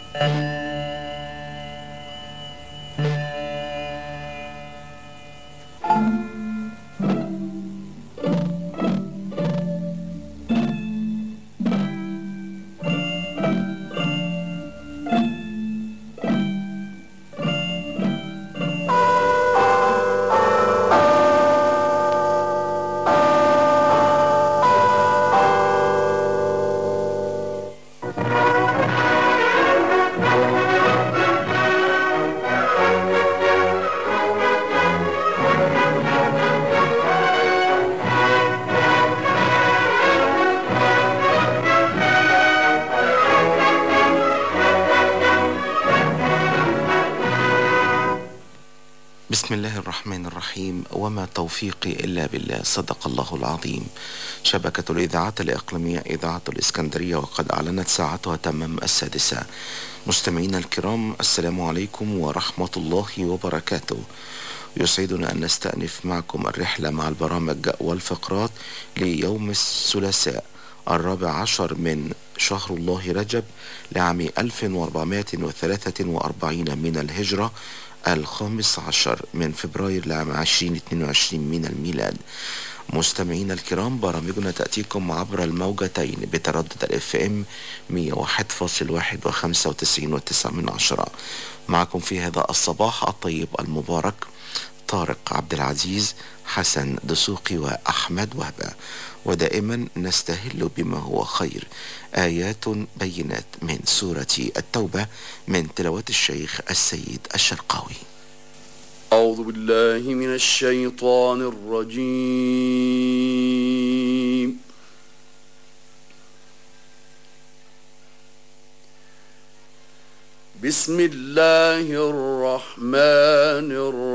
بسم الله الرحمن الرحيم وما توفيقي إلا بالله صدق الله العظيم شبكة الإذاعات الإقليمية إذاعة الإسكندرية وقد أعلنت ساعتها تمام السادسة مستمعينا الكرام السلام عليكم ورحمة الله وبركاته يسعدنا أن نستأنف معكم الرحلة مع البرامج والفقرات ليوم الثلاثاء الرابع عشر من شهر الله رجب لعام 1443 من الهجرة الخامس عشر من فبراير لعام 2022 من الميلاد مستمعينا الكرام برامجنا تأتيكم عبر الموجتين بتردد الاف ام 101.1 و95 و9 من عشرة معكم في هذا الصباح الطيب المبارك طارق عبد العزيز حسن دسوقي وأحمد وهبة ودائما نستهل بما هو خير آيات بينات من سورة التوبة من تلاوة الشيخ السيد الشرقاوي أعوذ بالله من الشيطان الرجيم بسم الله الرحمن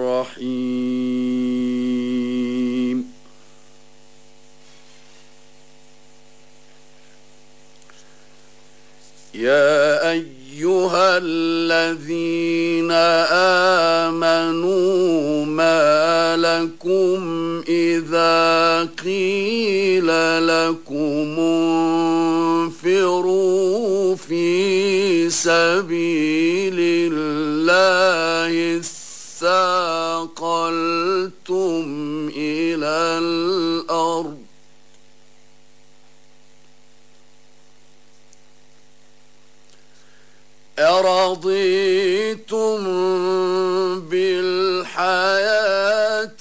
الرحيم يا أيها الذين آمنوا ما لكم إذا قيل لكم انفروا في سبيل الله اثاقلتم إلى الأرض أرضيتم بالحياة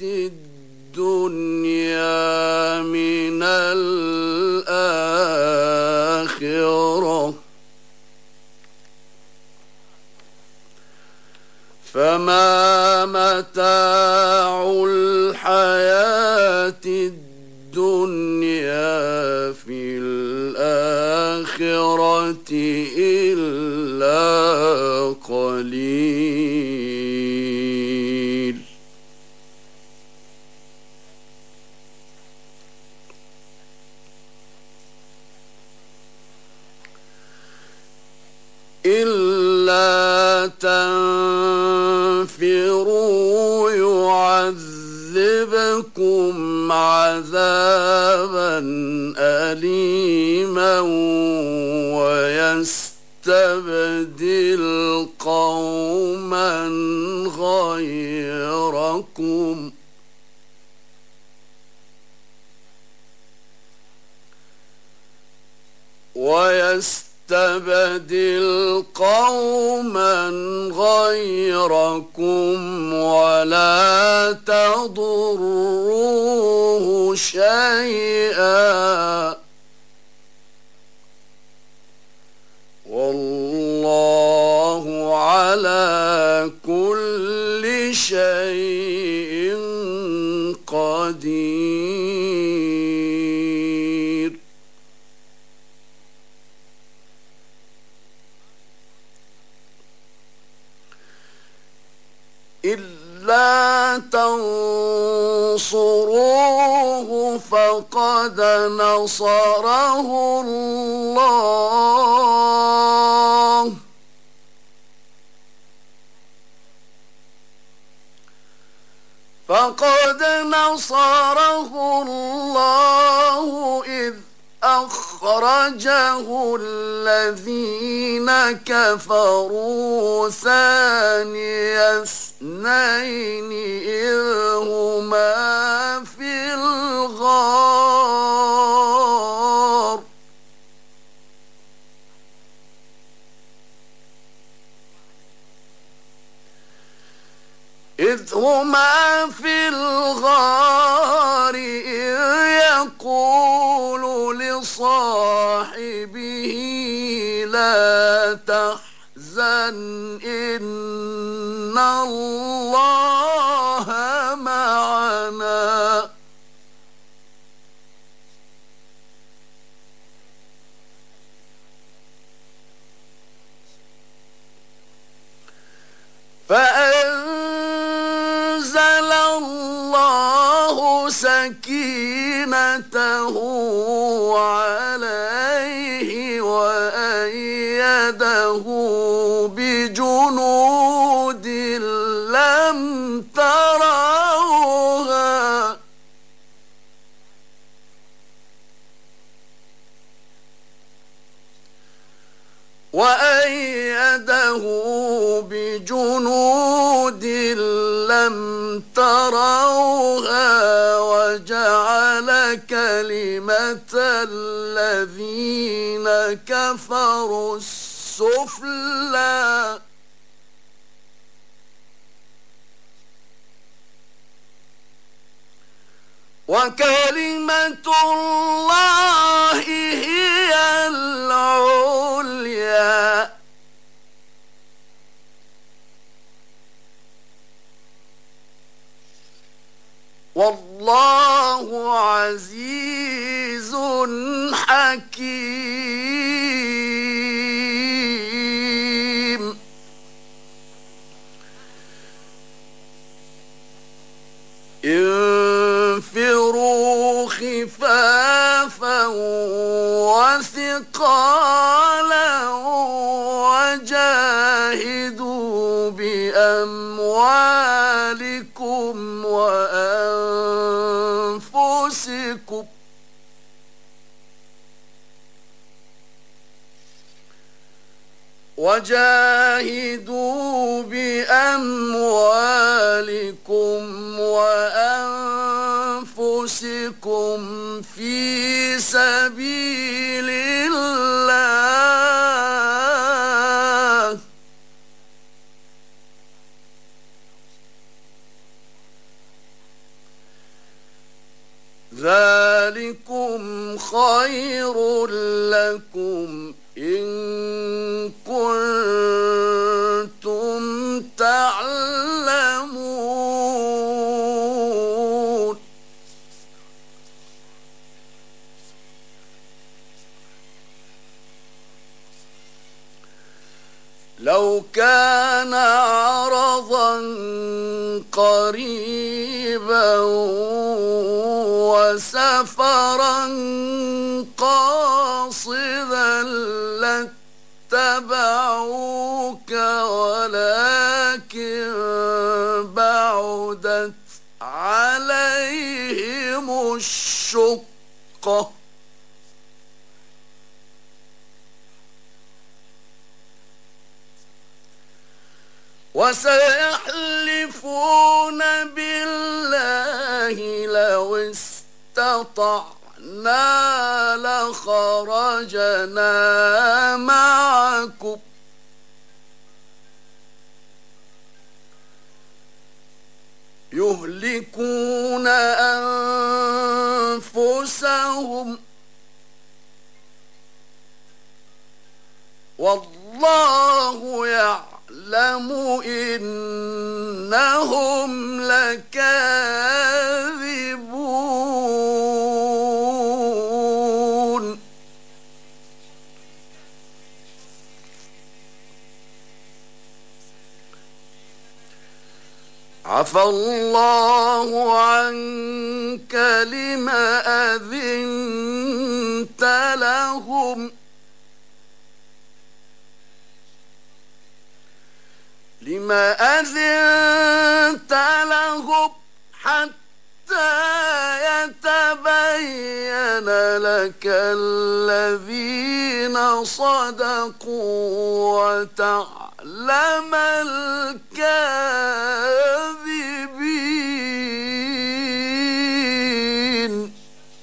الدنيا من الآخرة فما متاع الحياة الدنيا في الآخرة إلا قليل إلا تنفروا يعذبكم عذابا أليما ويستبدل قوما غيركم ويستبدل قوما غيركم ولا تضروه شيئا والله على كل شيء قدير إلا تنصروه فقد نصره الله فقد نصره الله إذ أخرجه أخرجه الذين كفروا ثاني اثنين إذ هما في الغار إذ هما في الغار إذ يقول لصاحبه لا تحزن إن الله معنا فأنزل الله سكينته عليه وأيده بجنود لم تروها وأيده بجنود لم تروها وجعل كلمة الذين كفروا السفلى وكلمة الله هي العليا والله عزيز حكيم انفروا خفافا وثقالا وجاهدوا بأموالكم وأنفسكم وجاهدوا بأموالكم وأنفسكم في سبيل الله ذلكم خير لكم إن كنتم تعلمون لو كان عرضا قريبا وسفرا قاصدا لاتبعوك ولكن بعدت عليهم الشقه وسيحلفون بالله لو استطعنا لخرجنا معكم يهلكون أنفسهم والله يعلم إنهم لكاذبون عفى الله عنك لما أذنت لهم لما أذنت لهم حتى يتبين يتبين لك الذين صدقوا وتعلم الكاذبين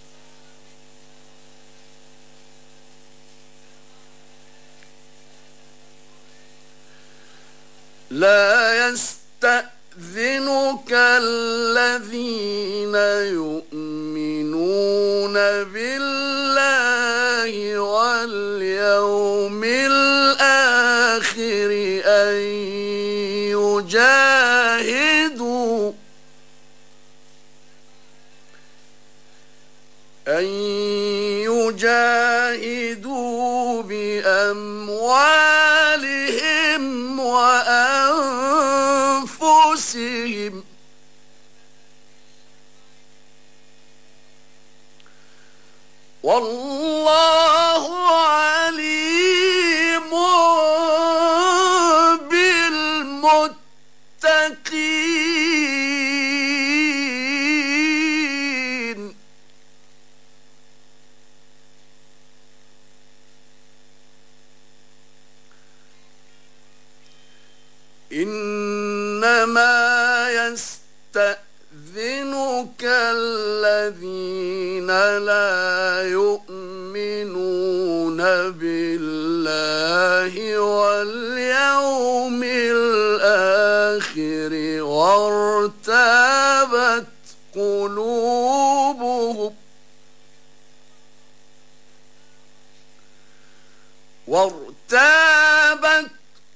لا يستأذنك الذين يؤمنون بالله واليوم الآخر أن يجاهدوا أن يجاهدوا بأموالهم وأنفسهم والله عليم بالمتقين إنما يستأذنك الذين لا يؤمنون بالله واليوم الآخر وارتابت قلوبهم وارتابت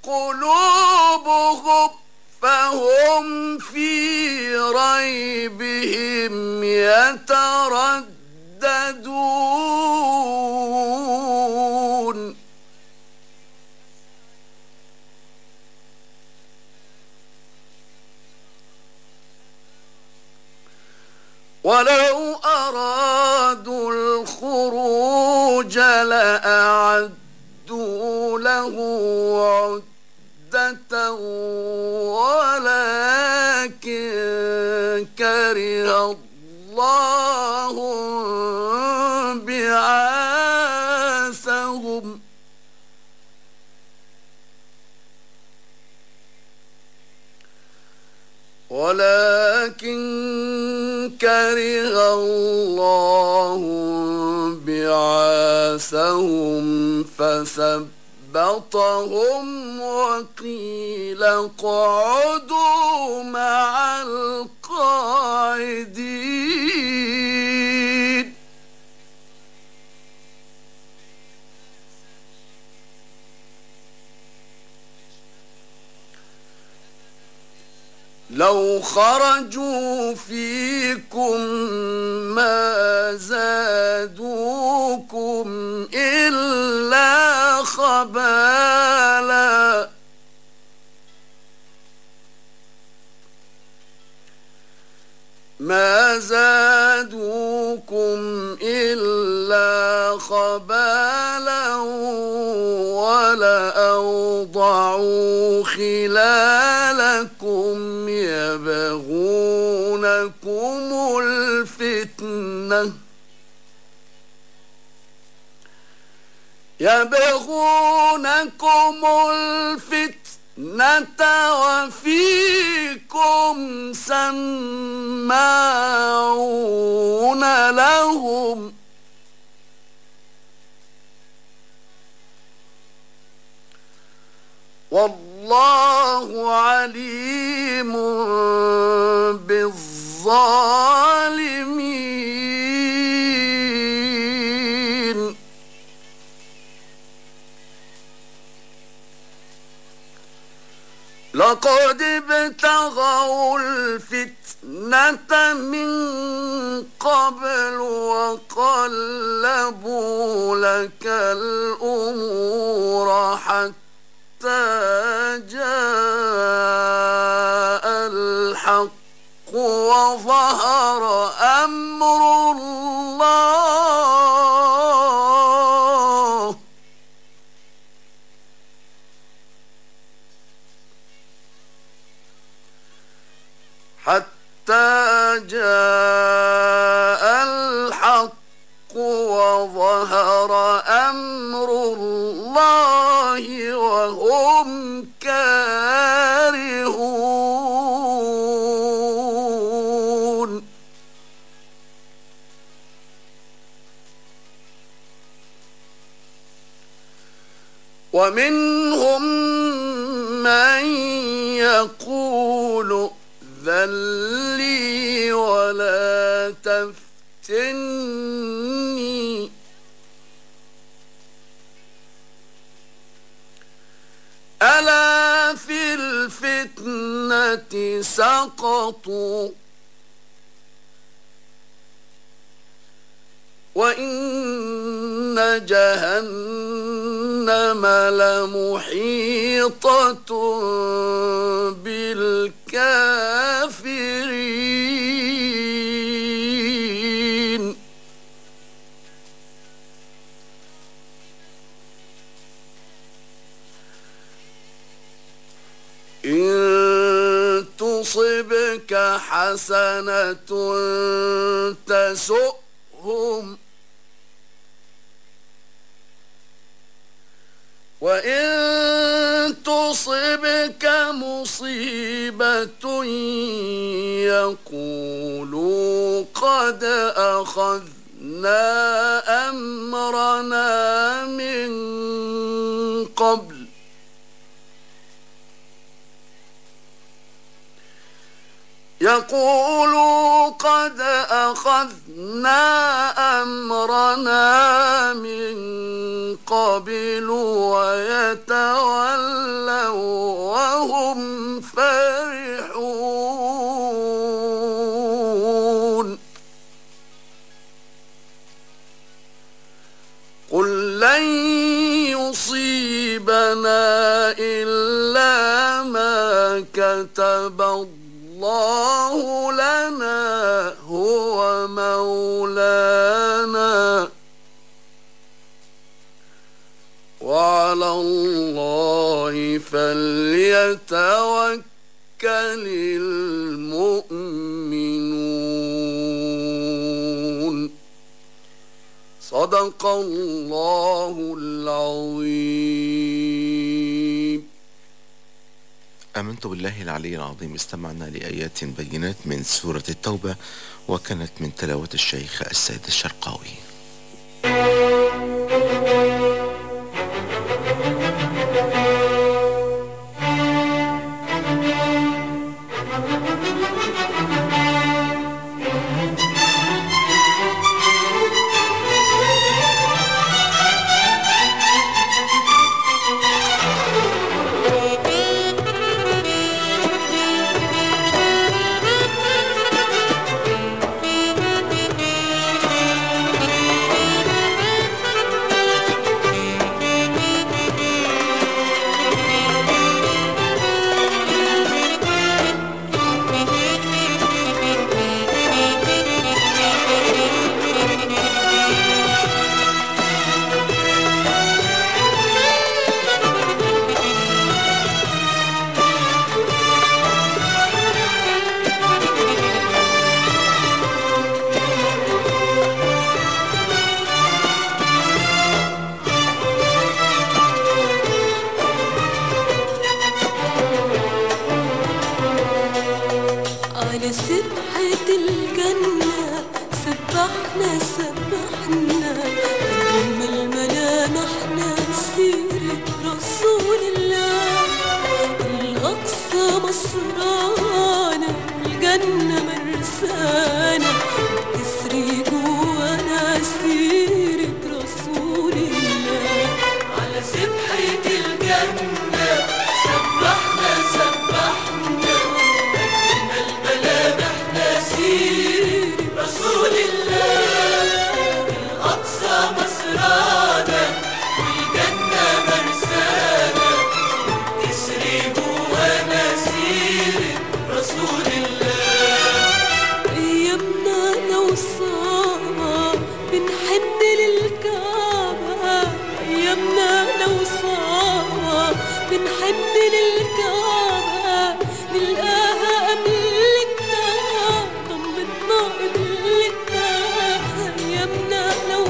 قلوبهم فهم في ريبهم يترددون ولو أرادوا الخروج لأعدوا له عدة ولكن كره الله بعاثهم ولكن كره الله بعاثهم فثبطهم وقيل اقعدوا مع القاعدين لو خرجوا فيكم ما زادوكم إلا خبالا ما زادوكم إلا خبالا ولأوضعوا خلالكم يبغونكم الفتنة يبغونكم الفتنة وفيكم سماعون لهم والله عليم بالظالمين لقد ابتغوا الفتنة من قبل وقلبوا لك الأمور حتى جاء الحق وظهر أمر الله حتى جاء الحق كارهون ومنهم من يقول ذلي ولا تفتني ألا في الفتنة سقطوا وإن جهنم لمحيطة بالكافرين إن تصبك حسنة تسؤهم وإن تصبك مصيبة يقولوا قد أخذنا أمرنا من قبل يقولوا قد أخذنا أمرنا من قبل ويتولوا وهم فرحون قل لن يصيبنا إلا ما كتب الله لنا هو مولانا وعلى الله فليتوكل المؤمنون صدق الله العظيم آمنت بالله العلي العظيم استمعنا لآيات بينات من سورة التوبة وكانت من تلاوة الشيخ السيد الشرقاوي على سبحة الجنة سبحنا سبحنا أجمل ملامحنا سيرة رسول الله الأقصى مصرانا الجنة مرسانا تسري جوانا سيرة رسول الله على سبحة الجنة سبحنا سبحنا نسير رسول الله الأقصى مسرانا والجنة مرسانا تسري جوانا سير رسول الله أيامنا لو صعبة بنحن للكعبة أيامنا لو صعبة بنحن للكعبة نلقاها قبلتنا ضمتنا قبلتنا أيامنا لو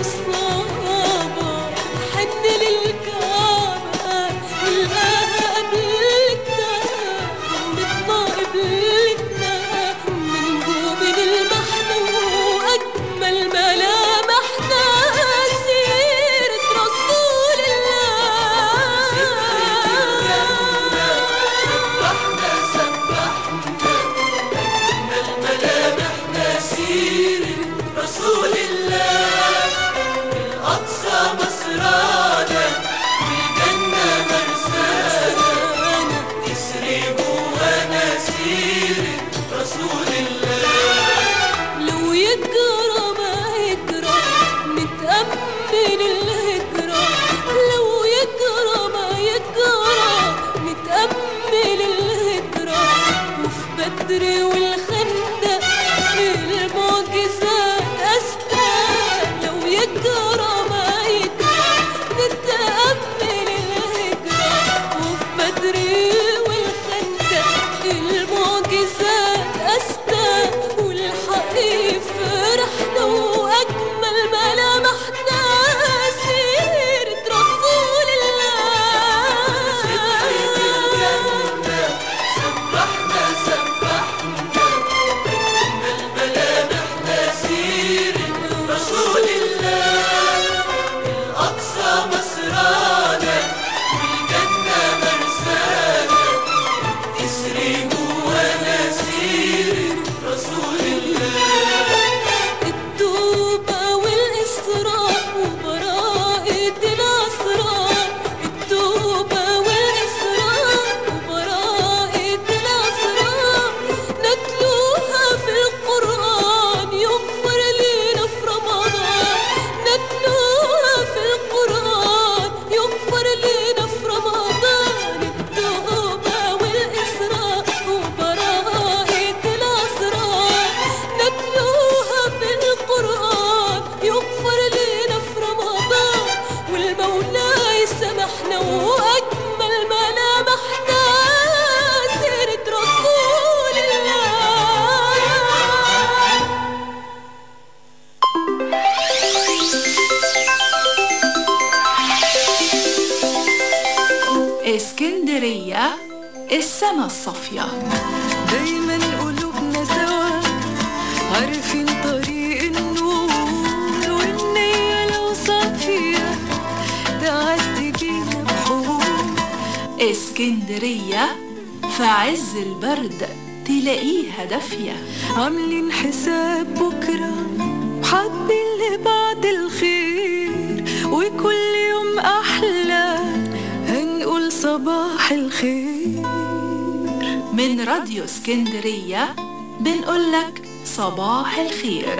صعبة بنحن للكعبة نلقاها قبلتنا سيرة رسول الله لو يجرى ما يجرى نتأمل الهجرة لو يجرى ما يجرى نتأمل الهجرة وفي بدر والخندق المعجزات أسباب لو يجرى ما يجرى نتأمل الهجرة وفي بدر والخندق المعجزات أسباب والحقيقة فرحنا وأجمل ملامحنا سيرة رسول الله سبحنا سبحنا أجمل ملامحنا سيرة رسول الله الأقصى مسرانا والجنة مرسانا تسري جوانا سيرة رسول الله التوبة والإسراء وبراءة الأسرار التوبة والإسراء وبراءة الأسرار نتلوها في القرآن يغفر لنا في رمضان نتلوها في القرآن يغفر لنا في رمضان التوبة والإسراء وبراءة الأسرار نتلوها في القرآن يغفر لنا في رمضان والمولى يسامحنا وأجمل ملامحنا سيرة رسول الله اسكندرية السما الصافية دايما قلوبنا سوا عارفين طريق النور والنية لو صافية تعدي بينا بحور اسكندرية في عز البرد تلاقيها دافية عاملين حساب بكرة وحابين لبعض الخير وكل يوم أحلى هنقول صباح الخير من راديو اسكندرية بنقولك صباح الخير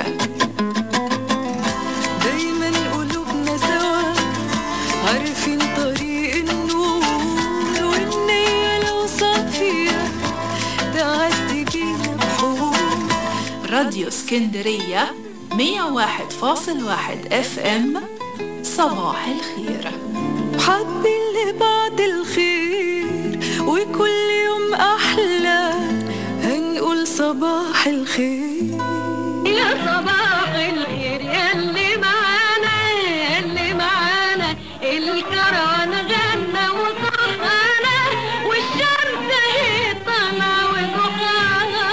دايما قلوبنا سوا عارفين طريق النور والنية لو صافية تعدي بينا بحور راديو اسكندرية 101.1 اف ام صباح الخير حابين لبعض الخير وكل يوم أحلى هنقول صباح الخير يا صباح الخير يلي معانا يلي معانا الكران غنى وصحانا والشمس هي طالعة وضحاها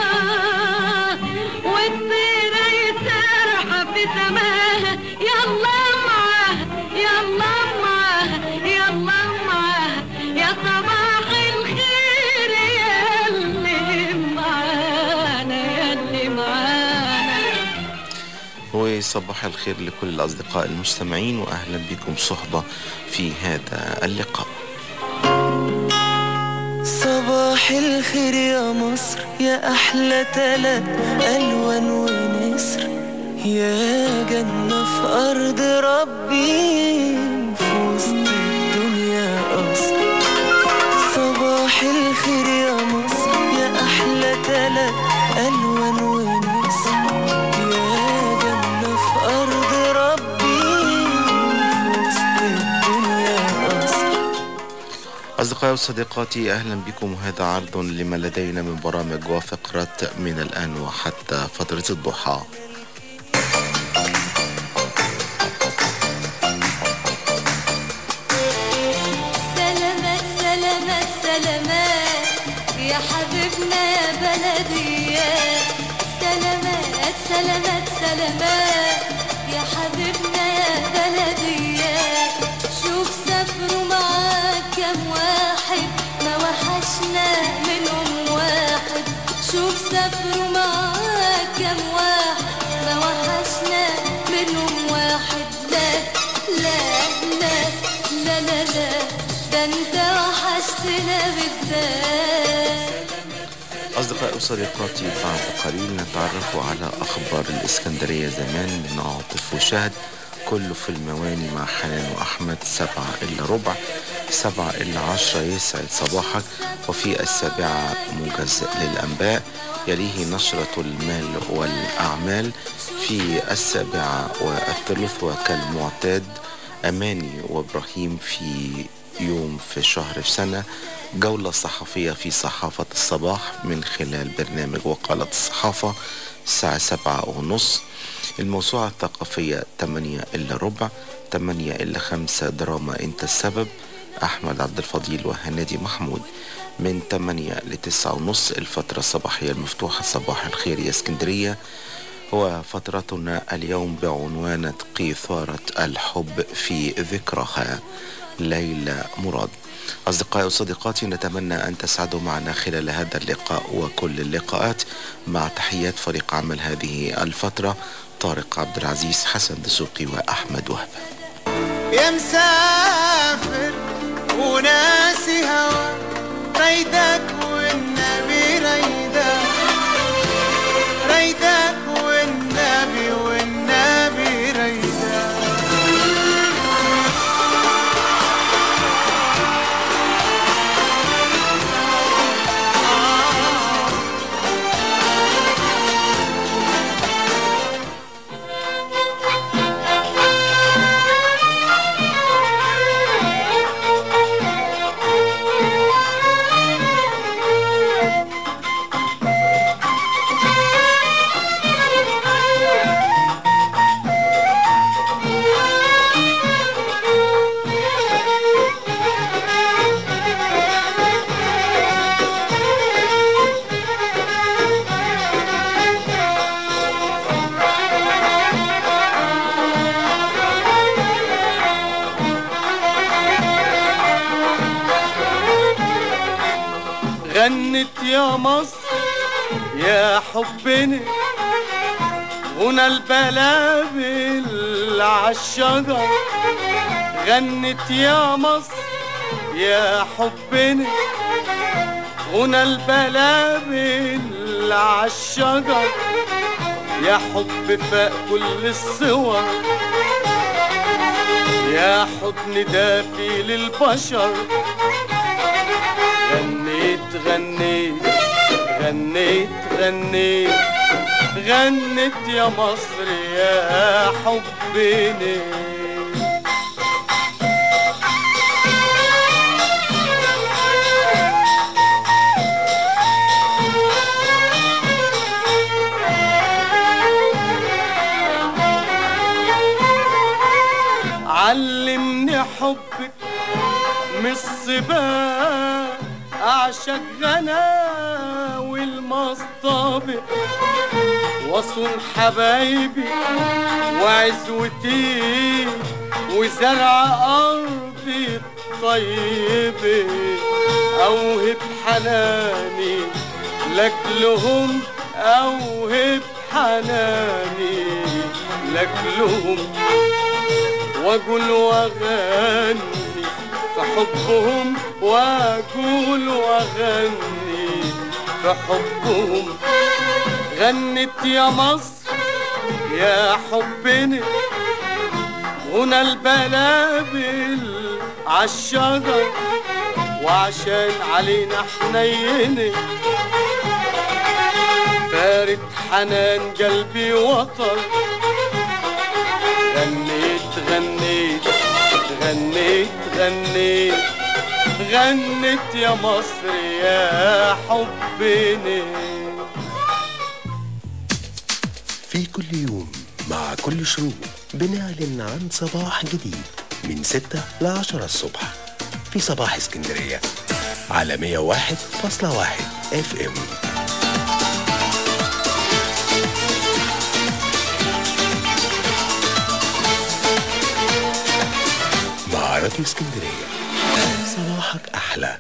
والطيرة يسرحة في سماها يلا معاها يلا معاها يلا معاها يا صباح الخير يلي معانا يلي معانا وصباح الخير لكل الأصدقاء المستمعين وأهلا بكم صحبة في هذا اللقاء صباح الخير يا مصر يا أحلى تلات ألوان ونسر يا جنة في أرض ربي في وسط الدنيا قصر صباح الخير يا مصر يا أحلى تلات ألوان ونسر يا جنة في أرض ربي في وسط الدنيا قصر أصدقائي وصديقاتي أهلا بكم وهذا عرض لما لدينا من برامج وفقرات من الآن وحتى فترة الضحى سلامات سلامات سلامات يا حبيبنا يا بلدي سلامات سلامات سلامات يا حبيبنا يا بلدي شوف سافروا معاك كم واحد ما وحشنا منهم واحد شوف سافروا معاك كم واحد ما وحشنا منهم واحد لا لا لا لا لا لا ده انت وحشتنا بالذات أصدقائي وصديقاتي بعد قليل نتعرف على أخبار الإسكندرية زمان من عاطف وشهد كله في المواني مع حنان وأحمد سبعة إلا ربع سبعة إلا عشرة يسعد صباحك وفي السابعة موجز للأنباء يليه نشرة المال والأعمال في السابعة والثلث وكالمعتاد أماني وإبراهيم في يوم في شهر في سنة جولة صحفية في صحافة الصباح من خلال برنامج وقالة الصحافة الساعة سبعة ونص الموسوعة الثقافية 8 إلا ربع 8 إلا خمسة دراما أنت السبب أحمد عبد الفضيل وهنادي محمود من 8 ل 9 ونص الفترة الصباحية المفتوحة صباح الخير يا اسكندرية وفترتنا اليوم بعنوان قيثارة الحب في ذكرها ليلى مراد أصدقائي وصديقاتي نتمنى أن تسعدوا معنا خلال هذا اللقاء وكل اللقاءات مع تحيات فريق عمل هذه الفترة طارق عبد العزيز حسن دسوقي وأحمد وهب يا مسافر وناسي هوا ريدك والنبي ريدك ريدك والنبي والنبي ريدك غنت يا مصر يا حبنا هنا البلابل عالشجر غنت يا مصر يا حبنا هنا البلابل عالشجر يا حب فاق كل الصور يا حضن دافي للبشر غنيت غنيت غنيت غنيت غنت يا مصر يا حبنا علمني حبك من الصبا أعشق غنا والمصطبة وصون حبايبي وعزوتي وزرع أرضي الطيبة أوهب حناني لكلهم أوهب حناني لكلهم واقول واغني في حبهم واقول واغني في حبهم غنت يا مصر يا حبنا هنا البلابل عالشجر وعشان علينا حنينة فارت حنان قلبي وطر غنيت غنيت غنيت غنيت غنت يا مصر يا حبنا في كل يوم مع كل شروق بنعلن عن صباح جديد من 6 ل 10 الصبح في صباح اسكندرية على 101.1 اف ام مع راديو اسكندرية صباحك أحلى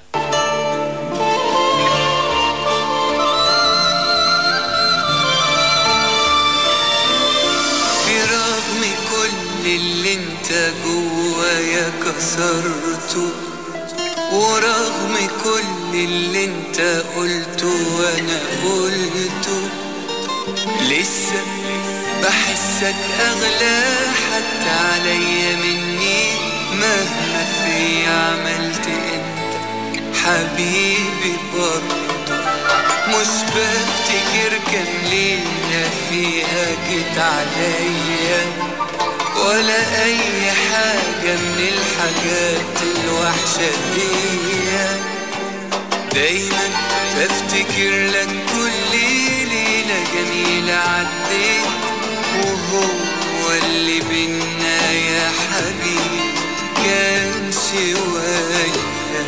برغم كل اللي انت جوايا كسرته ورغم كل اللي انت قلته وانا قلته لسه بحسك اغلى حتى عليا مني مهما في عملت انت حبيبي برضه مش بفتكر كان ليلة فيها جيت عليا ولا اي حاجة من الحاجات الوحشة دي دايما بفتكر لك كل ليلة جميلة عديت وهو اللي بينا يا حبيبي كان شوية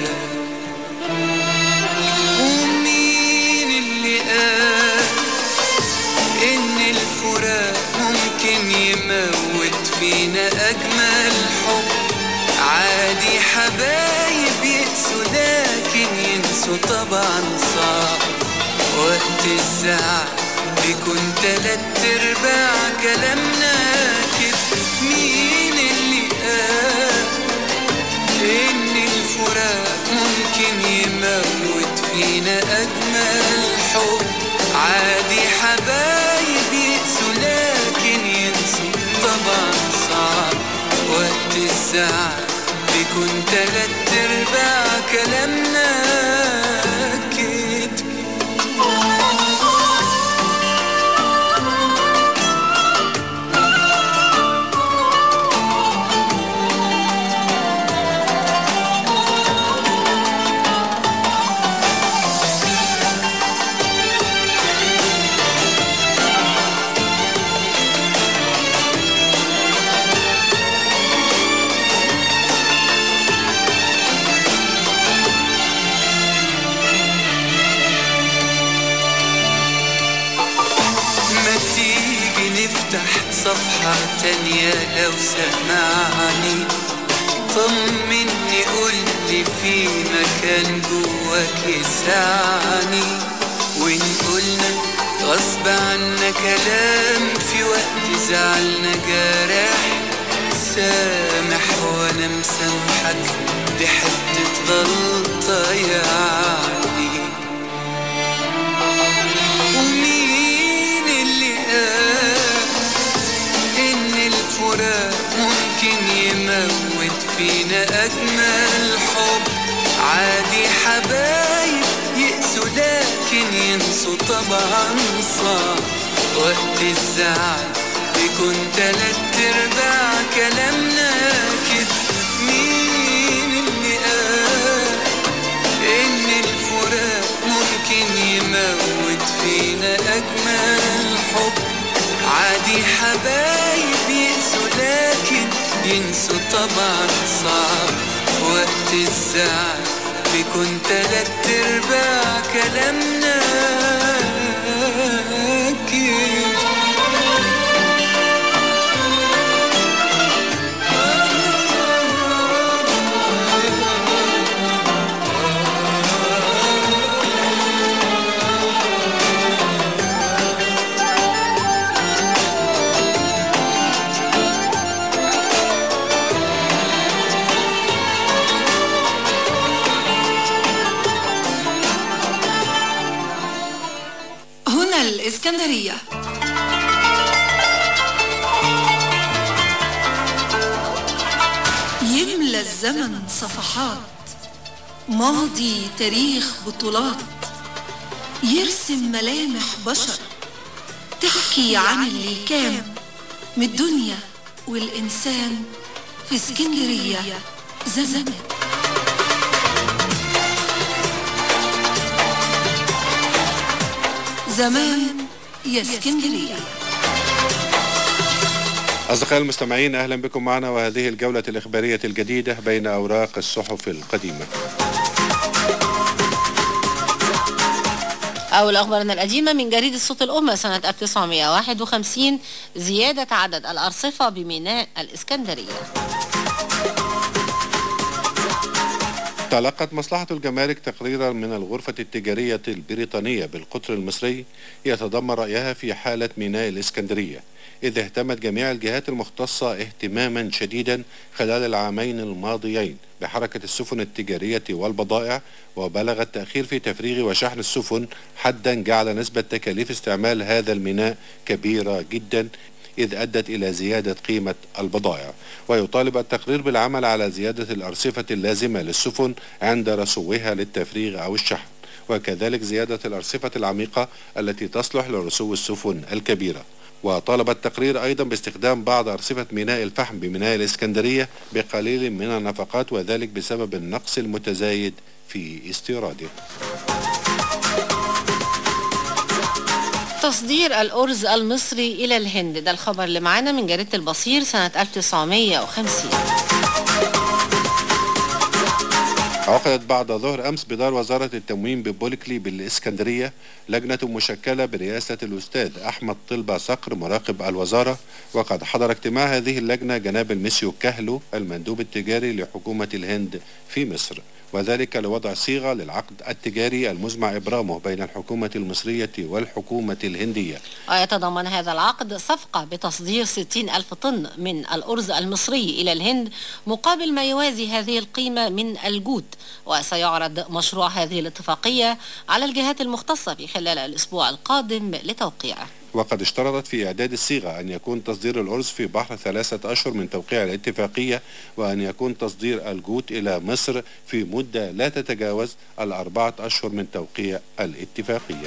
ومين اللي قال إن الفراق ممكن يموت فينا أجمل حب عادي حبايب يقسوا لكن ينسوا طبعا صعب وقت الزعل بيكون تلات ارباع كلامنا كده مين اللي قال ان الفراق ممكن يموت فينا اجمل حب عادي حبايب يقسوا لكن ينسوا طبعا صعب وقت الزعل بيكون تلات ارباع كلامنا كده ما تيجي نفتح صفحة تانية لو سمعني طمني قولي في مكان جواك يسعني وإن قلنا غصب عنا كلام في وقت زعلنا جارح سامح وانا مسامحك دي حتة غلطة يعني ومين اللي قال إن الفراق ممكن يموت فينا أجمل حب عادي حبايب يقسوا لكن ينسوا طبعا صعب وقت الزعل بيكون تلات ارباع كلامنا كده مين اللي قال إن الفراق ممكن يموت فينا أجمل حب عادي حبايب يقسوا لكن ينسوا طبعا صعب وقت الزعل بيكون تلات ارباع كلامنا كده هنا الإسكندرية يملى الزمن صفحات ماضي تاريخ بطولات يرسم ملامح بشر تحكي عن اللي كان من الدنيا والإنسان في اسكندرية زمان زمان يا اسكندرية أصدقائي المستمعين أهلا بكم معنا وهذه الجولة الإخبارية الجديدة بين أوراق الصحف القديمة أول أخبارنا القديمة من جريدة صوت الأمة سنة 1951 زيادة عدد الأرصفة بميناء الإسكندرية تلقت مصلحة الجمارك تقريرا من الغرفة التجارية البريطانية بالقطر المصري يتضمن رأيها في حالة ميناء الإسكندرية إذ اهتمت جميع الجهات المختصة اهتماما شديدا خلال العامين الماضيين بحركة السفن التجارية والبضائع وبلغ التأخير في تفريغ وشحن السفن حدا جعل نسبة تكاليف استعمال هذا الميناء كبيرة جدا إذ أدت إلى زيادة قيمة البضائع ويطالب التقرير بالعمل على زيادة الأرصفة اللازمة للسفن عند رسوها للتفريغ أو الشحن وكذلك زيادة الأرصفة العميقة التي تصلح لرسو السفن الكبيرة وطالب التقرير أيضا باستخدام بعض أرصفة ميناء الفحم بميناء الإسكندرية بقليل من النفقات وذلك بسبب النقص المتزايد في استيراده تصدير الأرز المصري إلى الهند ده الخبر اللي معانا من جريدة البصير سنة 1950 عقدت بعد ظهر أمس بدار وزارة التموين ببولكلي بالإسكندرية لجنة مشكلة برئاسة الأستاذ أحمد طلبة صقر مراقب الوزارة وقد حضر اجتماع هذه اللجنة جناب المسيو كهلو المندوب التجاري لحكومة الهند في مصر وذلك لوضع صيغة للعقد التجاري المزمع إبرامه بين الحكومة المصرية والحكومة الهندية ويتضمن هذا العقد صفقة بتصدير 60 ألف طن من الأرز المصري إلى الهند مقابل ما يوازي هذه القيمة من الجوت وسيعرض مشروع هذه الاتفاقية على الجهات المختصة في خلال الأسبوع القادم لتوقيعه وقد اشترطت في إعداد الصيغة أن يكون تصدير الأرز في بحر ثلاثة أشهر من توقيع الاتفاقية وأن يكون تصدير الجوت إلى مصر في مدة لا تتجاوز الأربعة أشهر من توقيع الاتفاقية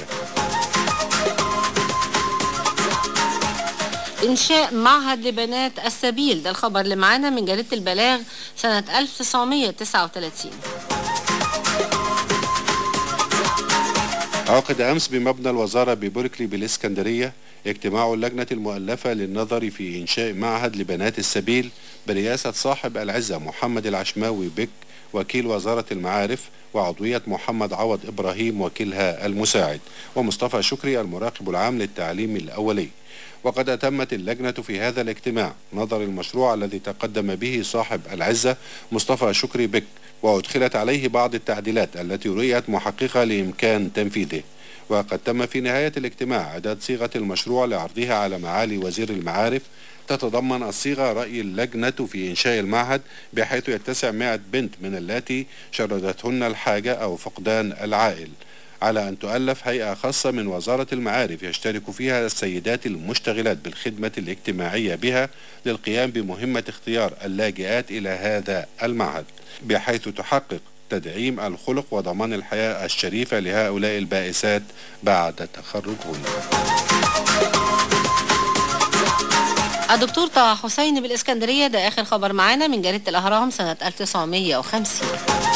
إنشاء معهد لبنات السبيل ده الخبر اللي معانا من جريدة البلاغ سنة 1939 عقد أمس بمبنى الوزارة ببركلي بالإسكندرية اجتماع اللجنة المؤلفة للنظر في إنشاء معهد لبنات السبيل برئاسة صاحب العزة محمد العشماوي بك وكيل وزارة المعارف وعضوية محمد عوض إبراهيم وكيلها المساعد ومصطفى شكري المراقب العام للتعليم الأولي وقد أتمت اللجنة في هذا الاجتماع نظر المشروع الذي تقدم به صاحب العزة مصطفى شكري بك وأدخلت عليه بعض التعديلات التي رؤيت محققة لإمكان تنفيذه وقد تم في نهاية الاجتماع إعداد صيغة المشروع لعرضها على معالي وزير المعارف تتضمن الصيغة رأي اللجنة في إنشاء المعهد بحيث يتسع 100 بنت من اللاتي شردتهن الحاجة أو فقدان العائل على أن تؤلف هيئة خاصة من وزارة المعارف يشترك فيها السيدات المشتغلات بالخدمة الاجتماعية بها للقيام بمهمة اختيار اللاجئات إلى هذا المعهد بحيث تحقق تدعيم الخلق وضمان الحياة الشريفة لهؤلاء البائسات بعد تخرجهن الدكتور طه حسين بالإسكندرية ده آخر خبر معانا من جريدة الأهرام سنة 1950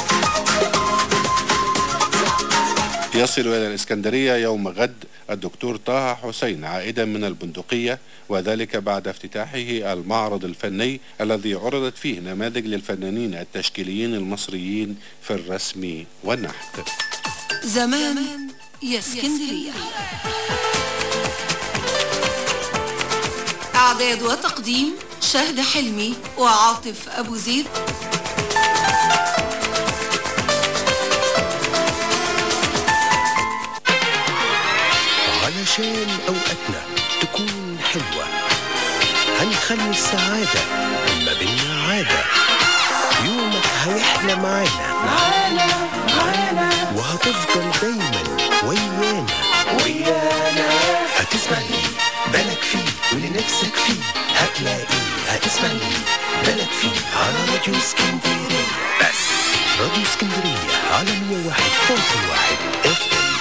يصل إلى الإسكندرية يوم غد الدكتور طه حسين عائدا من البندقية وذلك بعد افتتاحه المعرض الفني الذي عرضت فيه نماذج للفنانين التشكيليين المصريين في الرسم والنحت زمان يا اسكندرية إعداد وتقديم شهد حلمي وعاطف أبو زيد علشان أوقاتنا تكون حلوة هنخلي السعادة ما بينا عادة يومك هيحلى معانا معانا معانا وهتفضل دايما ويانا ويانا هتسمع لي بالك فيه واللي نفسك فيه هتلاقيه هتسمع لي بالك فيه على راديو اسكندرية بس راديو اسكندرية على 101 فاصل واحد اف ام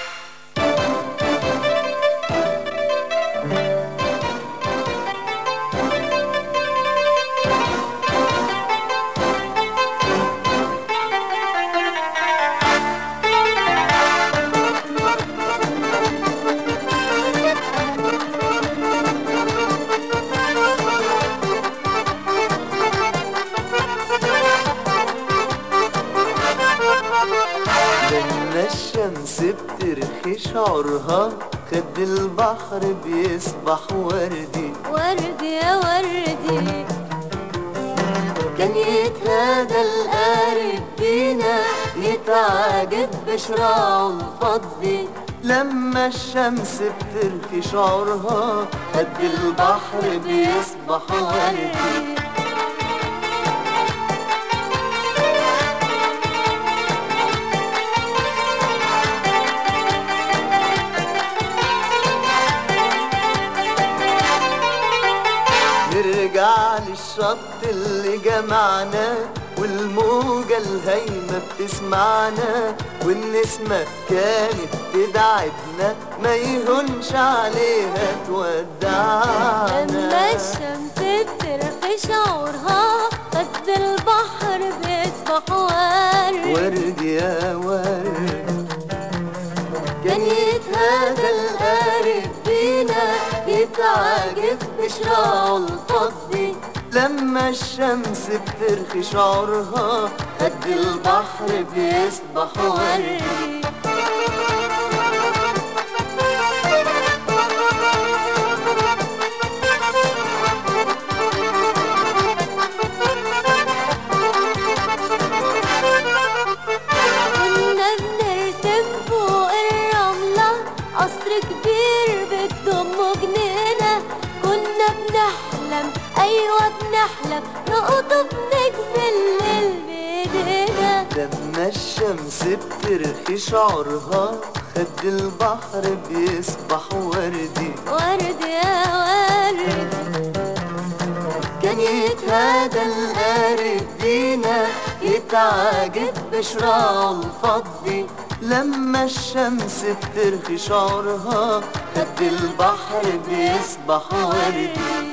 لما الشمس بترخي شعرها خد البحر بيصبح وردي وردي يا وردي كان يتهادى القارب بينا يتعاجب بشراعه الفضي لما الشمس بترخي شعورها قد البحر بيصبح وردي نرجع للشط اللي جمعنا والموجة الهايمة بتسمعنا والنسمة كانت تدعبنا ما يهونش عليها تودعنا لما الشمس بترخي شعورها قد البحر بيصبح ورد ورد يا ورد كان يتهادى القارب بينا يتعاجب بشراعه الفضي لما الشمس بترخي شعورها قد البحر بيصبح وردي كنا بنرسم فوق الرملة قصر كبير بتضم جنينة كنا بنحلم أيوة بنحلم نقطب نجم الليل بإيدينا لما الشمس بترخي شعورها خد البحر بيصبح وردي ورد يا ورد كان يتهادى القارب بينا يتعاجب بشراعه الفضي لما الشمس بترخي شعورها قد البحر بيصبح وردي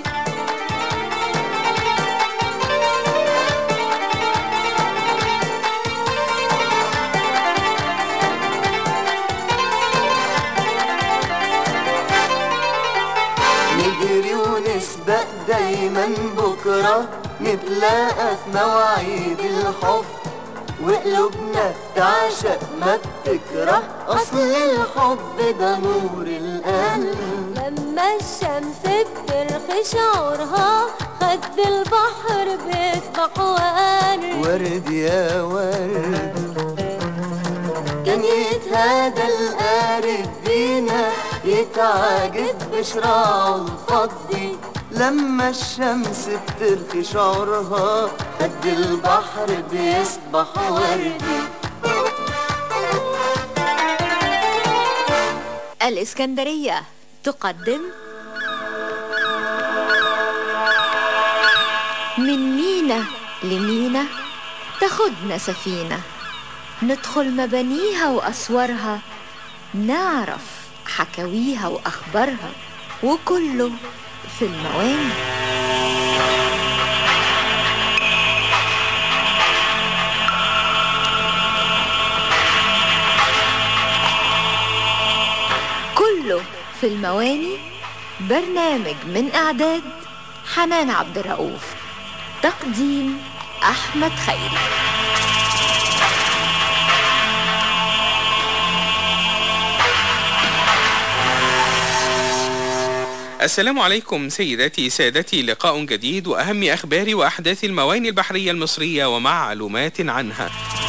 نجري ونسبق دايما بكرة نتلاقى في مواعيد الحب وقلوبنا تعشق ما بتكره أصل الحب ده نور القلب لما الشمس بترخي شعورها خد البحر بيصبح ورد ورد يا ورد كان يتهادى القارب بينا يتعاجب بشراعه الفضي لما الشمس بترخي شعورها قد البحر بيصبح وردي الإسكندرية تقدم من مينا لمينا تاخدنا سفينة ندخل مبانيها وأسوارها نعرف حكاويها وأخبارها وكله في المواني كله في المواني برنامج من إعداد حنان عبد الرؤوف تقديم أحمد خيري السلام عليكم سيداتي سادتي لقاء جديد وأهم أخبار وأحداث المواني البحرية المصرية ومعلومات عنها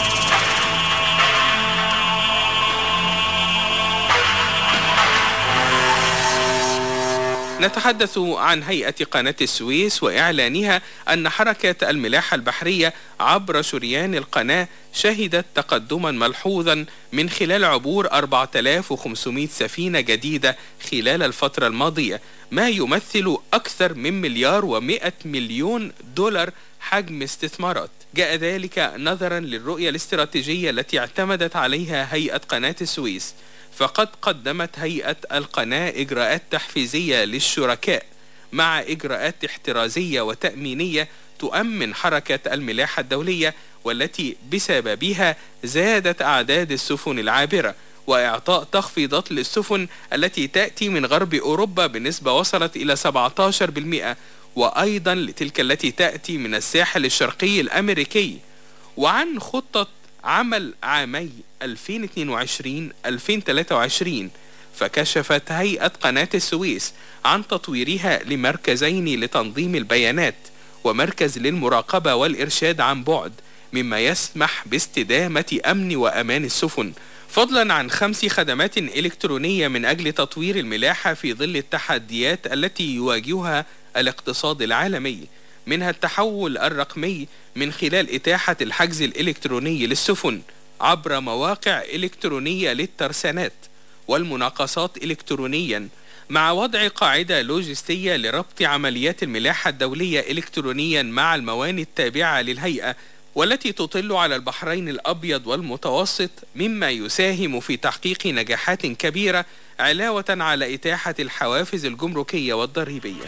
نتحدث عن هيئة قناة السويس وإعلانها أن حركة الملاحة البحرية عبر شريان القناة شهدت تقدما ملحوظا من خلال عبور 4500 سفينة جديدة خلال الفترة الماضية ما يمثل أكثر من مليار ومئة مليون دولار حجم استثمارات جاء ذلك نظرا للرؤية الاستراتيجية التي اعتمدت عليها هيئة قناة السويس فقد قدمت هيئة القناة إجراءات تحفيزية للشركاء مع إجراءات احترازية وتأمينية تؤمن حركة الملاحة الدولية والتي بسببها زادت أعداد السفن العابرة وإعطاء تخفيضات للسفن التي تأتي من غرب أوروبا بنسبة وصلت إلى 17% وأيضا لتلك التي تأتي من الساحل الشرقي الأمريكي وعن خطة عمل عامي 2022-2023 فكشفت هيئة قناة السويس عن تطويرها لمركزين لتنظيم البيانات ومركز للمراقبة والإرشاد عن بعد مما يسمح باستدامة أمن وأمان السفن فضلا عن خمس خدمات إلكترونية من أجل تطوير الملاحة في ظل التحديات التي يواجهها الاقتصاد العالمي منها التحول الرقمي من خلال إتاحة الحجز الإلكتروني للسفن عبر مواقع إلكترونية للترسانات والمناقصات إلكترونيا مع وضع قاعدة لوجستية لربط عمليات الملاحة الدولية إلكترونيا مع الموانئ التابعة للهيئة والتي تطل على البحرين الأبيض والمتوسط مما يساهم في تحقيق نجاحات كبيرة علاوة على إتاحة الحوافز الجمركية والضريبية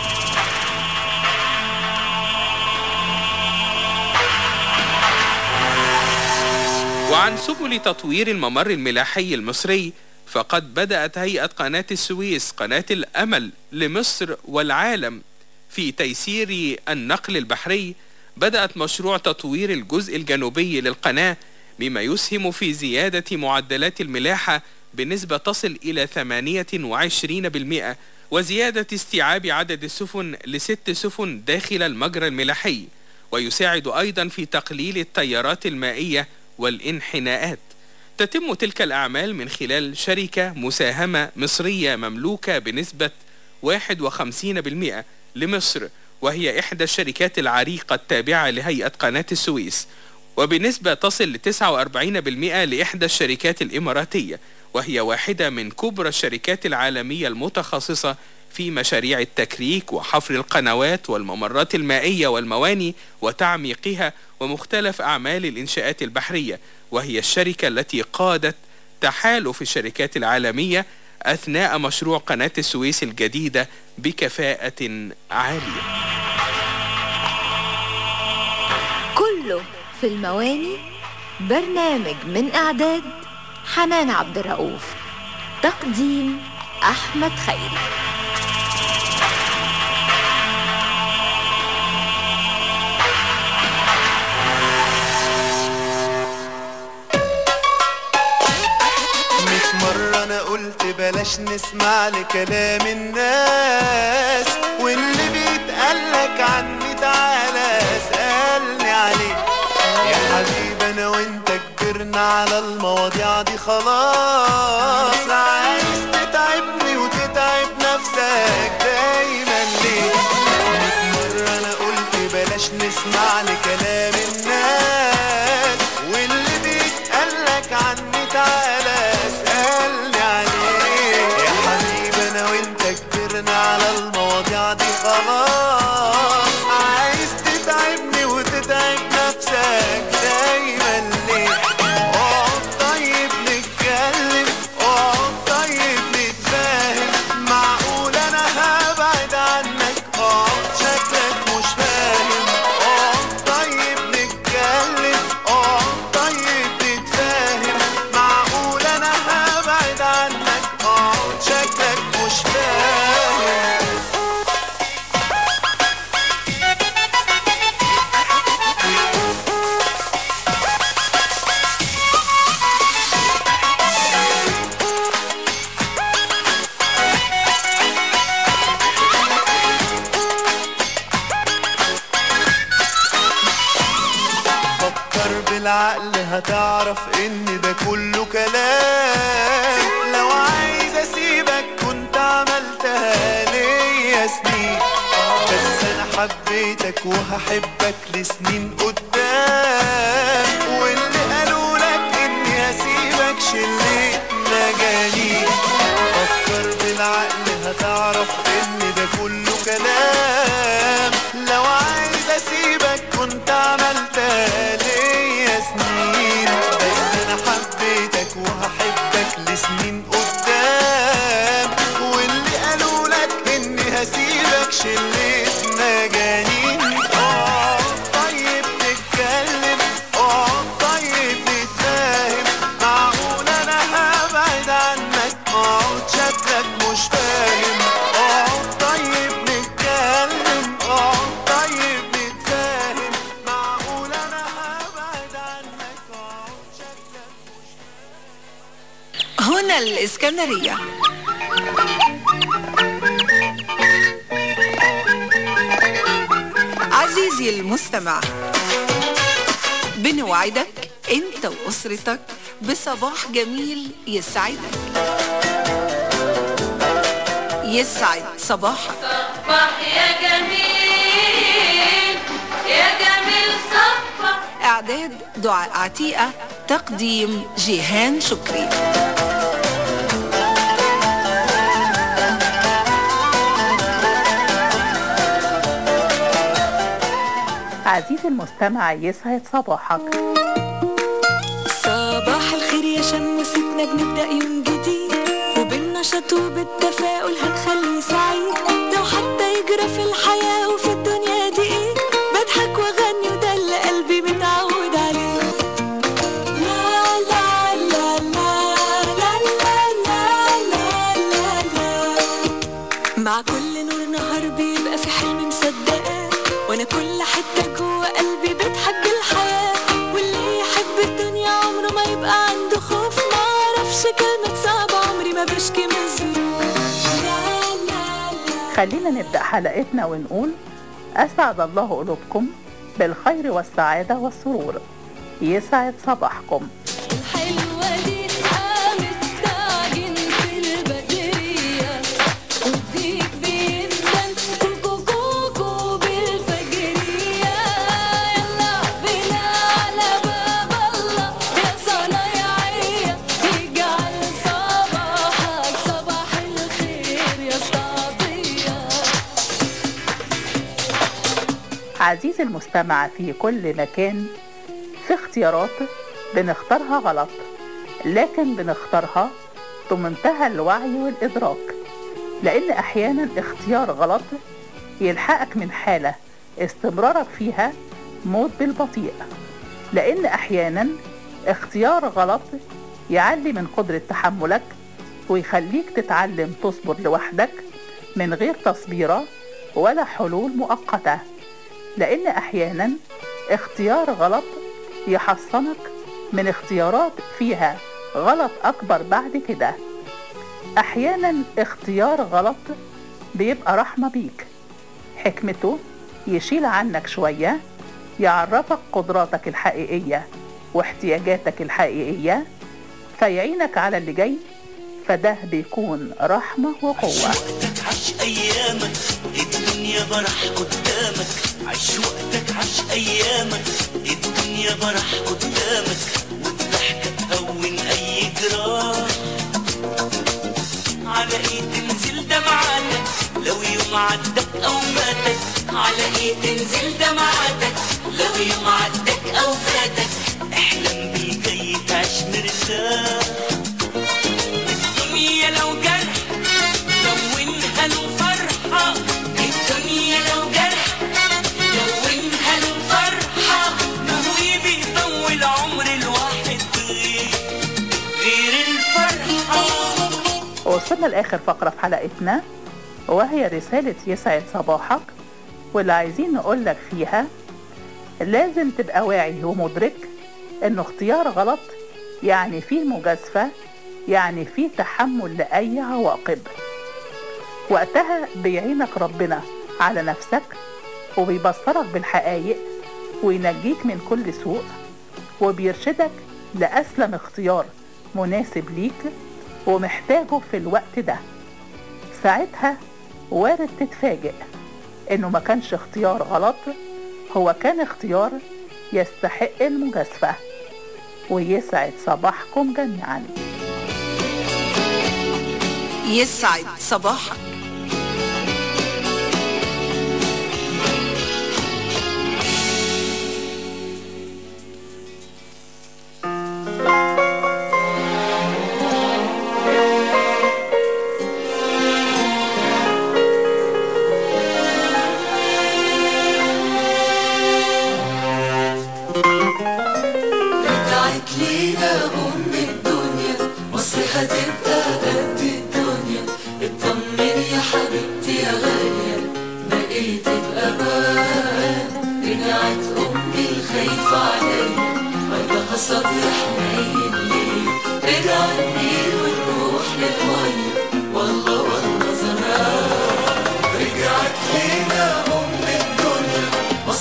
وعن سبل تطوير الممر الملاحي المصري فقد بدأت هيئة قناة السويس قناة الأمل لمصر والعالم في تيسير النقل البحري بدأت مشروع تطوير الجزء الجنوبي للقناة مما يسهم في زيادة معدلات الملاحة بنسبة تصل إلى 28% وزيادة استيعاب عدد السفن لست سفن داخل المجرى الملاحي ويساعد أيضا في تقليل التيارات المائية والانحناءات تتم تلك الأعمال من خلال شركة مساهمة مصرية مملوكة بنسبة 51% لمصر وهي إحدى الشركات العريقة التابعة لهيئة قناة السويس وبنسبة تصل ل 49% لإحدى الشركات الإماراتية وهي واحدة من كبرى الشركات العالمية المتخصصة في مشاريع التكريك وحفر القنوات والممرات المائية والمواني وتعميقها ومختلف أعمال الإنشاءات البحرية وهي الشركة التي قادت تحالف الشركات العالمية أثناء مشروع قناة السويس الجديدة بكفاءة عالية كله في المواني برنامج من إعداد حنان عبد الرؤوف تقديم أحمد خيري ميت مرة أنا قلت بلاش نسمع لكلام الناس واللي بيتقالك عني تعالى اسألني عليه يا حبيبي أنا وأنت كبرنا على المواضيع دي خلاص عايز تتعبني وتتعب نفسك دايما ليه ميت مرة أنا قلت بلاش نسمع لكلام الناس واللي بيتقالك عني تعالى اسألني عليه يا حبيبي أنا وأنت كبرنا على المواضيع دي خلاص عايز تتعبني وتتعب نفسك دايما ليه اقعد طيب نتكلم اقعد طيب نتفاهم معقول انا هبعد عنك اقعد شكلك مش فاهم اقعد طيب نتكلم اقعد طيب نتفاهم معقول انا هبعد عنك اقعد شكلك مش فاهم فكر بالعقل هتعرف ان ده كله كلام لو عايز اسيبك كنت عملتها ليا سنين بس انا حبيتك وهحبك لسنين قدام واللي قالوا لك اني هسيبك شليت مجانين فكر بالعقل هتعرف ان ده كله كلام لو عايز اسيبك كنت عملتها ليا سنين بس انا حبيتك وهحبك لسنين قدام واللي قالوا لك اني هسيبك شليت مجانين اه طيب نتكلم اه طيب نتفاهم معقول انا هبعد عنك اقعد شكلك مش فاهم اه طيب نتكلم اه طيب نتفاهم معقول انا هبعد عنك اقعد شكلك هنا الإسكندرية عزيزي المستمع بنوعدك انت واسرتك بصباح جميل يسعدك يسعد صباحك صبح يا جميل يا جميل صبح اعداد دعاء عتيقة تقديم جيهان شكري عزيزي المستمع يسعد صباحك صباح الخير يا شمستنا بنبدأ يوم جديد وبالنشاط وبالتفاؤل هنخليه سعيد لو حتى يجرى في الحياة وفي الدنيا دي ايه بضحك واغني وده اللي قلبي متعود عليه لا لا لا لا لا لا لا لا لا مع كل نور نهار بيبقى في حلم مصدقاه وانا كل حته جوه قلبي بتحب الحياه واللي يحب الدنيا عمره ما يبقى عنده خوف ما اعرفش كلمه صعبه عمري ما بشكي من ظروف لا لا لا خلينا نبدأ حلقتنا ونقول أسعد الله قلوبكم بالخير والسعادة والسرور يسعد صباحكم الحلوة دي قامت تعجن في البدرية وديك بيندن كوكو كوكو بالفجرية يلا بينا على باب الله يا صنايعية يجعل صباحك صباح الخير يا استعطية عزيزي المستمع في كل مكان في اختيارات بنختارها غلط لكن بنختارها بمنتهى الوعي والإدراك لأن أحيانا اختيار غلط يلحقك من حالة استمرارك فيها موت بالبطيء لأن أحيانا اختيار غلط يعلي من قدرة تحملك ويخليك تتعلم تصبر لوحدك من غير تصبيرة ولا حلول مؤقته لأن أحيانا اختيار غلط يحصنك من اختيارات فيها غلط أكبر بعد كده أحيانا اختيار غلط بيبقى رحمة بيك حكمته يشيل عنك شوية يعرفك قدراتك الحقيقية واحتياجاتك الحقيقية فيعينك على اللي جاي فده بيكون رحمة وقوة عيش ايامك الدنيا برح قدامك عيش وقتك عيش ايامك الدنيا برح قدامك والضحكة تهون اي جراح على ايه تنزل دمعاتك لو يوم عدك او ماتك على ايه تنزل دمعاتك لو يوم عدك او فاتك احلم بالجاي تعيش مرتاح الدنيا لو جرح لونها له فرحة الدنيا لو جرح لونها له فرحة ما هو بيطول عمر الواحد غير غير الفرحة وصلنا لآخر فقرة في حلقتنا وهي رسالة يسعد صباحك واللي عايزين نقولك فيها لازم تبقى واعي ومدرك انه اختيار غلط يعني فيه مجازفة يعني فيه تحمل لأي عواقب وقتها بيعينك ربنا على نفسك وبيبصرك بالحقائق وينجيك من كل سوء وبيرشدك لأسلم اختيار مناسب ليك ومحتاجه في الوقت ده ساعتها وارد تتفاجئ انه ما كانش اختيار غلط هو كان اختيار يستحق المجازفة ويسعد صباحكم جميعا يسعد صباحك رجعت لينا أم الدنيا مصر هتبقى قد الدنيا اطمن يا حبيبتي يا غالية بقيت بأمان رجعت أمي الخايفة عليا عندها صدر حنين ليه رجع النيل والروح للمية والله والله زمان رجعت لينا أم الدنيا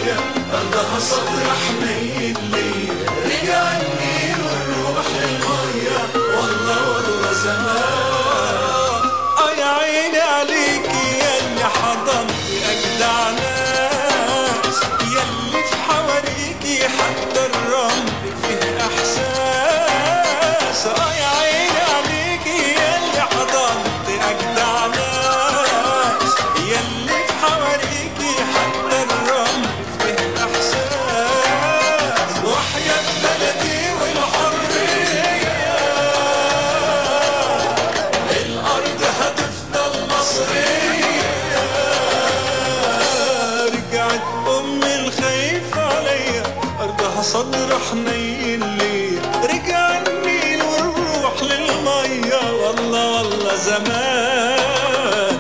المية أرضها صدر حنين ليا رجع النيل والروح للمية والله والله زمان اه يا عيني عليكي ياللي حضنتي اجدع ناس ياللي في حواريكي حتى الرمل فيه احساس اه يا عيني عليكي ياللي حضنتي اجدع ناس ياللي في حواريكي حتى الرمل فيه احساس وحياة بلدي والحرية الأرض هتفضل مصرية رجعت أمي الخايفة عليا أرضها صدر حنين ليه رجع النيل والروح للمية والله والله زمان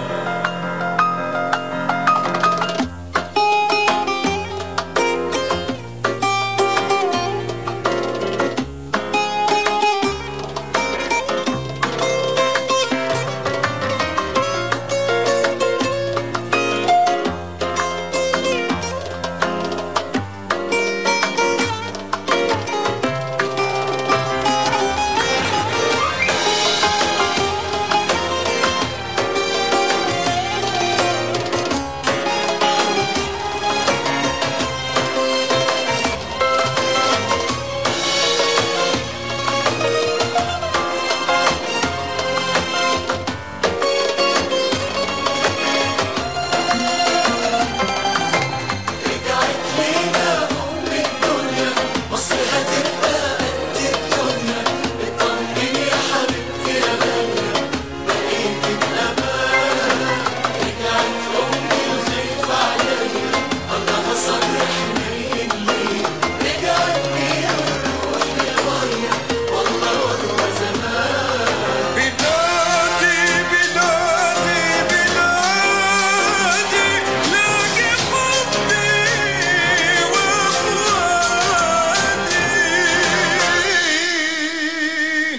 رجعت لينا أم الدنيا مصر هتبقى قد الدنيا اطمني يا حبيبتي يا غالية بقيت بأمان رجعت أمي الخايفة عليا أرضها صدر حنين ليا رجعت بيها الروح للمية والله والله زمان بلادي بلادي بلادي لاقي حبي وفؤادي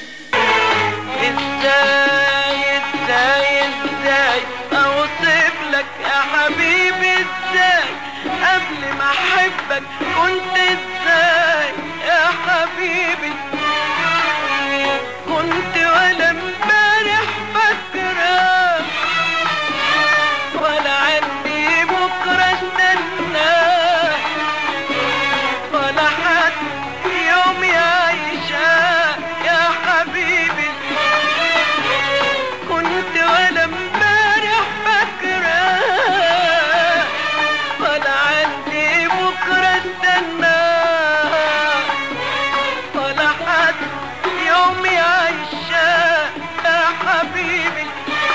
ازاي ازاي ازاي اوصف لك يا حبيبي ازاي قبل ما احبك كنت ازاي يا حبيبي كنت ولا امبارح فاكرة ولا عندي بكرة استناه ولا حد يوم يعيشها يا حبيبي كنت ولا امبارح فاكرة ولا عندي بكرة استنى ولا حد يوم يعيشها يا حبيبي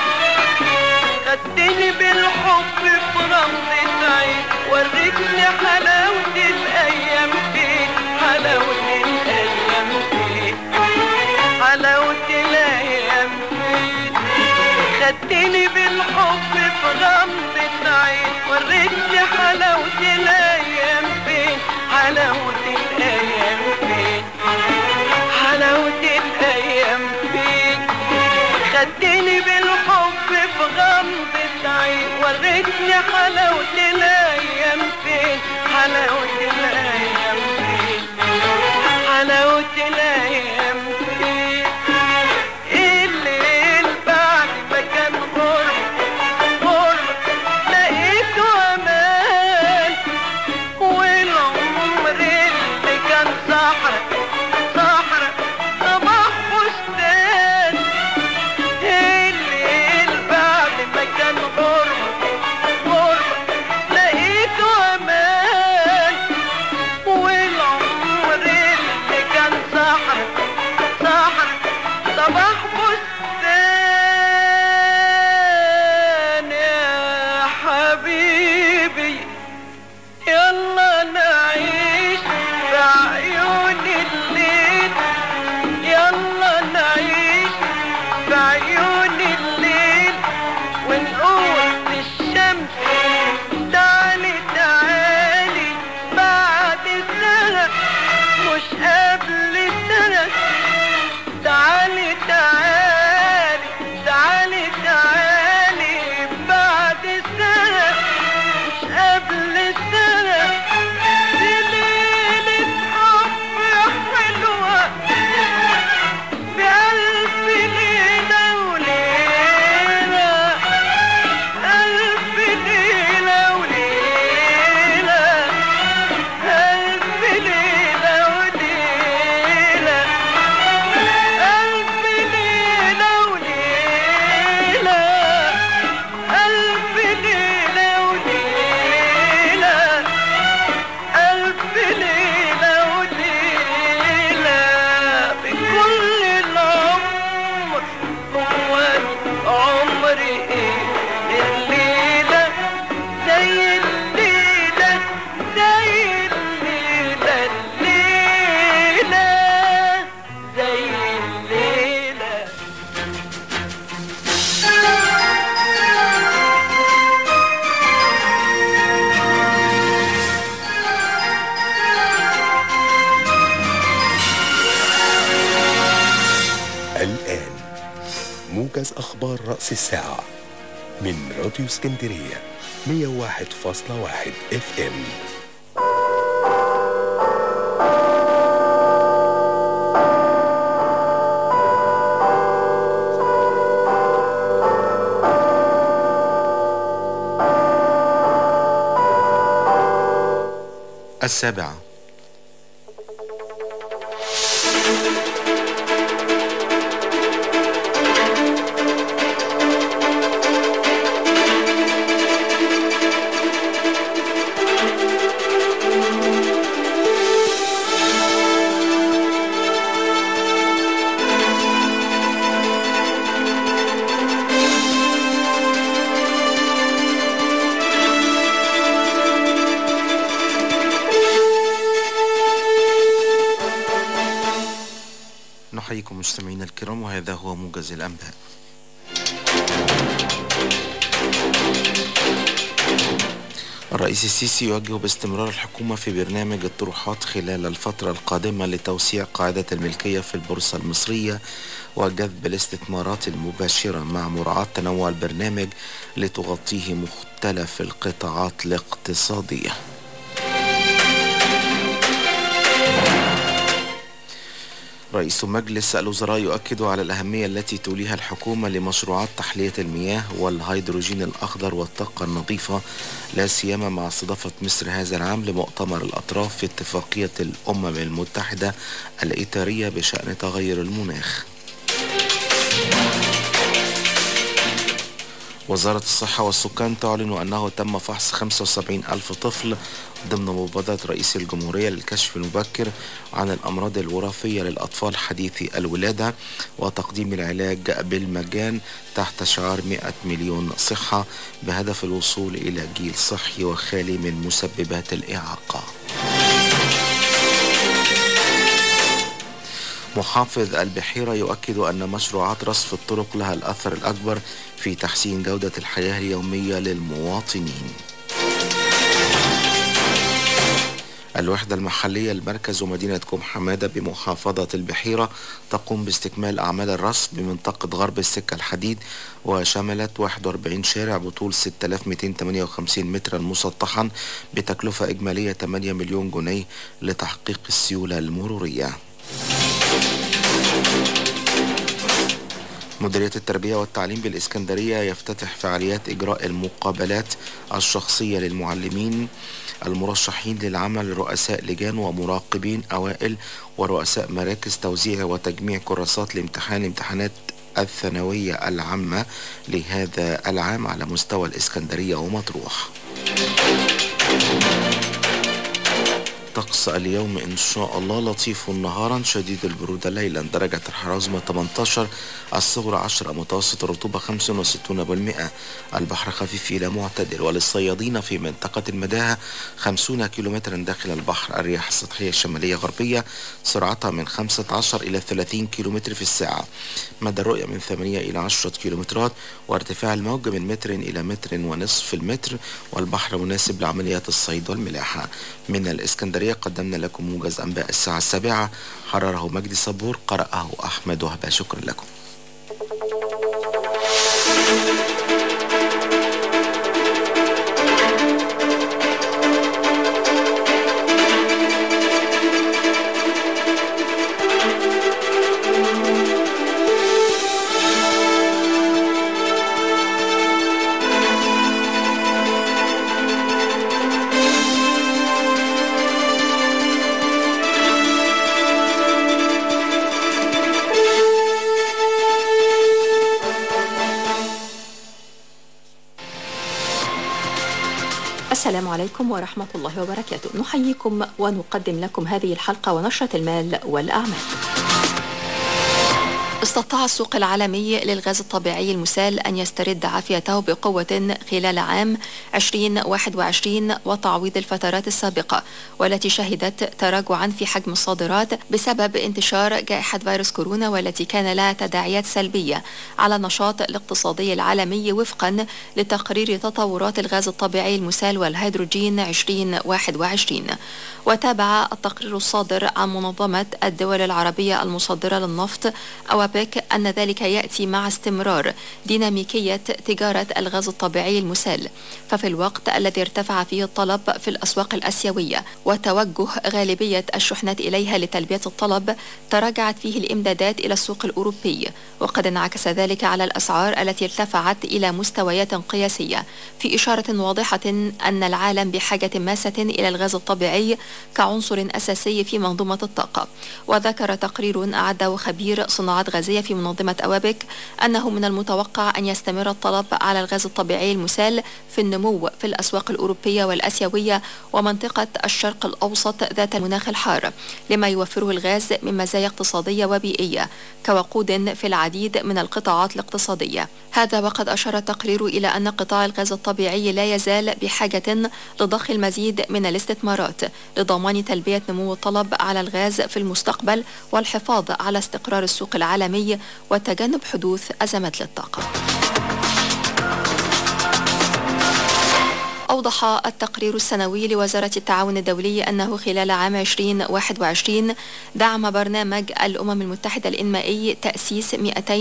خدتني بالحب في غمضة عين وريتني حلاوة الأيام فين حلاوة الأيام فين حلاوة الأيام فين خدتني بالحب في غمضة عين وريتني حلاوة الأيام فين حلاوة الأيام فين حلاوة الأيام فين خدتني بالحب في غمضة عين وريتني حلاوة الأيام فين حلاوة الأيام فين حلاوة الأيام فين الليل بعد ما كان غرب غرب لقيته أمان والعمر اللي كان صحرا صحرا صباح بستان الليل بعد ما كان غرب غرب لقيته أمان والعمر اللي كان صحرا صحرا صباح بستان يا حبيبي يلا نعيش في عيون الليل يلا نعيش في عيون الليل ونقول للشمس تعالي تعالي بعد سنة مش قبل سنة تعالي تعالي تعالي تعالي بعد سنة مش قبل موجز أخبار رأس الساعة من راديو اسكندرية 101.1 اف ام السابعة نحييكم مستمعينا الكرام وهذا هو موجز الأنباء الرئيس السيسي يوجه باستمرار الحكومة في برنامج الطروحات خلال الفترة القادمة لتوسيع قاعدة الملكية في البورصة المصرية وجذب الاستثمارات المباشرة مع مراعاة تنوع البرنامج لتغطيه مختلف القطاعات الاقتصادية رئيس مجلس الوزراء يؤكد على الأهمية التي توليها الحكومة لمشروعات تحلية المياه والهيدروجين الأخضر والطاقة النظيفة لا سيما مع استضافة مصر هذا العام لمؤتمر الأطراف في اتفاقية الأمم المتحدة الإطارية بشأن تغير المناخ وزارة الصحة والسكان تعلن أنه تم فحص 75 ألف طفل ضمن مبادرة رئيس الجمهورية للكشف المبكر عن الأمراض الوراثية للأطفال حديثي الولادة وتقديم العلاج بالمجان تحت شعار 100 مليون صحة بهدف الوصول إلى جيل صحي وخالي من مسببات الإعاقة محافظ البحيرة يؤكد أن مشروعات رصف الطرق لها الأثر الأكبر في تحسين جودة الحياة اليومية للمواطنين الوحدة المحلية لمركز ومدينة كوم حمادة بمحافظة البحيرة تقوم باستكمال أعمال الرصف بمنطقة غرب السكة الحديد وشملت 41 شارع بطول 6258 مترا مسطحا بتكلفة إجمالية 8 مليون جنيه لتحقيق السيولة المرورية مديرية التربية والتعليم بالإسكندرية يفتتح فعاليات إجراء المقابلات الشخصية للمعلمين المرشحين للعمل رؤساء لجان ومراقبين أوائل ورؤساء مراكز توزيع وتجميع كراسات لامتحان امتحانات الثانوية العامة لهذا العام على مستوى الإسكندرية ومطروح طقس اليوم إن شاء الله لطيف نهارا شديد البرودة ليلا درجة الحرارة 18 الصغرى 10 متوسط الرطوبة 65% البحر خفيف إلى معتدل وللصيادين في منطقة المداهة 50 كيلومترا داخل البحر الرياح السطحية الشمالية غربية سرعتها من 15 إلى 30 كيلومتر في الساعة مدى الرؤية من 8 إلى 10 كيلومترات وارتفاع الموج من متر إلى متر ونصف المتر والبحر مناسب لعمليات الصيد والملاحة من الإسكندرية قدمنا لكم موجز أنباء الساعة السابعة حرره مجدي صبور قرأه أحمد وهبة شكرا لكم السلام عليكم ورحمة الله وبركاته نحييكم ونقدم لكم هذه الحلقة ونشرة المال والأعمال استطاع السوق العالمي للغاز الطبيعي المسال أن يسترد عافيته بقوة خلال عام 2021 وتعويض الفترات السابقة والتي شهدت تراجعا في حجم الصادرات بسبب انتشار جائحة فيروس كورونا والتي كان لها تداعيات سلبية على النشاط الاقتصادي العالمي وفقا لتقرير تطورات الغاز الطبيعي المسال والهيدروجين 2021 وتابع التقرير الصادر عن منظمة الدول العربية المصدرة للنفط أواب بيك أن ذلك يأتي مع استمرار ديناميكية تجارة الغاز الطبيعي المسال ففي الوقت الذي ارتفع فيه الطلب في الأسواق الآسيوية وتوجه غالبية الشحنات إليها لتلبية الطلب تراجعت فيه الإمدادات إلى السوق الأوروبي وقد انعكس ذلك على الأسعار التي ارتفعت إلى مستويات قياسية في إشارة واضحة أن العالم بحاجة ماسة إلى الغاز الطبيعي كعنصر أساسي في منظومة الطاقة وذكر تقرير أعده خبير صناعات غازية في منظمة أوابك أنه من المتوقع أن يستمر الطلب على الغاز الطبيعي المسال في النمو في الأسواق الأوروبية والآسيوية ومنطقة الشرق الأوسط ذات المناخ الحار لما يوفره الغاز من مزايا اقتصادية وبيئية كوقود في العديد من القطاعات الاقتصادية هذا وقد أشار التقرير إلى أن قطاع الغاز الطبيعي لا يزال بحاجة لضخ المزيد من الاستثمارات لضمان تلبية نمو الطلب على الغاز في المستقبل والحفاظ على استقرار السوق العالمي وتجنب حدوث أزمات للطاقة أوضح التقرير السنوي لوزارة التعاون الدولي أنه خلال عام 2021 دعم برنامج الأمم المتحدة الإنمائي تأسيس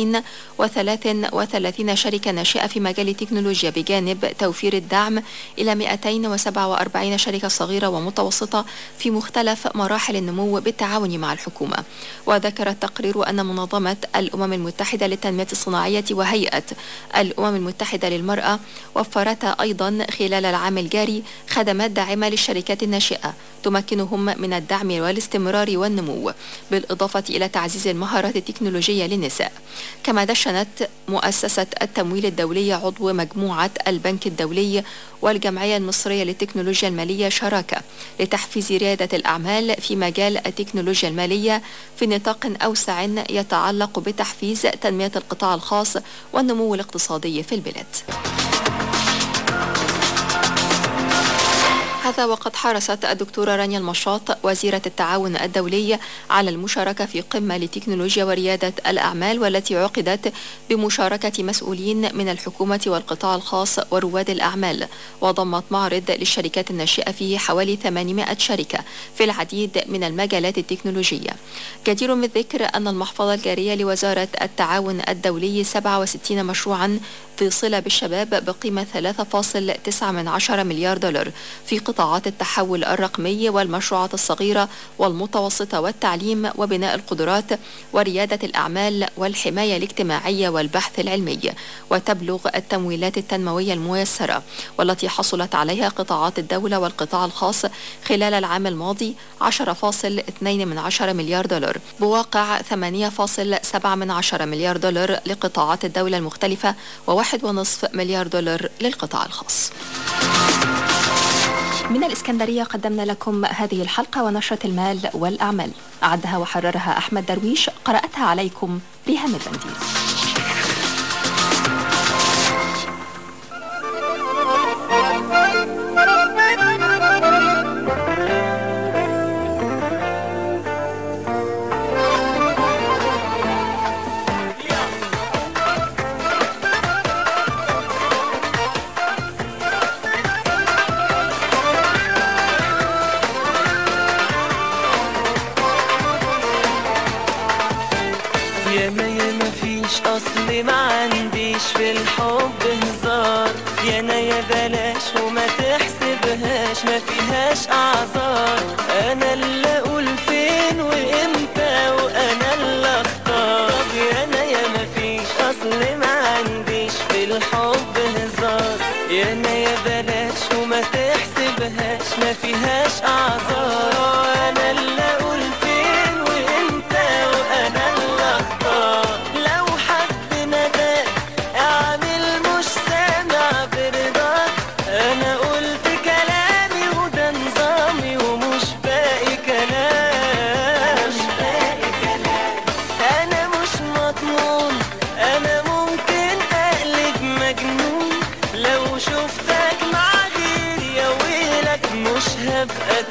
233 شركة ناشئة في مجال التكنولوجيا بجانب توفير الدعم إلى 247 شركة صغيرة ومتوسطة في مختلف مراحل النمو بالتعاون مع الحكومة وذكر التقرير أن منظمة الأمم المتحدة للتنمية الصناعية وهيئة الأمم المتحدة للمرأة وفرتا أيضا خلال العام الجاري خدمات داعمة للشركات الناشئة تمكنهم من الدعم والاستمرار والنمو بالإضافة إلى تعزيز المهارات التكنولوجية للنساء كما دشنت مؤسسة التمويل الدولي عضو مجموعة البنك الدولي والجمعية المصرية للتكنولوجيا المالية شراكة لتحفيز ريادة الأعمال في مجال التكنولوجيا المالية في نطاق أوسع يتعلق بتحفيز تنمية القطاع الخاص والنمو الاقتصادي في البلاد هذا وقد حرصت الدكتورة رانيا المشاط وزيرة التعاون الدولي على المشاركة في قمة لتكنولوجيا وريادة الأعمال والتي عقدت بمشاركة مسؤولين من الحكومة والقطاع الخاص ورواد الأعمال وضمت معرض للشركات الناشئة فيه حوالي 800 شركة في العديد من المجالات التكنولوجية جدير بالذكر أن المحفظة الجارية لوزارة التعاون الدولي 67 مشروعا في صلة بالشباب بقيمة 3.9 من عشرة مليار دولار في قطاعات التحول الرقمي والمشروعات الصغيرة والمتوسطة والتعليم وبناء القدرات وريادة الأعمال والحماية الاجتماعية والبحث العلمي وتبلغ التمويلات التنموية الميسرة والتي حصلت عليها قطاعات الدولة والقطاع الخاص خلال العام الماضي 10.2 من عشرة مليار دولار بواقع 8.7 من عشرة مليار دولار لقطاعات الدولة المختلفة وواحد ونصف مليار دولار للقطاع الخاص من الإسكندرية قدمنا لكم هذه الحلقة ونشرة المال والأعمال أعدها وحررها أحمد درويش قرأتها عليكم ريهام البنديل ياما ياما فيش اصل ما عنديش في الحب هزار يانا يا بلاش وما تحسبهاش ما فيهاش اعذار انا اللي اقول فين وامتى وانا اللي اختار طب يانا ياما فيش اصل ما عنديش في الحب هزار يانا يا بلاش وما تحسبهاش ما فيهاش اعذار انا اللي اقول فين وامتى وانا اللي اختار لو حد نداك اعمل مش سامع برضاك انا قلت كلامي وده نظامي ومش باقي كلام مش باقي كلام انا مش مضمون انا ممكن اقلب مجنون لو شفتك مع غيري يا ويلك مش هبقى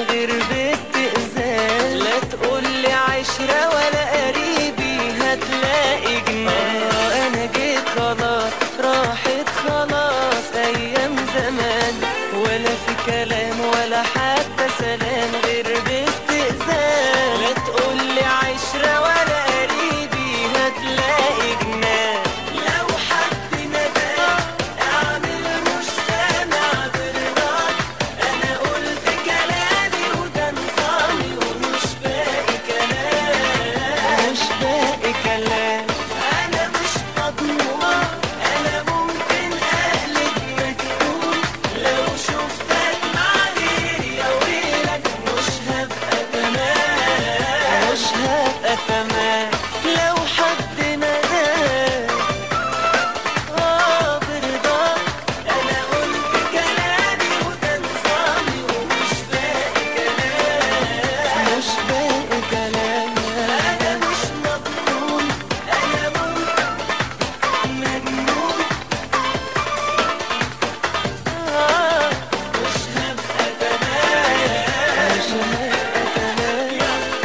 غير باستئذان لا تقولي عشرة ولا قريبي هتلاقي جنان انا جيت خلاص راحت خلاص ايام زمان ولا في كلام ولا حتى سلام غير باستئذان لا تقولي عشرة ولا قريبي هتلاقي جنان لو حد نداك اعمل مش سامع برضاك انا قلت كلامي وده نظامي ومش باقي كلام مش باقي كلام انا مش مضمون انا ممكن اقلب مجنون لو شفتك مع غيري يا ويلك مش هبقى تمام مش هبقى تمام لو حد نداك اه برضاك انا قلت كلامي وده نظامي ومش باقي كلام مش باقي كلام انا مش مضمون انا ممكن مجنون آه مش هبقى تمام مش هبقى تمام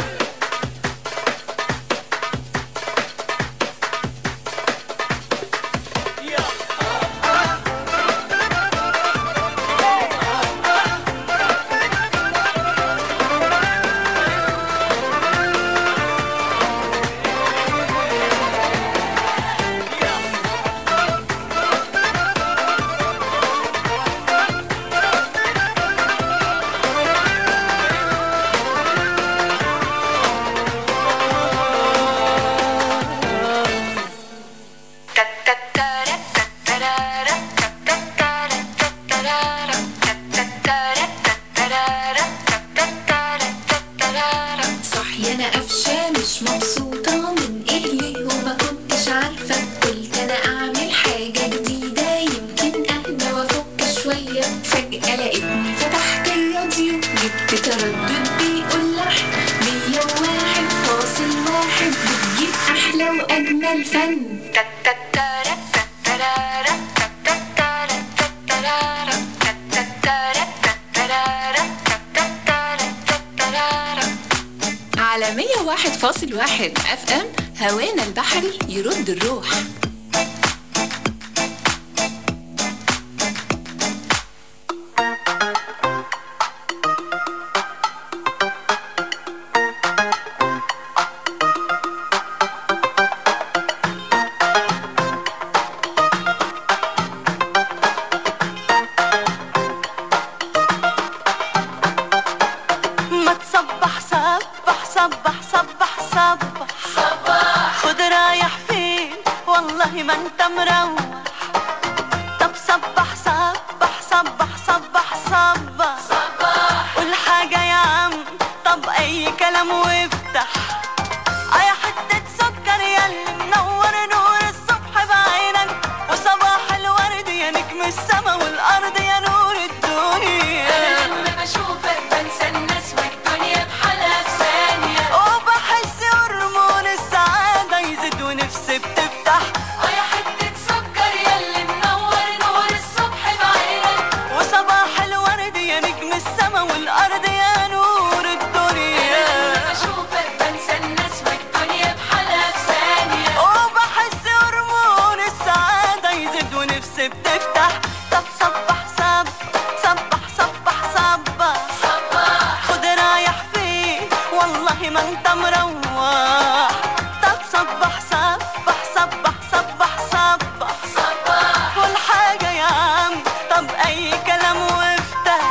صح يا انا قفشه مش مبسوطه من ايه ليه وما كنتش عارفه قلت انا اعمل حاجه جديده يمكن اهدى وافك شويه فجاه لقيتني فتحت الراديو جبت تردد بيقول لحن مية وواحد فاصل واحد بتجيب احلى واجمل فن على 101.1 اف ام هوانا البحري يرد الروح ما تصبح صبح صبح صبح صبح صبح خد رايح فين والله ما انت مروح طب صبح صبح صبح صبح صبح صبح قول حاجة يا عم طب أي كلام وافتح أي حتة سكر ياللي منور نور الصبح بعينك وصباح الورد يا نجم السما والأرض يا نور الدنيا لما بشوفك بنسى الناس والدنيا بحالها في ثانية وبحس هرمون السعادة يزيد ونفسي بتفتح يا حتة سكر ياللي منور نور الصبح بعينك وصباح الورد يا نجم السما والأرض يا نور الدنيا لما بشوفك بنسى الناس والدنيا بحالها في ثانية وبحس هرمون السعادة يزيد ونفسي بتفتح طب صبح صب صبح صبح صبح صبح خد رايح فين والله ما انت مروح طب صبح صبح صبح صبح صبح صبح قول حاجة يا عم طب أي كلام وافتح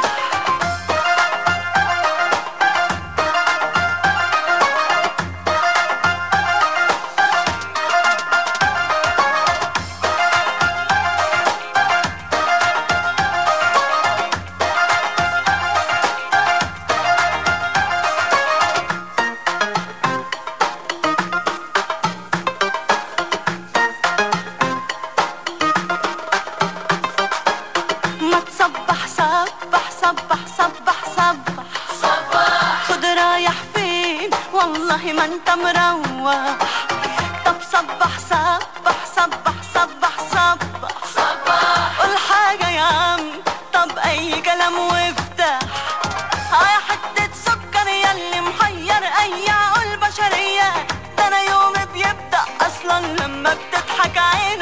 ما تصبح صبح صبح صبح صبح صبح خد رايح فين والله ما انت مروح طب صبح صبح صبح صبح صبح صبح قول حاجة يا عم طب أي كلام وافتح هاي حتة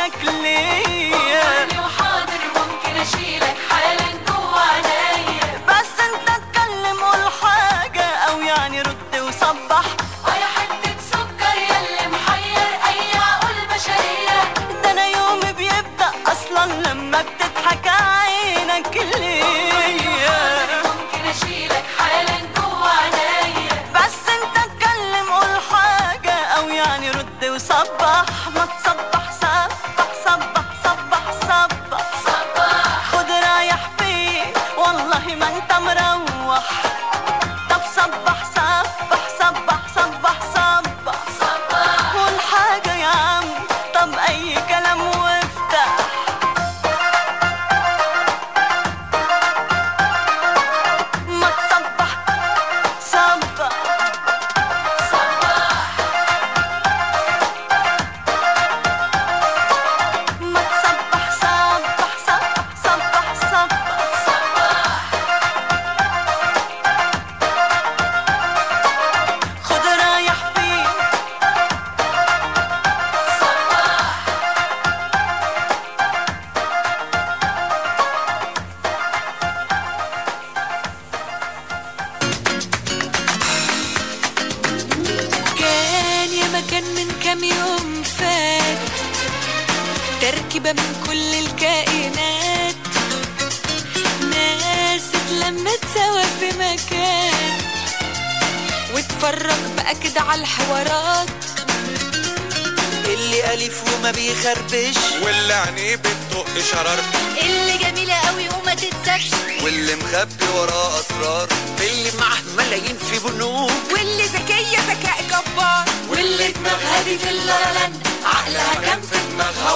عينك ليا قولي وحاضر ممكن اشيلك حالا جوا عينيا بس انت اتكلم قول حاجة او يعني رد وصبح اه يا حتة سكر ياللي محير اي عقول بشرية ده انا يومي بيبدأ اصلا لما بتضحك عينك ليا ممكن اشيلك حالا جوا عينيا بس انت اتكلم قول حاجة او يعني رد وصبح ما تصبح صبح صبح صبح صبح صبح خد رايح فيه والله ما انت مروح طب صبح صبح صبح صبح صبح صبح قول حاجة يا عم طب اي كلام وافتح ما تصبح صبح صبح ما تصبح صبح صبح صبح صبح صبح خد رايح فيه صبح كان يا مكان من كام يوم فات تركيبة من كل الكائنات ناس اتلمت سوا في مكان واتفرج بقى كده على الحوارات اللي أليف وما بيخربش واللي عينيه بتطق شرر اللي جميلة قوي وما تتسابش واللي مخبي وراه أسرار اللي معاه ملايين في بنوك واللي ذكية ذكاء جبار واللي دماغها دي في اللالند عقلها كان في دماغها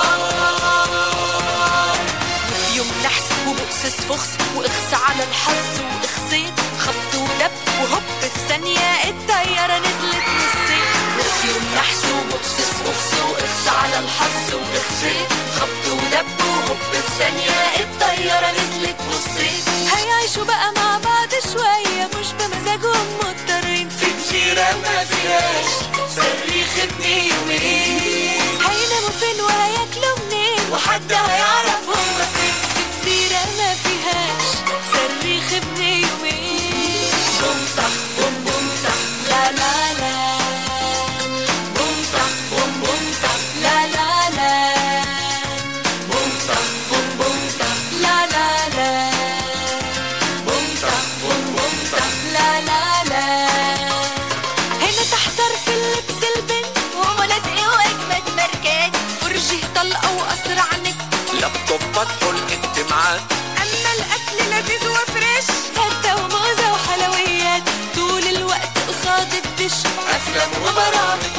وطار وفي يوم نحس وبؤسس فخس واخس على الحظ واخسيت خبط ودب وهوب في ثانية الطيارة نزلت نصين وفي يوم نحس وبؤسس فخس واخس على الحظ واخسيت خبط ودب وهوب في ثانية الطيارة نزلت نصين هيعيشوا بقى مع بعض شوية مش بمزاجهم مضطرين في جزيرة ما فيهاش صريخ ابن يومين هيناموا فين وهياكلوا منين وحد هيعرف هما فين في جزيرة ما فيهاش صريخ ابن يومين بوم طخ بوم بوم طخ لا لا لا بوم طخ بوم بوم طخ لا لا لا بوم طخ بوم بوم طخ لا لا لا بوم طخ بوم بوم طخ لا لا لا هنا تحتار في اللبس البنت ومنادق واجمد ماركات فرجي طلقه واسرع نت لابتوبات حلقة معاك اما الاكل لذيذ وفريش فته وموزه وحلويات طول الوقت قصاد الدش افلام وبرامج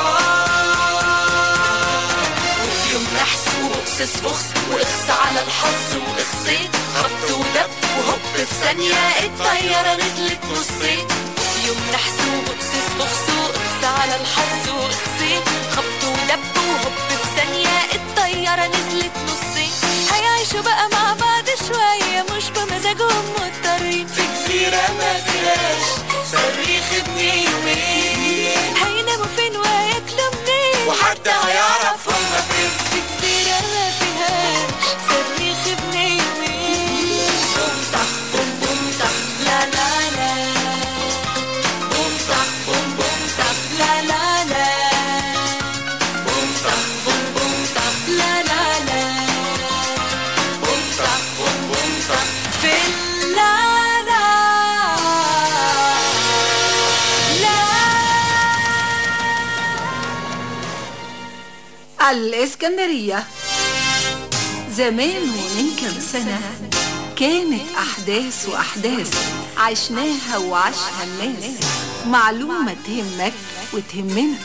ماتشات وفي يوم نحس وبؤسس فخس واخس على الحظ واخسيت خبط ودب وهوب في ثانية الطيارة نزلت نصين في يوم نحس وبؤسس فخس واخس على الحظ واخسيت خبط ودب وهوب في ثانيه الطياره نزلت نصين هيعيشوا بقى مع بعض شويه مش بمزاجهم مضطرين في جزيرة ما فيهاش صريخ ابن يومين هيناموا فين وهياكلوا منين وحد هيعرف هما فين في جزيره ما فيهاش صريخ ابن يومين بوم طخ بوم بوم طخ لا لا لا بوم طخ بوم بوم طخ لا لا لا بوم طخ بوم بوم طخ لا لا لا بوم طخ بوم بوم طخ في اللا لا لا الإسكندرية زمان ومن كام سنة كانت أحداث وأحداث عشناها وعاشها الناس معلومة تهمك وتهمنا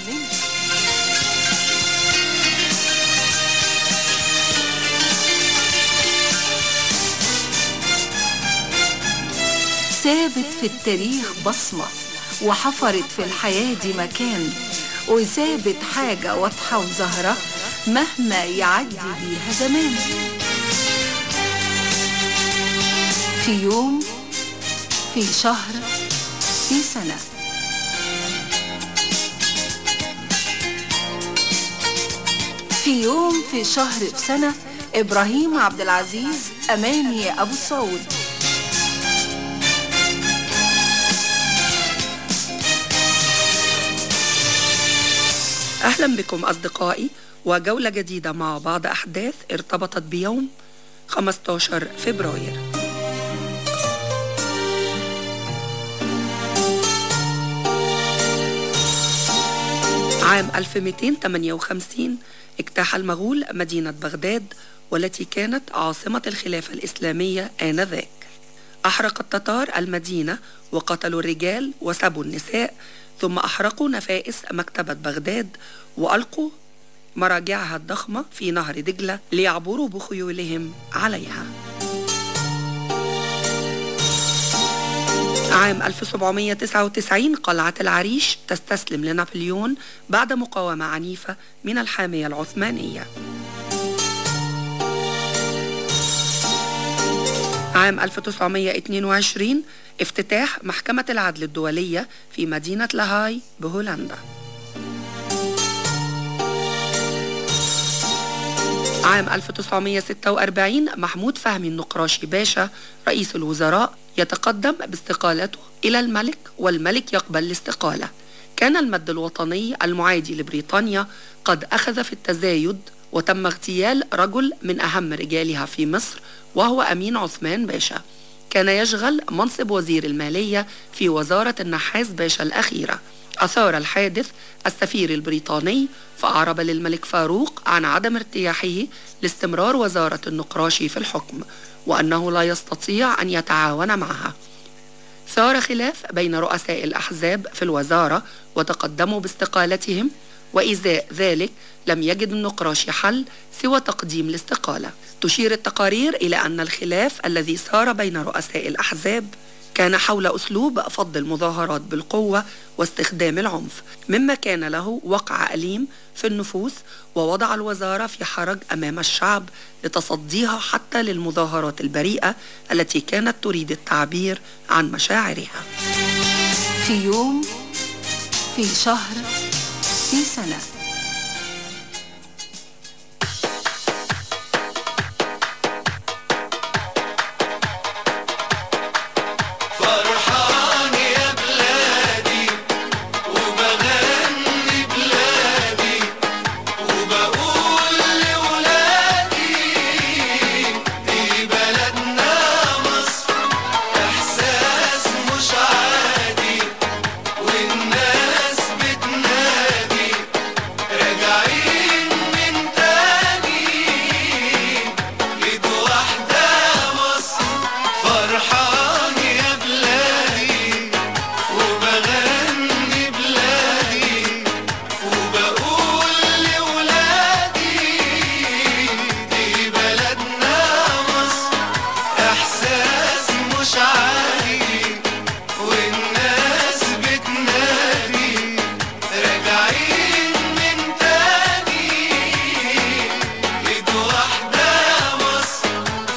سابت في التاريخ بصمة وحفرت في الحياة دي مكان وسابت حاجة واضحة وظاهرة مهما يعدي بيها زمان في يوم في شهر في سنة في في يوم في شهر في سنة إبراهيم عبد العزيز أماني أبو السعود أهلا بكم أصدقائي وجولة جديدة مع بعض أحداث ارتبطت بيوم 15 فبراير عام 1258 اجتاح المغول مدينة بغداد والتي كانت عاصمة الخلافة الإسلامية آنذاك أحرق التتار المدينة وقتلوا الرجال وسبوا النساء ثم أحرقوا نفائس مكتبة بغداد وألقوا مراجعها الضخمة في نهر دجلة ليعبروا بخيولهم عليها عام 1799 قلعة العريش تستسلم لنابليون بعد مقاومة عنيفة من الحامية العثمانية عام 1922 افتتاح محكمة العدل الدولية في مدينة لاهاي بهولندا عام 1946 محمود فهمي النقراشي باشا رئيس الوزراء يتقدم باستقالته إلى الملك والملك يقبل الاستقالة كان المد الوطني المعادي لبريطانيا قد أخذ في التزايد وتم اغتيال رجل من أهم رجالها في مصر وهو أمين عثمان باشا كان يشغل منصب وزير المالية في وزارة النحاس باشا الأخيرة أثار الحادث السفير البريطاني فأعرب للملك فاروق عن عدم ارتياحه لاستمرار وزارة النقراشي في الحكم وأنه لا يستطيع أن يتعاون معها ثار خلاف بين رؤساء الأحزاب في الوزارة وتقدموا باستقالتهم وإزاء ذلك لم يجد النقراشي حل سوى تقديم الاستقالة تشير التقارير إلى أن الخلاف الذي صار بين رؤساء الأحزاب كان حول أسلوب فض المظاهرات بالقوة واستخدام العنف مما كان له وقع أليم في النفوس ووضع الوزارة في حرج أمام الشعب لتصديها حتى للمظاهرات البريئة التي كانت تريد التعبير عن مشاعرها في يوم في شهر في سنة فرحان يا بلادي وبغني بلادي وبقول لولادي دي بلدنا مصر احساس مش عادي والناس بتنادي راجعين من تاني ايد واحدة مصر فرحان يا بلادي وبغني بلادي وبقول لولادي دي بلدنا مصر احساس مش عادي والناس بتنادي راجعين من تاني ايد واحدة مصر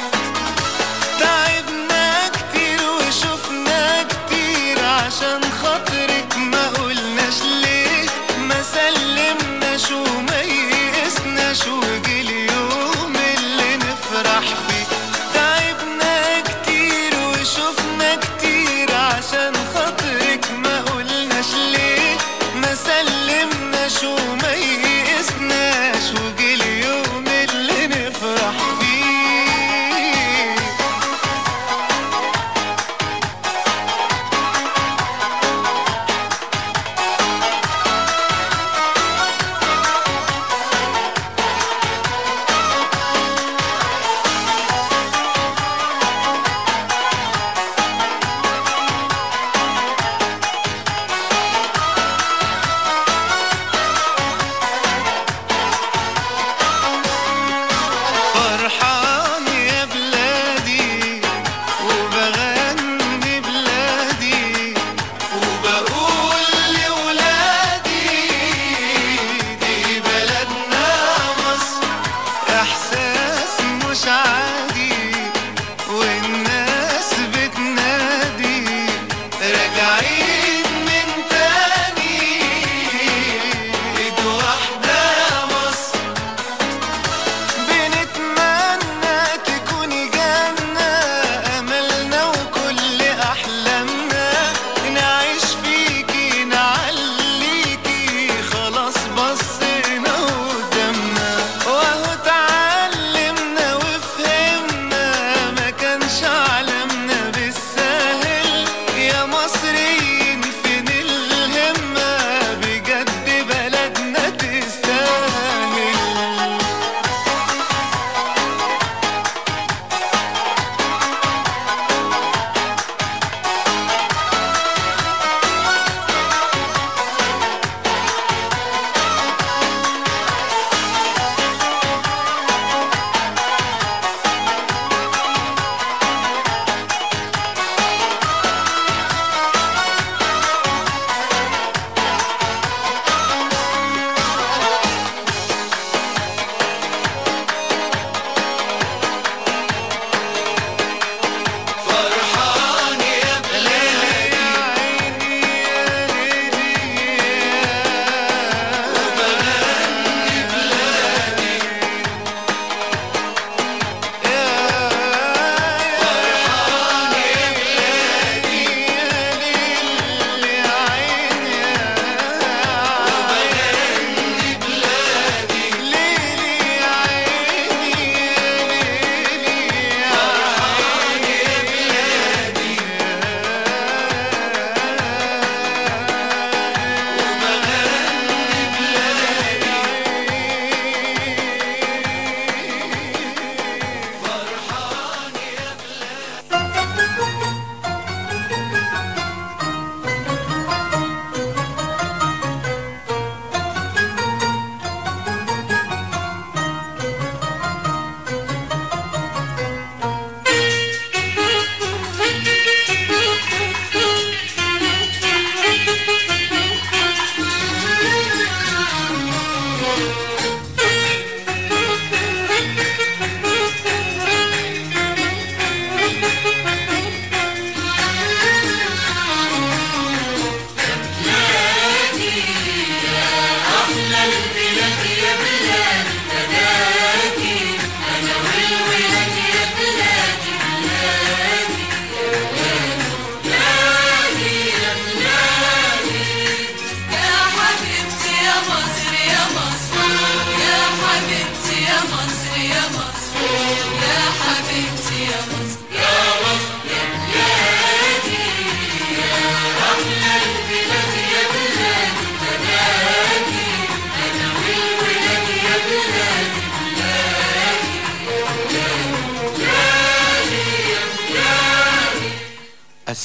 تعبنا كتير وشفنا كتير عشان خاطرك ما قلناش ليه ما سلمناش وما يئسناش وجه اليوم اللي نفرح فيه تعبنا كتير وشفنا كتير عشان خاطرك ما قلناش ليه ما سلمناش وما يئسناش وجه اليوم اللي نفرح فيه فرحان يا بلادي وبغني بلادي وبقول لولادي دي بلدنا مصر احساس مش عادي والناس بتنادي راجعين من تاني ايد واحدة مصر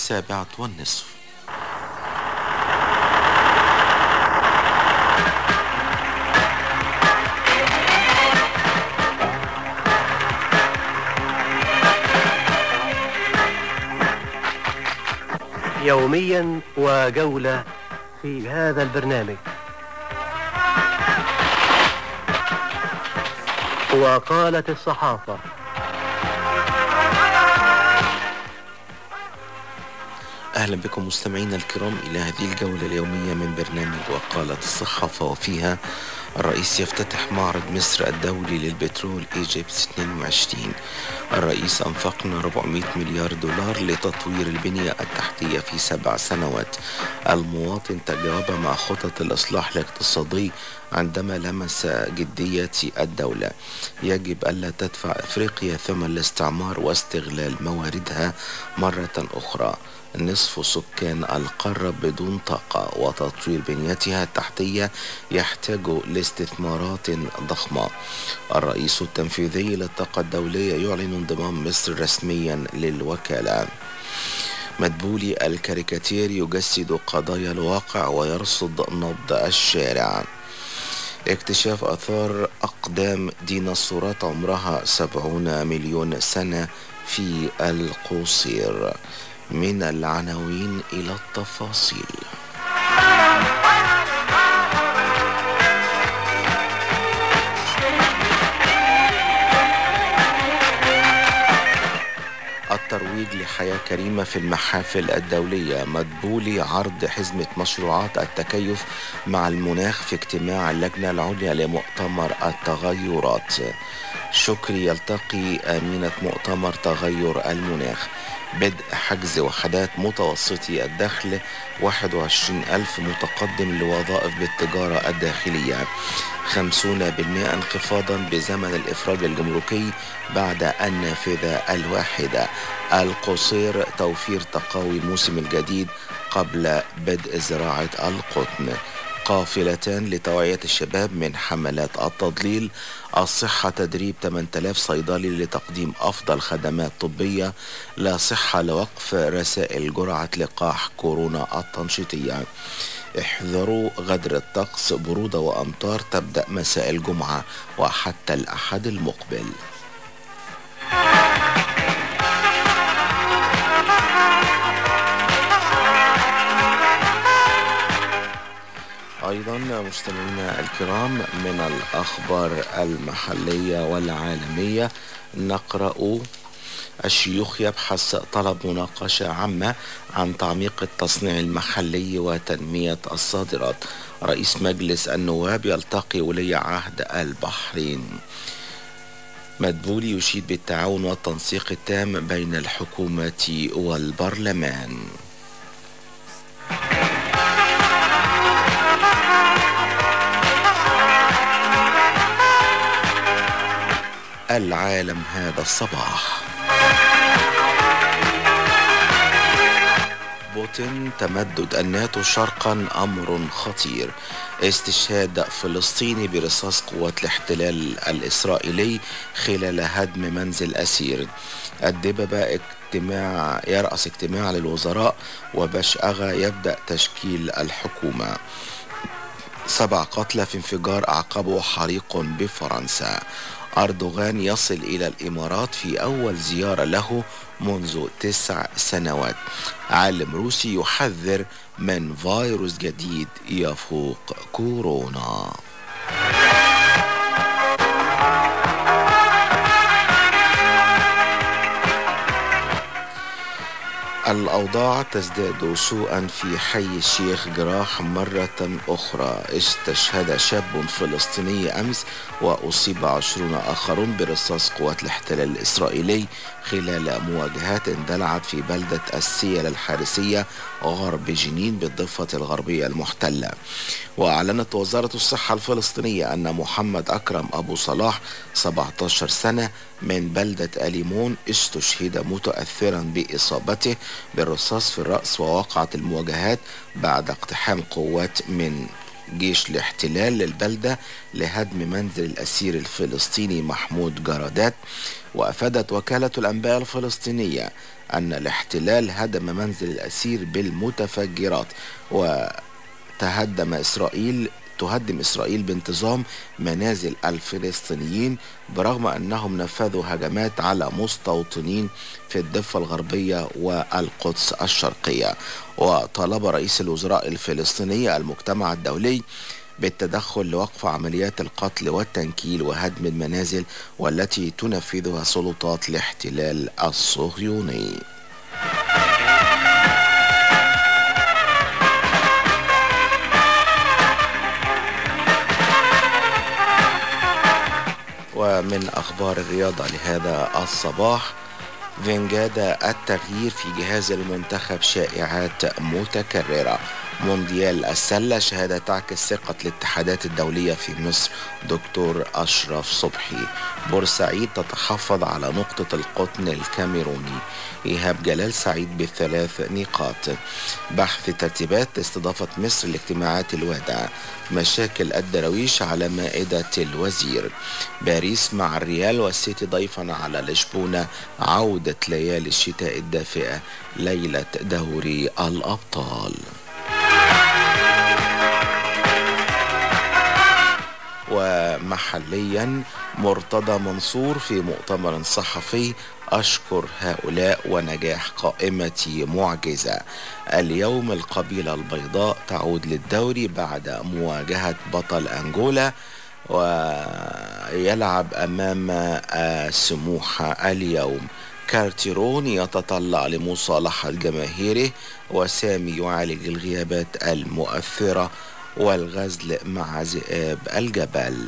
السابعة والنصف يوميا وجولة في هذا البرنامج وقالت الصحافة أهلا بكم مستمعينا الكرام إلى هذه الجولة اليومية من برنامج وقالت الصحافة وفيها الرئيس يفتتح معرض مصر الدولي للبترول ايجيبت 22 الرئيس أنفقنا 400 مليار دولار لتطوير البنية التحتية في سبع سنوات المواطن تجاوب مع خطط الإصلاح الاقتصادي عندما لمس جدية الدولة يجب ألا تدفع أفريقيا ثمن الاستعمار واستغلال مواردها مرة أخرى نصف سكان القارة بدون طاقة وتطوير بنيتها التحتية يحتاج لاستثمارات ضخمة الرئيس التنفيذي للطاقة الدولية يعلن انضمام مصر رسميا للوكالة مدبولي الكاريكاتير يجسد قضايا الواقع ويرصد نبض الشارع اكتشاف أثار أقدام ديناصورات عمرها سبعون مليون سنة في القصير من العناوين إلى التفاصيل الترويج لحياة كريمة في المحافل الدولية مدبولي عرض حزمة مشروعات التكيف مع المناخ في اجتماع اللجنة العليا لمؤتمر التغيرات شكري يلتقي أمينة مؤتمر تغير المناخ بدء حجز وحدات متوسطي الدخل 21 ألف متقدم لوظائف بالتجارة الداخلية 50% انخفاضا بزمن الإفراج الجمركي بعد النافذة الواحدة القصير توفير تقاوي الموسم الجديد قبل بدء زراعة القطن قافلتان لتوعية الشباب من حملات التضليل الصحة تدريب 8000 صيدلي لتقديم أفضل خدمات طبية لا صحة لوقف رسائل جرعة لقاح كورونا التنشيطية احذروا غدر الطقس برودة وأمطار تبدأ مساء الجمعة وحتى الأحد المقبل أيضا مستمعينا الكرام من الأخبار المحلية والعالمية نقرأ الشيوخ يبحث طلب مناقشة عامة عن تعميق التصنيع المحلي وتنمية الصادرات رئيس مجلس النواب يلتقي ولي عهد البحرين مدبولي يشيد بالتعاون والتنسيق التام بين الحكومة والبرلمان العالم هذا الصباح بوتين تمدد الناتو شرقا أمر خطير استشهاد فلسطيني برصاص قوات الاحتلال الإسرائيلي خلال هدم منزل أسير الدببة اجتماع يرأس اجتماع للوزراء وباش أغا يبدأ تشكيل الحكومة سبع قتلى في انفجار أعقبه حريق بفرنسا أردوغان يصل إلى الإمارات في أول زيارة له منذ تسع سنوات عالم روسي يحذر من فيروس جديد يفوق كورونا الأوضاع تزداد سوءا في حي الشيخ جراح مرة أخرى استشهد شاب فلسطيني أمس وأصيب عشرون آخرون برصاص قوات الاحتلال الإسرائيلي خلال مواجهات اندلعت في بلدة السيل الحارسية غرب جنين بالضفة الغربية المحتلة وأعلنت وزارة الصحة الفلسطينية أن محمد أكرم أبو صلاح 17 سنة من بلدة أليمون استشهد متأثرا بإصابته بالرصاص في الرأس ووقعت المواجهات بعد اقتحام قوات من جيش الاحتلال للبلدة لهدم منزل الأسير الفلسطيني محمود جرادات وأفادت وكالة الأنباء الفلسطينية أن الاحتلال هدم منزل الأسير بالمتفجرات وتهدم إسرائيل تهدم إسرائيل بانتظام منازل الفلسطينيين برغم أنهم نفذوا هجمات على مستوطنين في الضفة الغربية والقدس الشرقية وطالب رئيس الوزراء الفلسطيني المجتمع الدولي بالتدخل لوقف عمليات القتل والتنكيل وهدم المنازل والتي تنفذها سلطات الاحتلال الصهيوني ومن أخبار الرياضة لهذا الصباح فينجادا التغيير في جهاز المنتخب شائعات متكررة مونديال السلة شهادة تعكس ثقة الاتحادات الدولية في مصر دكتور أشرف صبحي بورسعيد تتحفظ على نقطة القطن الكاميروني إيهاب جلال سعيد بثلاث نقاط بحث ترتيبات استضافة مصر لاجتماعات الوادع مشاكل الدراويش على مائدة الوزير باريس مع الريال والسيتي ضيفا على لشبونة عودة ليالي الشتاء الدافئة ليلة دوري الأبطال ومحليا مرتضى منصور في مؤتمر صحفي أشكر هؤلاء ونجاح قائمتي معجزة اليوم القبيلة البيضاء تعود للدوري بعد مواجهة بطل أنجولا ويلعب أمام آه، سموحة اليوم كارتيرون يتطلع لمصالحة جماهيره وسامي يعالج الغيابات المؤثرة والغزل مع ذئاب الجبل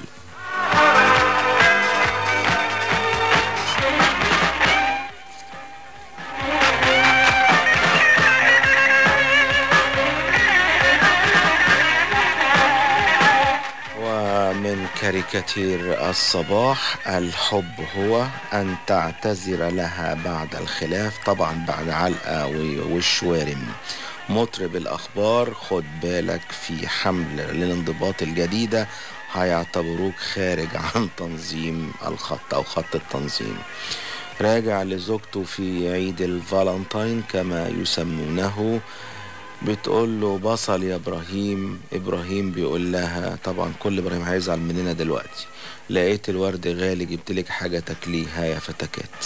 ومن كاريكاتير الصباح الحب هو أن تعتذر لها بعد الخلاف طبعا بعد علقة و- وشوارم مطرب الأخبار خد بالك في حمل للانضباط الجديدة هيعتبروك خارج عن تنظيم الخط أو خط التنظيم راجع لزوجته في عيد الفالنتين كما يسمونه بتقول له بصل يا ابراهيم ابراهيم بيقول لها طبعا كل ابراهيم هيزعل مننا دلوقتي لقيت الورد غالي جبت لك حاجه تاكليها يا فتكات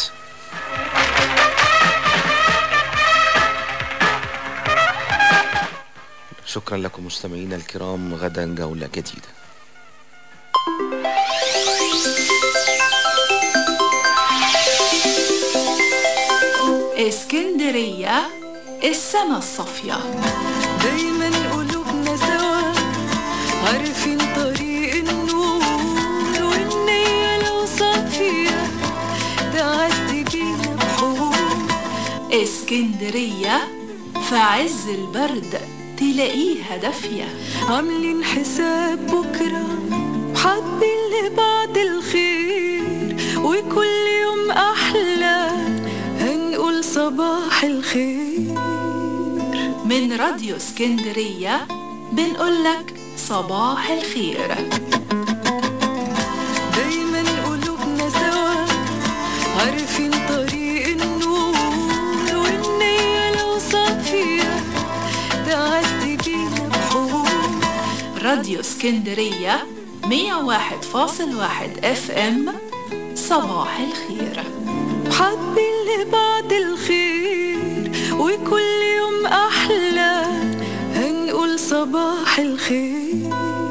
شكرا لكم مستمعينا الكرام غدا جوله جديده اسكندرية السما الصافية دايما قلوبنا سوا عارفين طريق النور والنية لو صافية تعدي بينا بحور اسكندرية في عز البرد تلاقيها دافية عاملين حساب بكرة وحابين لبعض الخير وكل يوم أحلى هنقول صباح الخير من راديو اسكندرية بنقولك صباح الخير دايما قلوبنا سوا عارفين طريق النور والنية لو صافية تعدي بينا بحور راديو اسكندرية 101.1 اف ام صباح الخير حابين لبعض الخير وكل يوم أحلى هنقول صباح الخير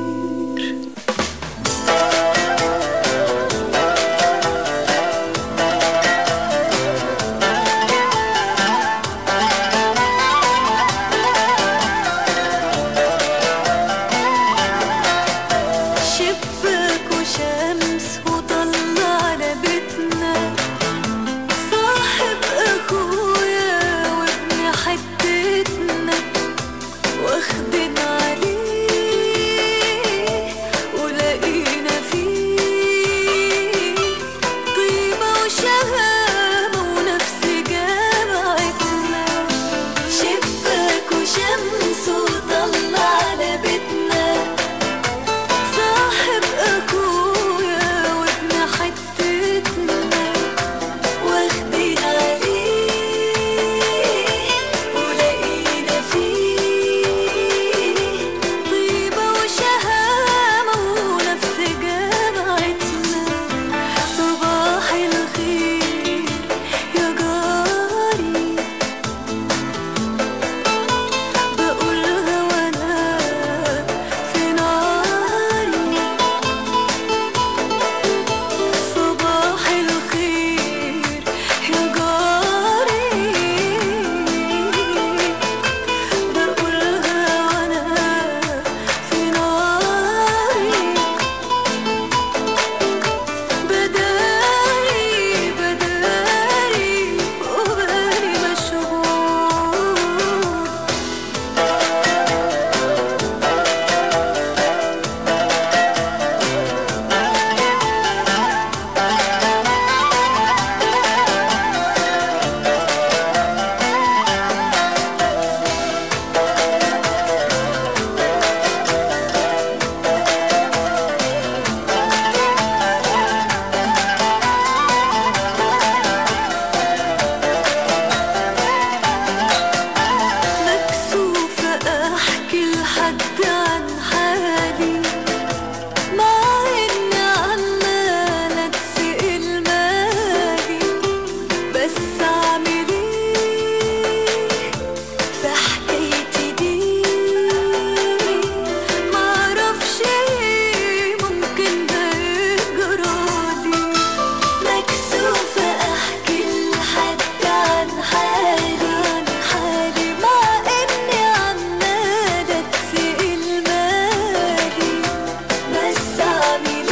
شباك وشمس وطلع على بيتنا صاحب اخويا وابن حتتنا واخدين عليه ولقينا فيه طيبة وشهامة ونفس جامعتنا شباك وشمس وطلع على بيتنا صاحب اخويا وابن حتتنا واخدين عليه حد عن حالي مع إني عمالة أتسأل مالي بس أعمل إيه في حكايتي دي معرفش إيه ممكن ده يجرالي مكسوفة أحكي لحد عن حالي عن حالي مع إني عمالة أتسأل مالي بس أعمل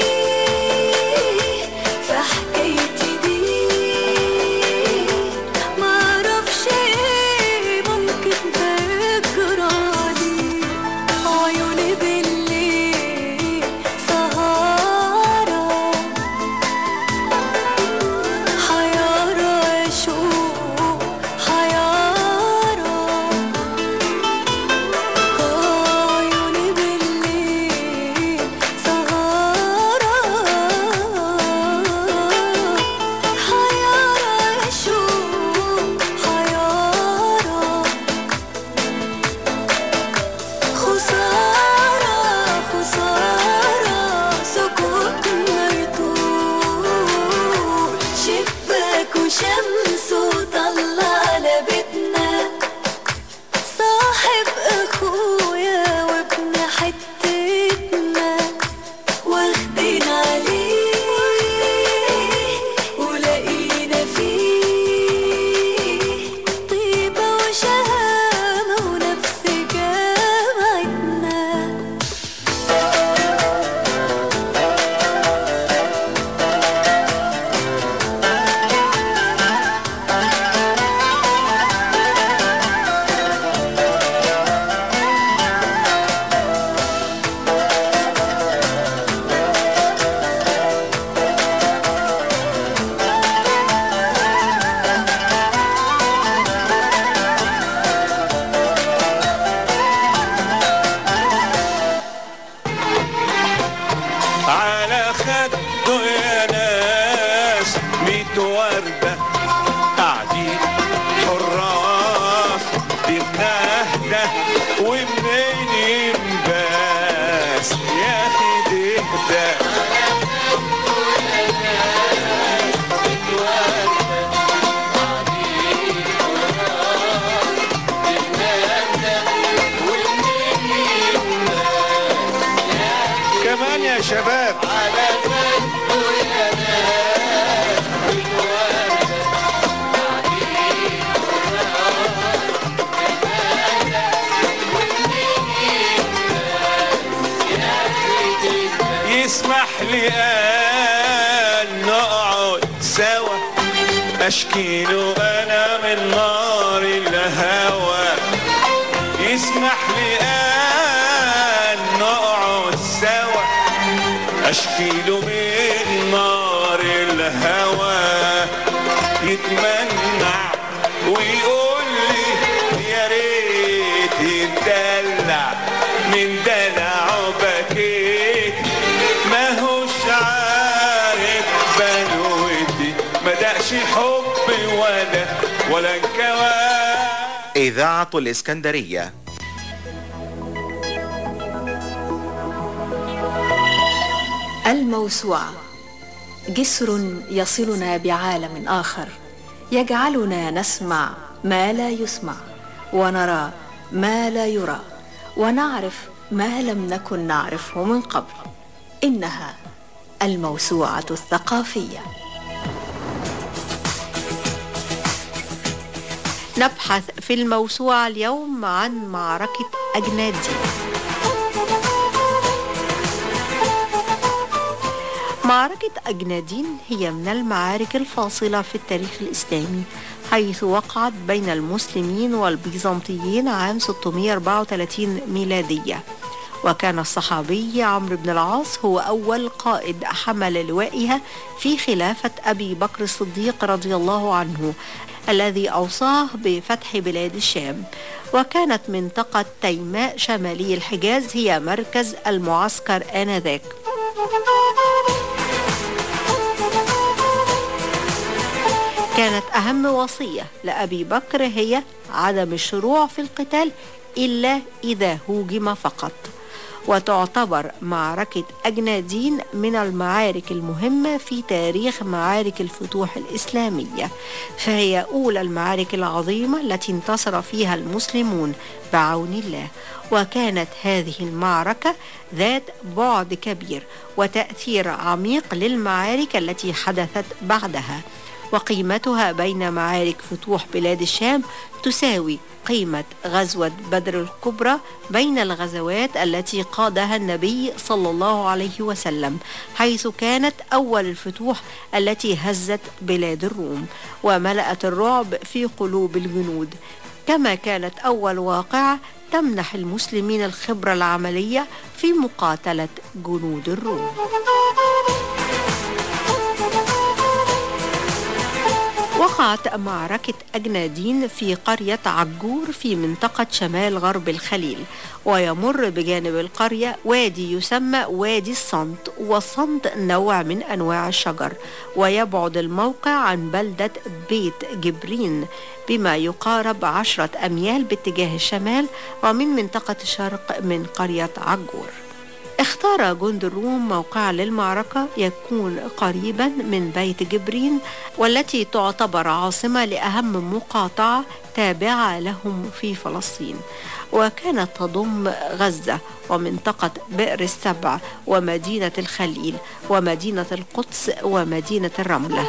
إيه في حكايتي دي معرفش إيه ممكن ده يجرالي عيوني بالليل سهارة حيارة شوق حيارة عيوني بالليل سهارة حيارة شوق حيارة خسارة خسارة سكوت ما يطول شباك وشمس وطلع على بيتنا صاحب اخويا وابن حتتنا واخدين عليه ولقينا فيه طيبة وشهامة ونفس جامعتنا على خده يا ناس ميت وردة قاعدين حراس بنهدى ومنين بس يا اخي تهدى كمان يا شباب يسمح لي ان نقعد سوا اشكي له انا من نار الهوى يسمح لي ان نقعد سوا اشكي له من نار الهوى يتمنع ويقول لي يا ريت يتدلع من دلعه بكيت ما هوش عارف بلوتي ما دقش حب ولا ولا انكوى إذاعة الإسكندرية الموسوعة جسر يصلنا بعالم آخر يجعلنا نسمع ما لا يسمع ونرى ما لا يرى ونعرف ما لم نكن نعرفه من قبل إنها الموسوعة الثقافية نبحث في الموسوعة اليوم عن معركة أجنادي معركة أجنادين هي من المعارك الفاصلة في التاريخ الإسلامي حيث وقعت بين المسلمين والبيزنطيين عام 634 ميلادية وكان الصحابي عمرو بن العاص هو أول قائد حمل لوائها في خلافة أبي بكر الصديق رضي الله عنه الذي أوصاه بفتح بلاد الشام وكانت منطقة تيماء شمالي الحجاز هي مركز المعسكر آنذاك كانت أهم وصية لأبي بكر هي عدم الشروع في القتال إلا إذا هوجم فقط وتعتبر معركة أجنادين من المعارك المهمة في تاريخ معارك الفتوح الإسلامية فهي أولى المعارك العظيمة التي انتصر فيها المسلمون بعون الله وكانت هذه المعركة ذات بعد كبير وتأثير عميق للمعارك التي حدثت بعدها وقيمتها بين معارك فتوح بلاد الشام تساوي قيمة غزوة بدر الكبرى بين الغزوات التي قادها النبي صلى الله عليه وسلم حيث كانت أول الفتوح التي هزت بلاد الروم وملأت الرعب في قلوب الجنود كما كانت أول واقعة تمنح المسلمين الخبرة العملية في مقاتلة جنود الروم وقعت معركة أجنادين في قرية عجور في منطقة شمال غرب الخليل ويمر بجانب القرية وادي يسمى وادي الصمت والصمت نوع من أنواع الشجر ويبعد الموقع عن بلدة بيت جبرين بما يقارب عشرة أميال باتجاه الشمال ومن منطقة الشرق من قرية عجور اختار جند الروم موقعا للمعركة يكون قريبا من بيت جبرين والتي تعتبر عاصمة لأهم مقاطعة تابعة لهم في فلسطين وكانت تضم غزة ومنطقة بئر السبع ومدينة الخليل ومدينة القدس ومدينة الرملة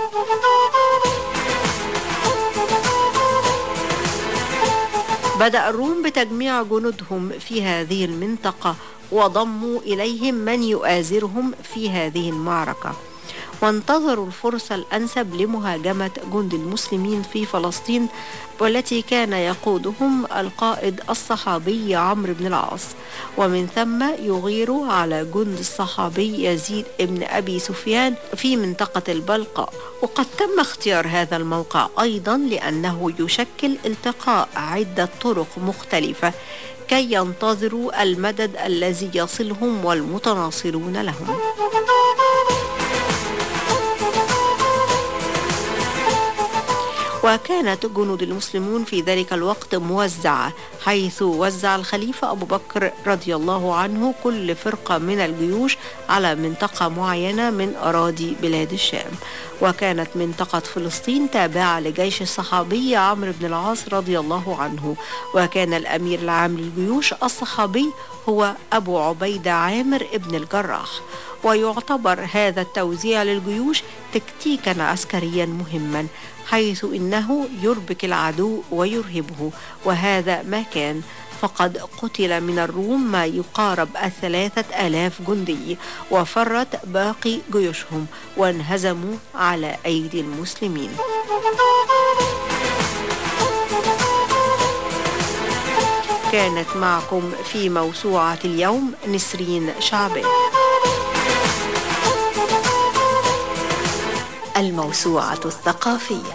بدأ الروم بتجميع جنودهم في هذه المنطقة وضموا إليهم من يؤازرهم في هذه المعركة وانتظروا الفرصة الأنسب لمهاجمة جند المسلمين في فلسطين والتي كان يقودهم القائد الصحابي عمرو بن العاص ومن ثم يغير على جند الصحابي يزيد بن أبي سفيان في منطقة البلقاء وقد تم اختيار هذا الموقع أيضا لأنه يشكل التقاء عدة طرق مختلفة كي ينتظروا المدد الذي يصلهم والمتناصرون لهم وكانت جنود المسلمون في ذلك الوقت موزعة حيث وزع الخليفة أبو بكر رضي الله عنه كل فرقة من الجيوش على منطقة معينة من أراضي بلاد الشام وكانت منطقة فلسطين تابعة لجيش الصحابي عمرو بن العاص رضي الله عنه وكان الأمير العام للجيوش الصحابي هو أبو عبيدة عامر ابن الجراح ويعتبر هذا التوزيع للجيوش تكتيكا عسكريا مهما حيث إنه يربك العدو ويرهبه وهذا ما كان فقد قتل من الروم ما يقارب الثلاثة آلاف جندي وفرت باقي جيوشهم وانهزموا على أيدي المسلمين كانت معكم في موسوعة اليوم نسرين شعبان الموسوعة الثقافية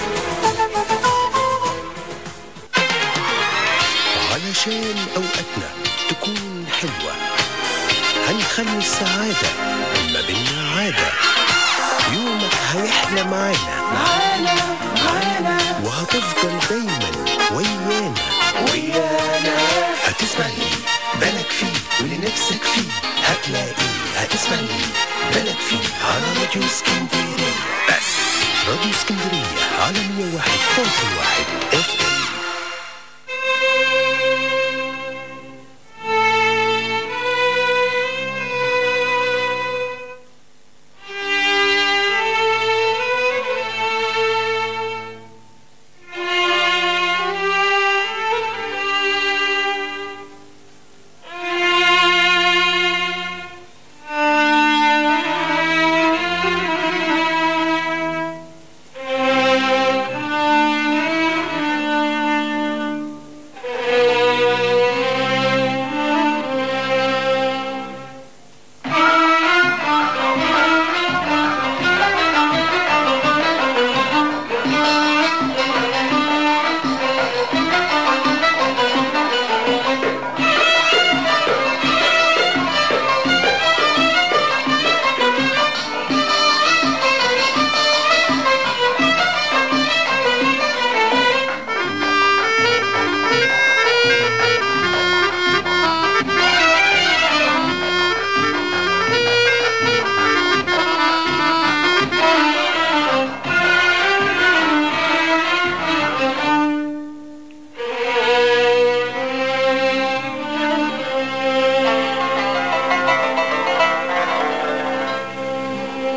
علشان أوقاتنا تكون حلوة هنخلي السعادة ما بينا عادة يومك هيحلى معانا معانا معانا وهتفضل دايما ويانا ويانا هتسمعني بالك فيه واللي نفسك فيه هتلاقيه هتسمعني بالك فيه على راديو اسكندرية بس راديو اسكندرية على 101.1 اف ام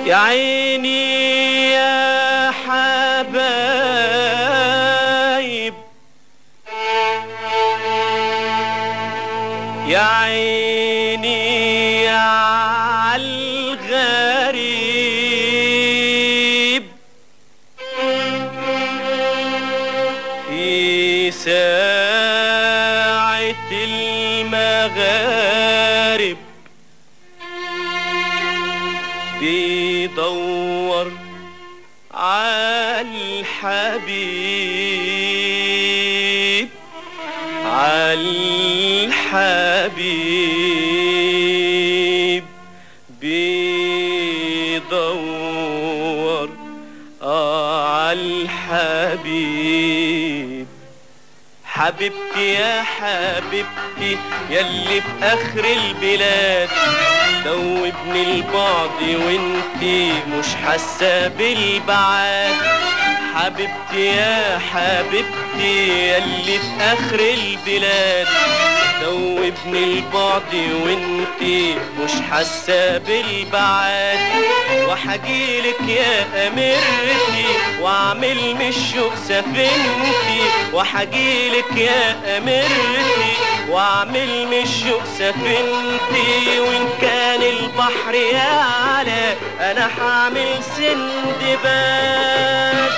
يا عيني يا حبايب يا عيني يا عالغريب في ساعة المغارب بيدور عالحبيب عالحبيب بيدور عالحبيب حبيبتي يا حبيبتي يلي في اخر البلاد دوبني البعد وانتي مش حاسه بالبعاد حبيبتي يا حبيبتي يلي في اخر البلاد دوبني البعد وانتي مش حاسه بالبعاد وحجيلك يا اميرتي واعمل من الشوق سفينتي وحجيلك يا اميرتي واعمل من الشوق سفينتي وان كان البحر يعلى انا حامل سندباد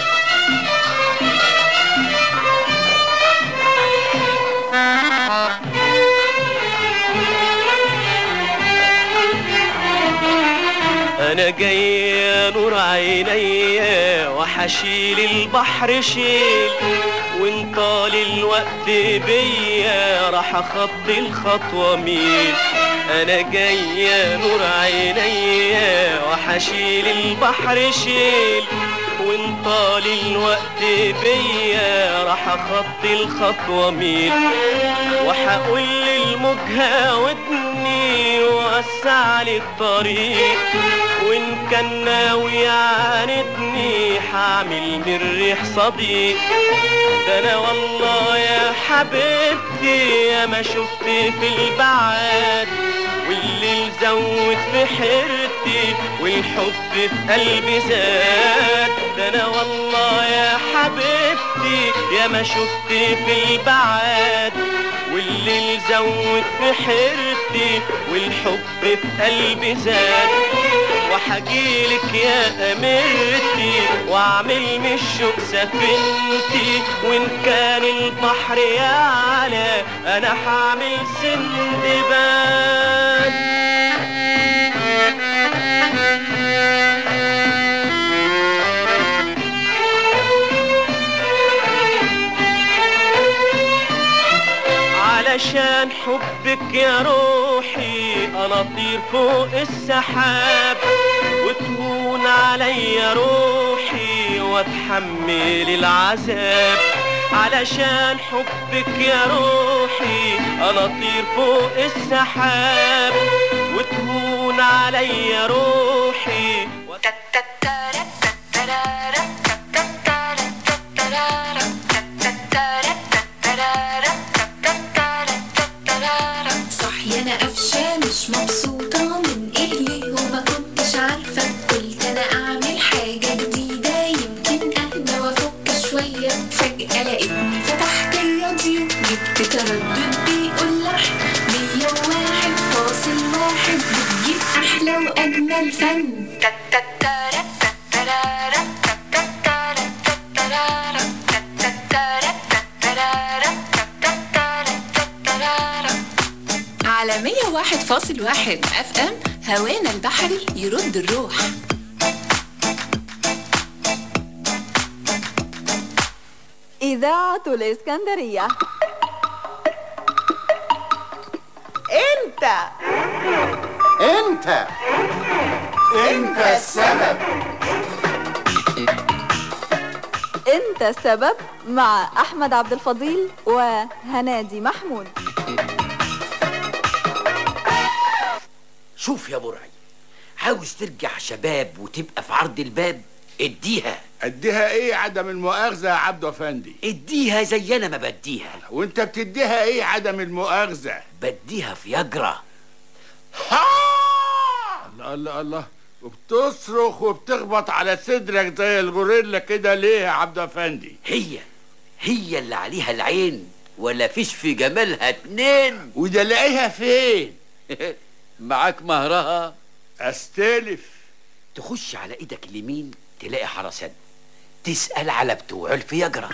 انا جاي نور عينيا وحشيل البحر شيل وان طال الوقت بيا راح اخطي الخطوة ميل انا جاي نور عينيا وحشيل البحر شيل وان طال الوقت بيا راح اخطي الخطوة ميل وحقول للموجة ودني وسع لي الطريق وان كان ناوي يعاندني حعمل من الريح صديق ده انا والله يا حبيبتي يا ما شفت في البعاد والليل زود في حيرتي والحب في قلبي زاد ده انا والله يا حبيبتي يا ما شفت في البعاد والليل زود في حيرتي والحب في قلبي زاد وحجيلك يا اميرتي واعمل من الشوق سفينتي وان كان البحر يعلى انا حامل سندباد علشان حبك يا روحي انا اطير فوق السحاب وتهون عليا روحي واتحمل العذاب علشان حبك يا روحي انا اطير فوق السحاب وتهون عليا روحي صح يا انا قفشه مش مبسوطه من ايه ليه وما كنتش عارفه قلت انا اعمل حاجه جديده يمكن اهدى وافك شويه فجاه لقيتني فتحت الراديو جبت تردد بيقول لحن مية وواحد فاصل واحد بتجيب احلى واجمل فن على 101.1 اف ام هوانا البحري يرد الروح إذاعة الإسكندرية انت انت انت السبب أنت السبب مع أحمد عبد الفضيل وهنادي محمود شوف يا برعي عاوز ترجع شباب وتبقى في عرض الباب اديها اديها ايه عدم المؤاخذة يا عبد افندي اديها زي انا ما بديها وانت بتديها ايه عدم المؤاخذة بديها فياجرا الله الله الله وبتصرخ وبتخبط على صدرك زي الغوريلا كده ليه يا عبد افندي هي هي اللي عليها العين ولا فيش في جمالها اتنين وده لاقيها فين معاك مهرها استلف تخش على ايدك اليمين تلاقي حرسان تسأل على بتوع الفياجرا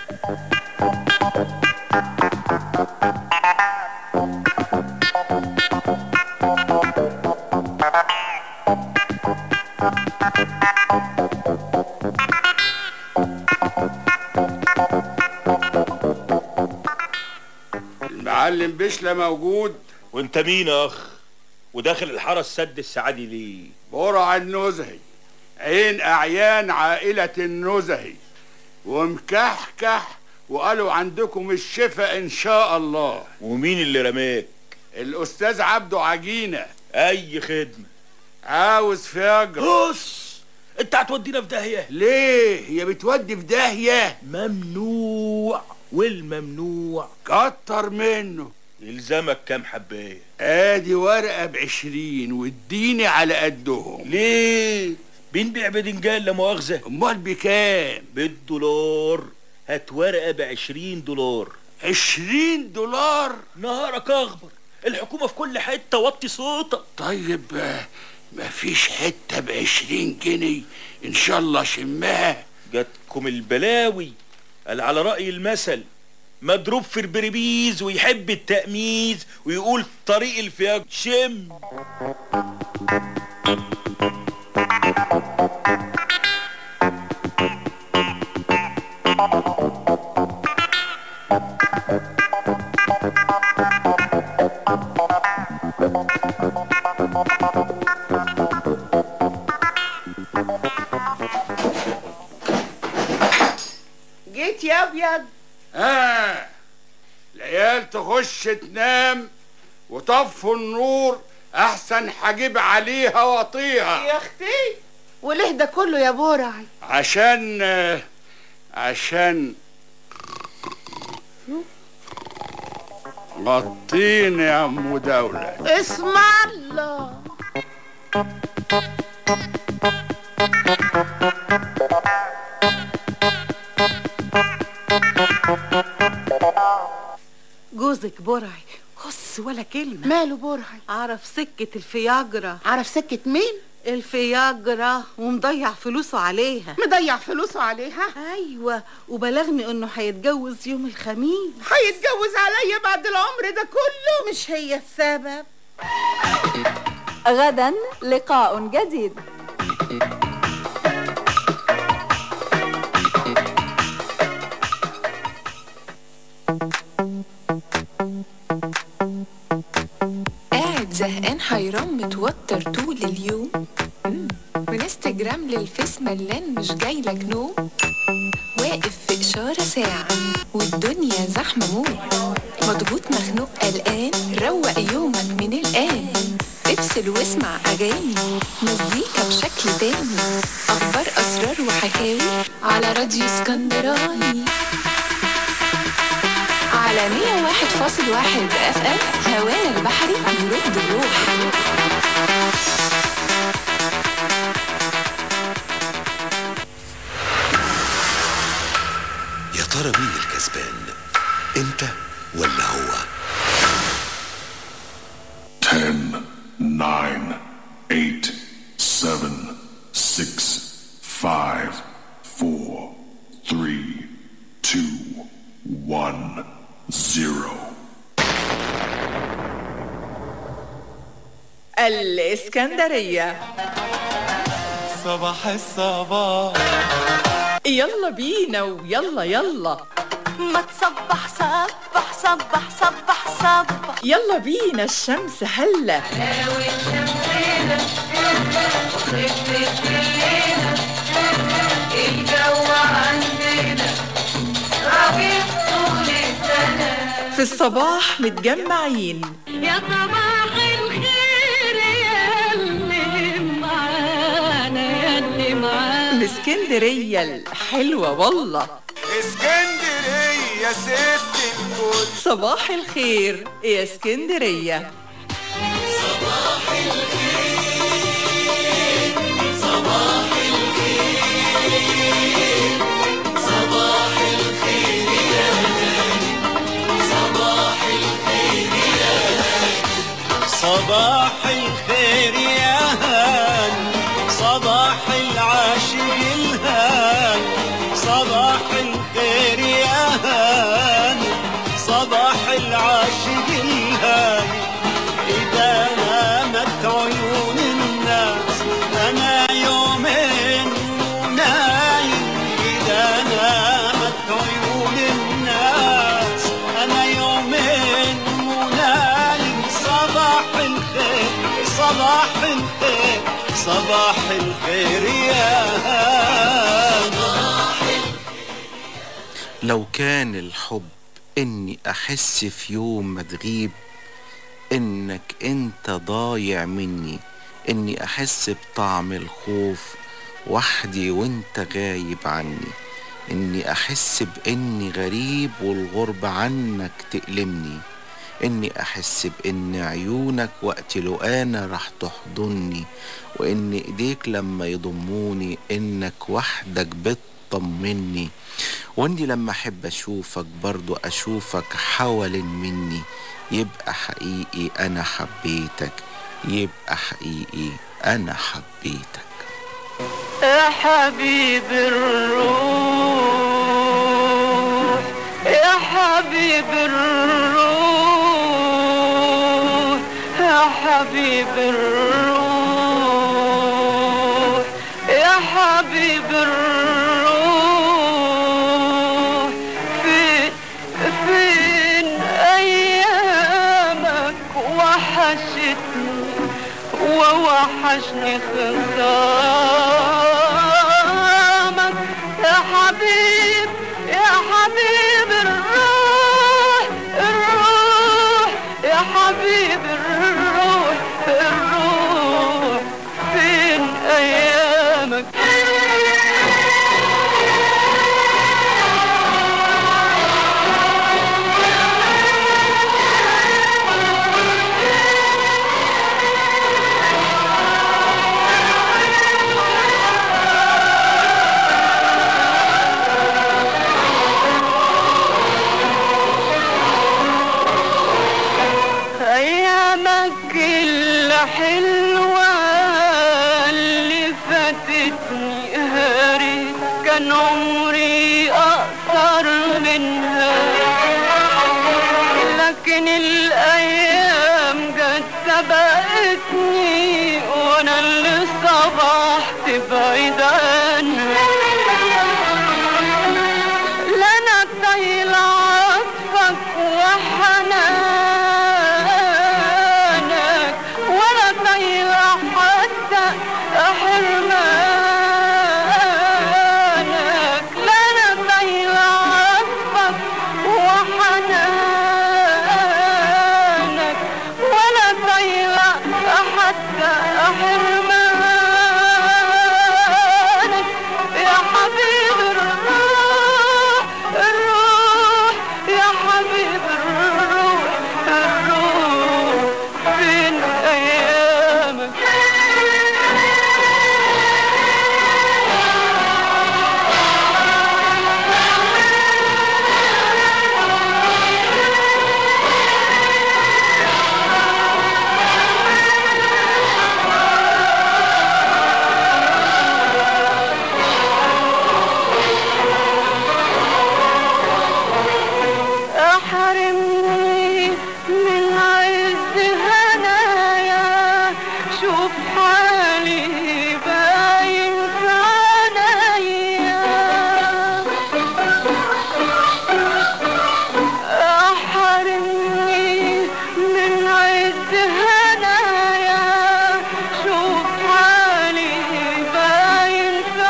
المعلم بشلة موجود وانت مين يا اخ وداخل الحرس سد السعادي ليه برع النزهي عين اعيان عائلة النزهي ومكحكح وقالوا عندكم الشفاء ان شاء الله ومين اللي رماك الاستاذ عبده عجينة اي خدمة عاوز فياجرا بص انت هتودينا في داهية ليه هي بتودي في داهية ممنوع والممنوع كتر منه يلزمك كام حباية ادي ورقة بعشرين واديني على قدهم ليه بنبيع بدنجان لا مؤاخذة امال بكام بالدولار هات ورقة بعشرين دولار عشرين دولار نهارك اخبر الحكومة في كل حتة وطي صوتك طيب آه، مفيش حتة بعشرين جنيه ان شاء الله شمها جاتكم البلاوي قال على رأي المثل مضروب في البربيز ويحب التأميز ويقول طريق الفياج شم جيت يا ابيض ها العيال تخش تنام وطفوا النور احسن حجيب عليها واطيها يا اختي وليه ده كله يا برعي عشان آه، عشان غطيني يا ام دولة اسم الله جوزك برعي خص ولا كلمة ماله برعي عرف سكة الفياجرا عرف سكة مين؟ الفياجرا ومضيع فلوسه عليها مضيع فلوسه عليها؟ ايوه وبلغني انه هيتجوز يوم الخميس هيتجوز عليا بعد العمر ده كله مش هي السبب غدا لقاء جديد قاعد زهقان حيران متوتر طول اليوم مم. من انستجرام للفيس ملان مش جايلك نوم واقف في إشارة ساعة والدنيا زحمة موت مضغوط مخنوق قلقان روق يومك من الآن افصل واسمع أغاني مزيكا بشكل تاني أخبار أسرار وحكاوي على راديو اسكندراني على 101.1 اف ام هوانا البحري يرد الروح يا ترى مين الكسبان انت ولا هو 10, 9, 8, 7, 6, 5, 4, 3, 2, 1, 0. الإسكندرية صباح الصباح يلا بينا ويلا يلا ما تصبح صبح صبح صبح صبح يلا بينا الشمس هلا الجو عندنا ربيع طول السنة في الصباح متجمعين يا صباح الخير يا اللي معانا يا اللي معانا من اسكندرية الحلوة والله اسكندرية ست الكل صباح الخير يا اسكندرية صباح الخير صباح الخير يا هاني صباح العاشق الهاني صباح الخير يا هاني صباح العاشق الهاني إذا نامت عيون الناس أنا يومين ونايم إذا نامت عيون الناس أنا يومين ونايم صباح الخير صباح الخير صباح الخير يا لو كان الحب اني احس في يوم ما تغيب انك انت ضايع مني اني احس بطعم الخوف وحدي وانت غايب عني اني احس باني غريب والغربة عنك تألمني اني احس بان عيونك وقت لو انا راح تحضني وان ايديك لما يضموني انك وحدك بتطمني واني لما احب اشوفك برضو اشوفك حوالين مني يبقى حقيقي انا حبيتك يبقى حقيقي انا حبيتك يا حبيب الروح يا حبيب الروح يا حبيب الروح يا حبيب الروح فين فين ايامك وحشتني ووحشني خصامك يا حبيب يا حبيب الروح الروح يا حبيب الروح الروح فين ايامك أيامك الحلوة اللي فاتتني هاري كان عمري أقصر منها لكن الأيام جت سبقتني وأنا اللي صبحت بعيد عنها لا أنا طايلة عطفك وحنانك ولا طايلة حتى حرمانك لا أنا طايلة عطفك وحنانك ولا طايلة حتى حرمانك يا حبيب الروح الروح يا حبيب الروح الروح فين ايامك احرمني من عز هنايا شوف حالي باين في عينيا احرمني من عز هنايا شوف حالي باين في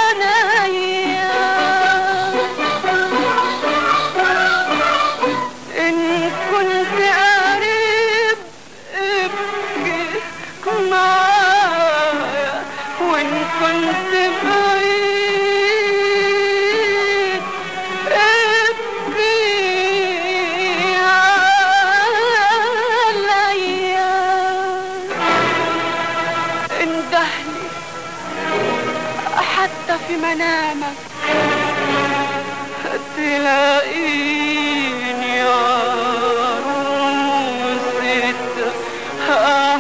عينيا إن كنت قريب ابكي معايا وإن كنت بعيد ابكي عليا اندهني حتى في منامك تلاقيني يا رمسة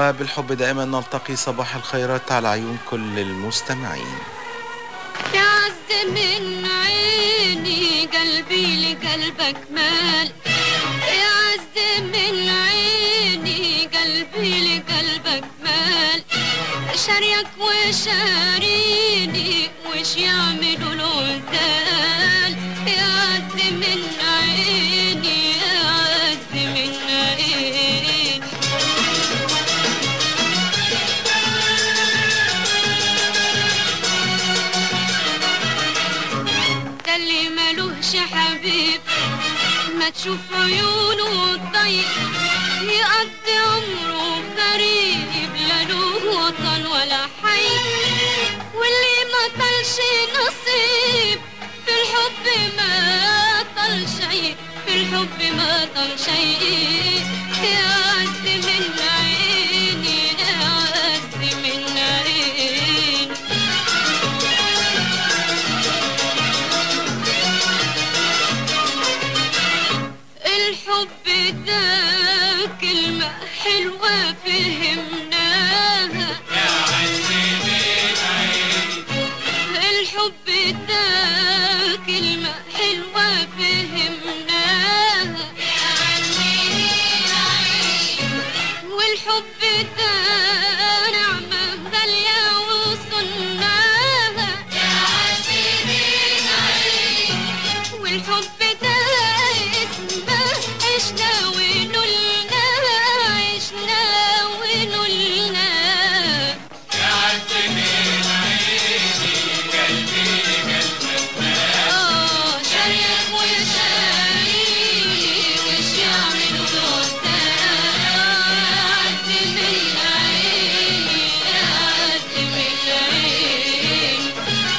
وبالحب دائما نلتقي صباح الخيرات على عيون كل المستمعين يعز من عيني قلبي لقلبك مال يعز من عيني قلبي لقلبك مال شاريك وشاريني وش يعملوا العزال يعز من عيني يعز من عيني ده اللي ملوش حبيب ما تشوف عيونه الضيق يقضي عمره غريب لا له وطن ولا حي واللي ما طلش نصيب في الحب ما طل شيء في الحب ما طل شيء يعز من عيني يعز من عيني الحب ده كلمة حلوة فهمناها الحب ده كلمة حلوة فهمناها والحب ده نعمة غالية وصناها والحب ده اسمه عشنا ونلنا عشنا ونلنا آه شاريك وشاريني وش يعملوا دول عد من عيني عد من عيني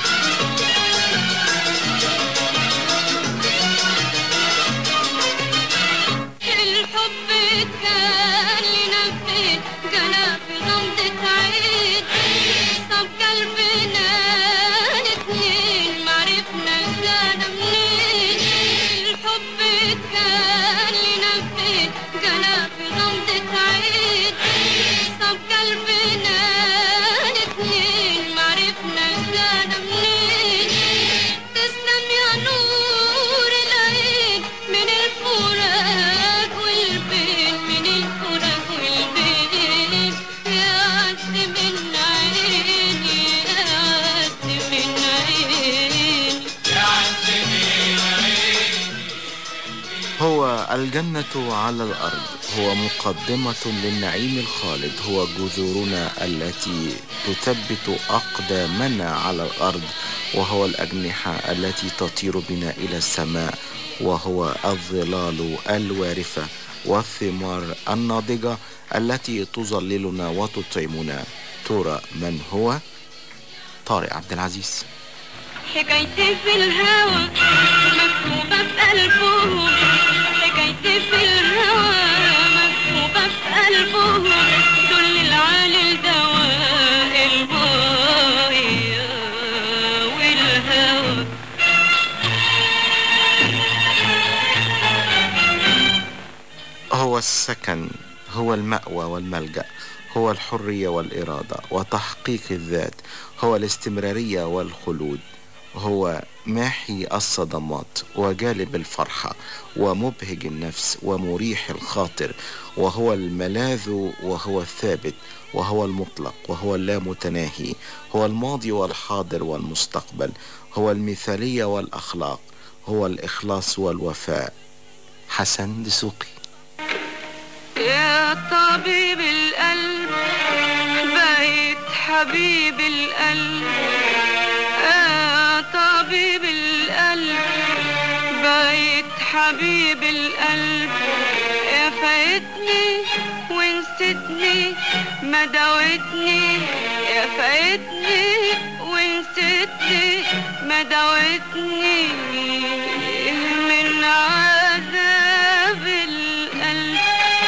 الحب كان لنا فين جانا في غمضة عين طب قلبنا الاتنين معرفنا كان منين الحب كان لنا فين جانا في غمضة عين طب قلبنا الاتنين معرفنا كان منين تسلم يا نور العين من الفراق والبين من الفراق والبين يا عز من عيني يا عز من عيني هو الجنة على الأرض هو مقدمة للنعيم الخالد هو جذورنا التي تثبت أقدامنا على الأرض وهو الأجنحة التي تطير بنا إلى السماء وهو الظلال الوارفة والثمار الناضجة التي تظللنا وتطعمنا ترى من هو طارق عبد العزيز حكايتي في الهوى مكتوبة في قلبهم حكايتي في الهوى مكتوبة في قلبهم دول العالي الدواء المية والهوى هو السكن هو المأوى والملجأ هو الحرية والإرادة وتحقيق الذات هو الاستمرارية والخلود هو ماحي الصدمات وجالب الفرحة ومبهج النفس ومريح الخاطر وهو الملاذ وهو الثابت وهو المطلق وهو اللامتناهي هو الماضي والحاضر والمستقبل هو المثالية والأخلاق هو الإخلاص والوفاء حسن دسوقي يا طبيب القلب بقيت حبيب القلب يا طبيب القلب بقيت حبيب القلب يا فايتني ونسيتني ما داوتني يا فايتني ونسيتني ما داوتني من عذاب القلب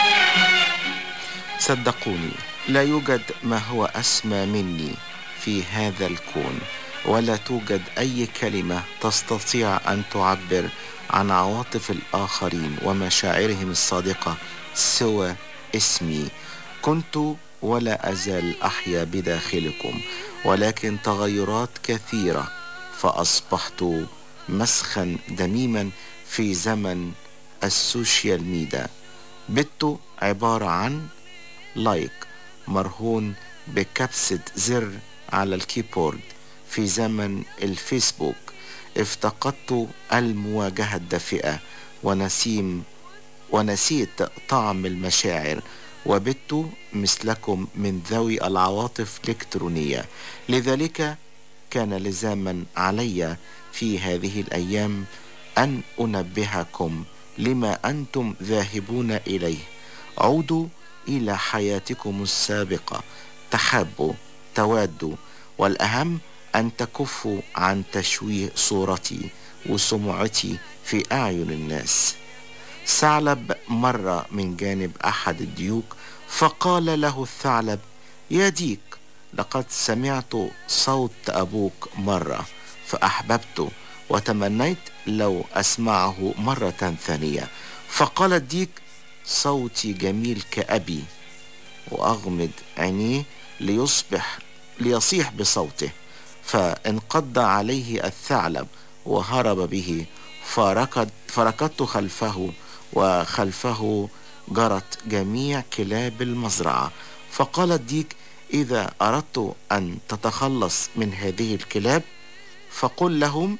صدقوني لا يوجد ما هو أسمى مني في هذا الكون ولا توجد أي كلمة تستطيع أن تعبر عن عواطف الآخرين ومشاعرهم الصادقة سوى اسمي كنت ولا أزال أحيا بداخلكم ولكن تغيرات كثيرة فأصبحت مسخا دميما في زمن السوشيال ميديا بت عبارة عن لايك مرهون بكبسة زر على الكيبورد في زمن الفيسبوك افتقدت المواجهة الدافئة ونسيم ونسيت طعم المشاعر وبت مثلكم من ذوي العواطف الإلكترونية لذلك كان لزاما علي في هذه الأيام أن أنبهكم لما أنتم ذاهبون إليه عودوا إلى حياتكم السابقة تحابوا توادوا والأهم أن تكفوا عن تشويه صورتي وسمعتي في أعين الناس ثعلب مر من جانب أحد الديوك فقال له الثعلب يا ديك لقد سمعت صوت أبوك مرة فأحببته وتمنيت لو أسمعه مرة ثانية فقال الديك صوتي جميل كأبي وأغمض عينيه ليصبح ليصيح بصوته فانقض عليه الثعلب وهرب به فركض فركضت خلفه وخلفه جرت جميع كلاب المزرعة فقال الديك إذا أردت أن تتخلص من هذه الكلاب فقل لهم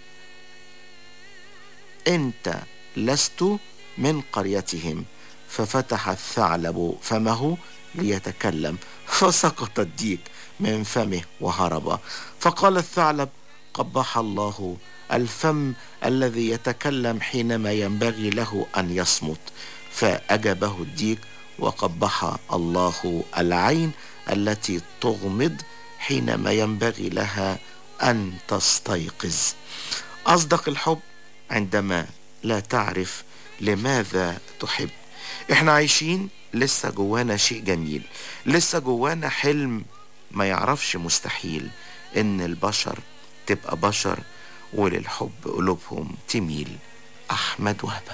أنت لست من قريتهم ففتح الثعلب فمه ليتكلم فسقط الديك من فمه وهرب فقال الثعلب قبح الله الفم الذي يتكلم حينما ينبغي له أن يصمت فأجابه الديك وقبح الله العين التي تغمض حينما ينبغي لها أن تستيقظ أصدق الحب عندما لا تعرف لماذا تحب احنا عايشين لسه جوانا شيء جميل لسه جوانا حلم ما يعرفش مستحيل ان البشر تبقى بشر وللحب قلوبهم تميل احمد وهبه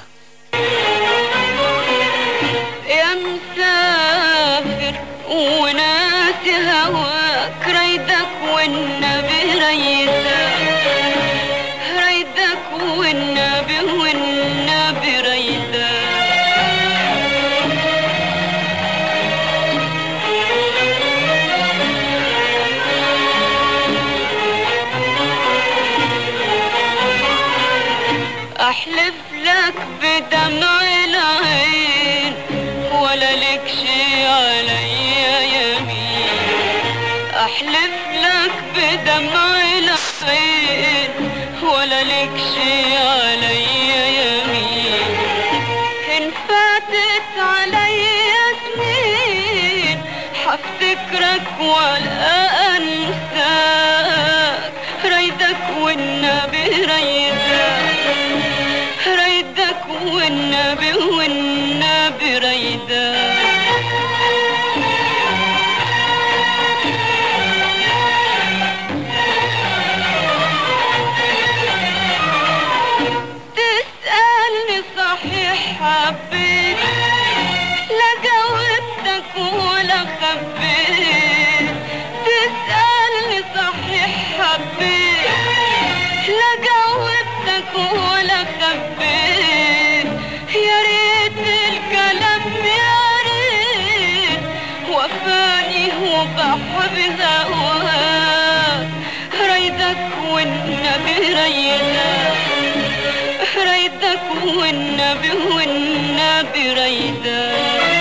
يا مسافر وناسي هواك ريدك والنبي ريدك ريدك والنبي والنبي ريدك احلف لك بدمع العين ولا لك شي عليا يمين احلف لك بدمع العين ولا لك شي عليا يمين ان فاتت عليا سنين حفتكرك ولا انساك ريدك والنبي ريدك ريدك والنبي والنبي ريدك تسألني صحيح حبيت لا جاوبتك ولا خبيت تسألني صحيح حبيت لا جاوبتك ولا خبيت يا ريت الكلام يا ريت وفاني وبحب هواك ريدك والنبي ريدك ريدك والنبي والنبي ريدك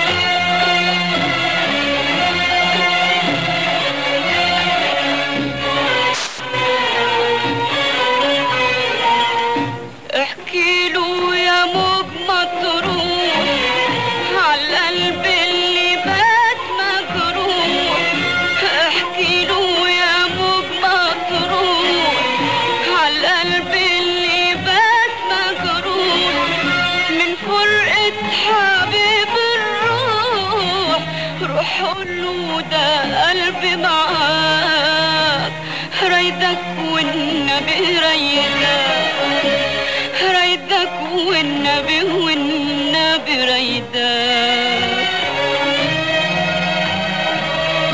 احكي له يا موج مطروح عالقلب اللي بات مجروح احكي له يا موج مطروح عالقلب اللي بات مجروح من فرقة حبيب الروح روح قوله ده قلبي معاك ريدك والنبي ريدك ريدك والنبي والنبي ريدك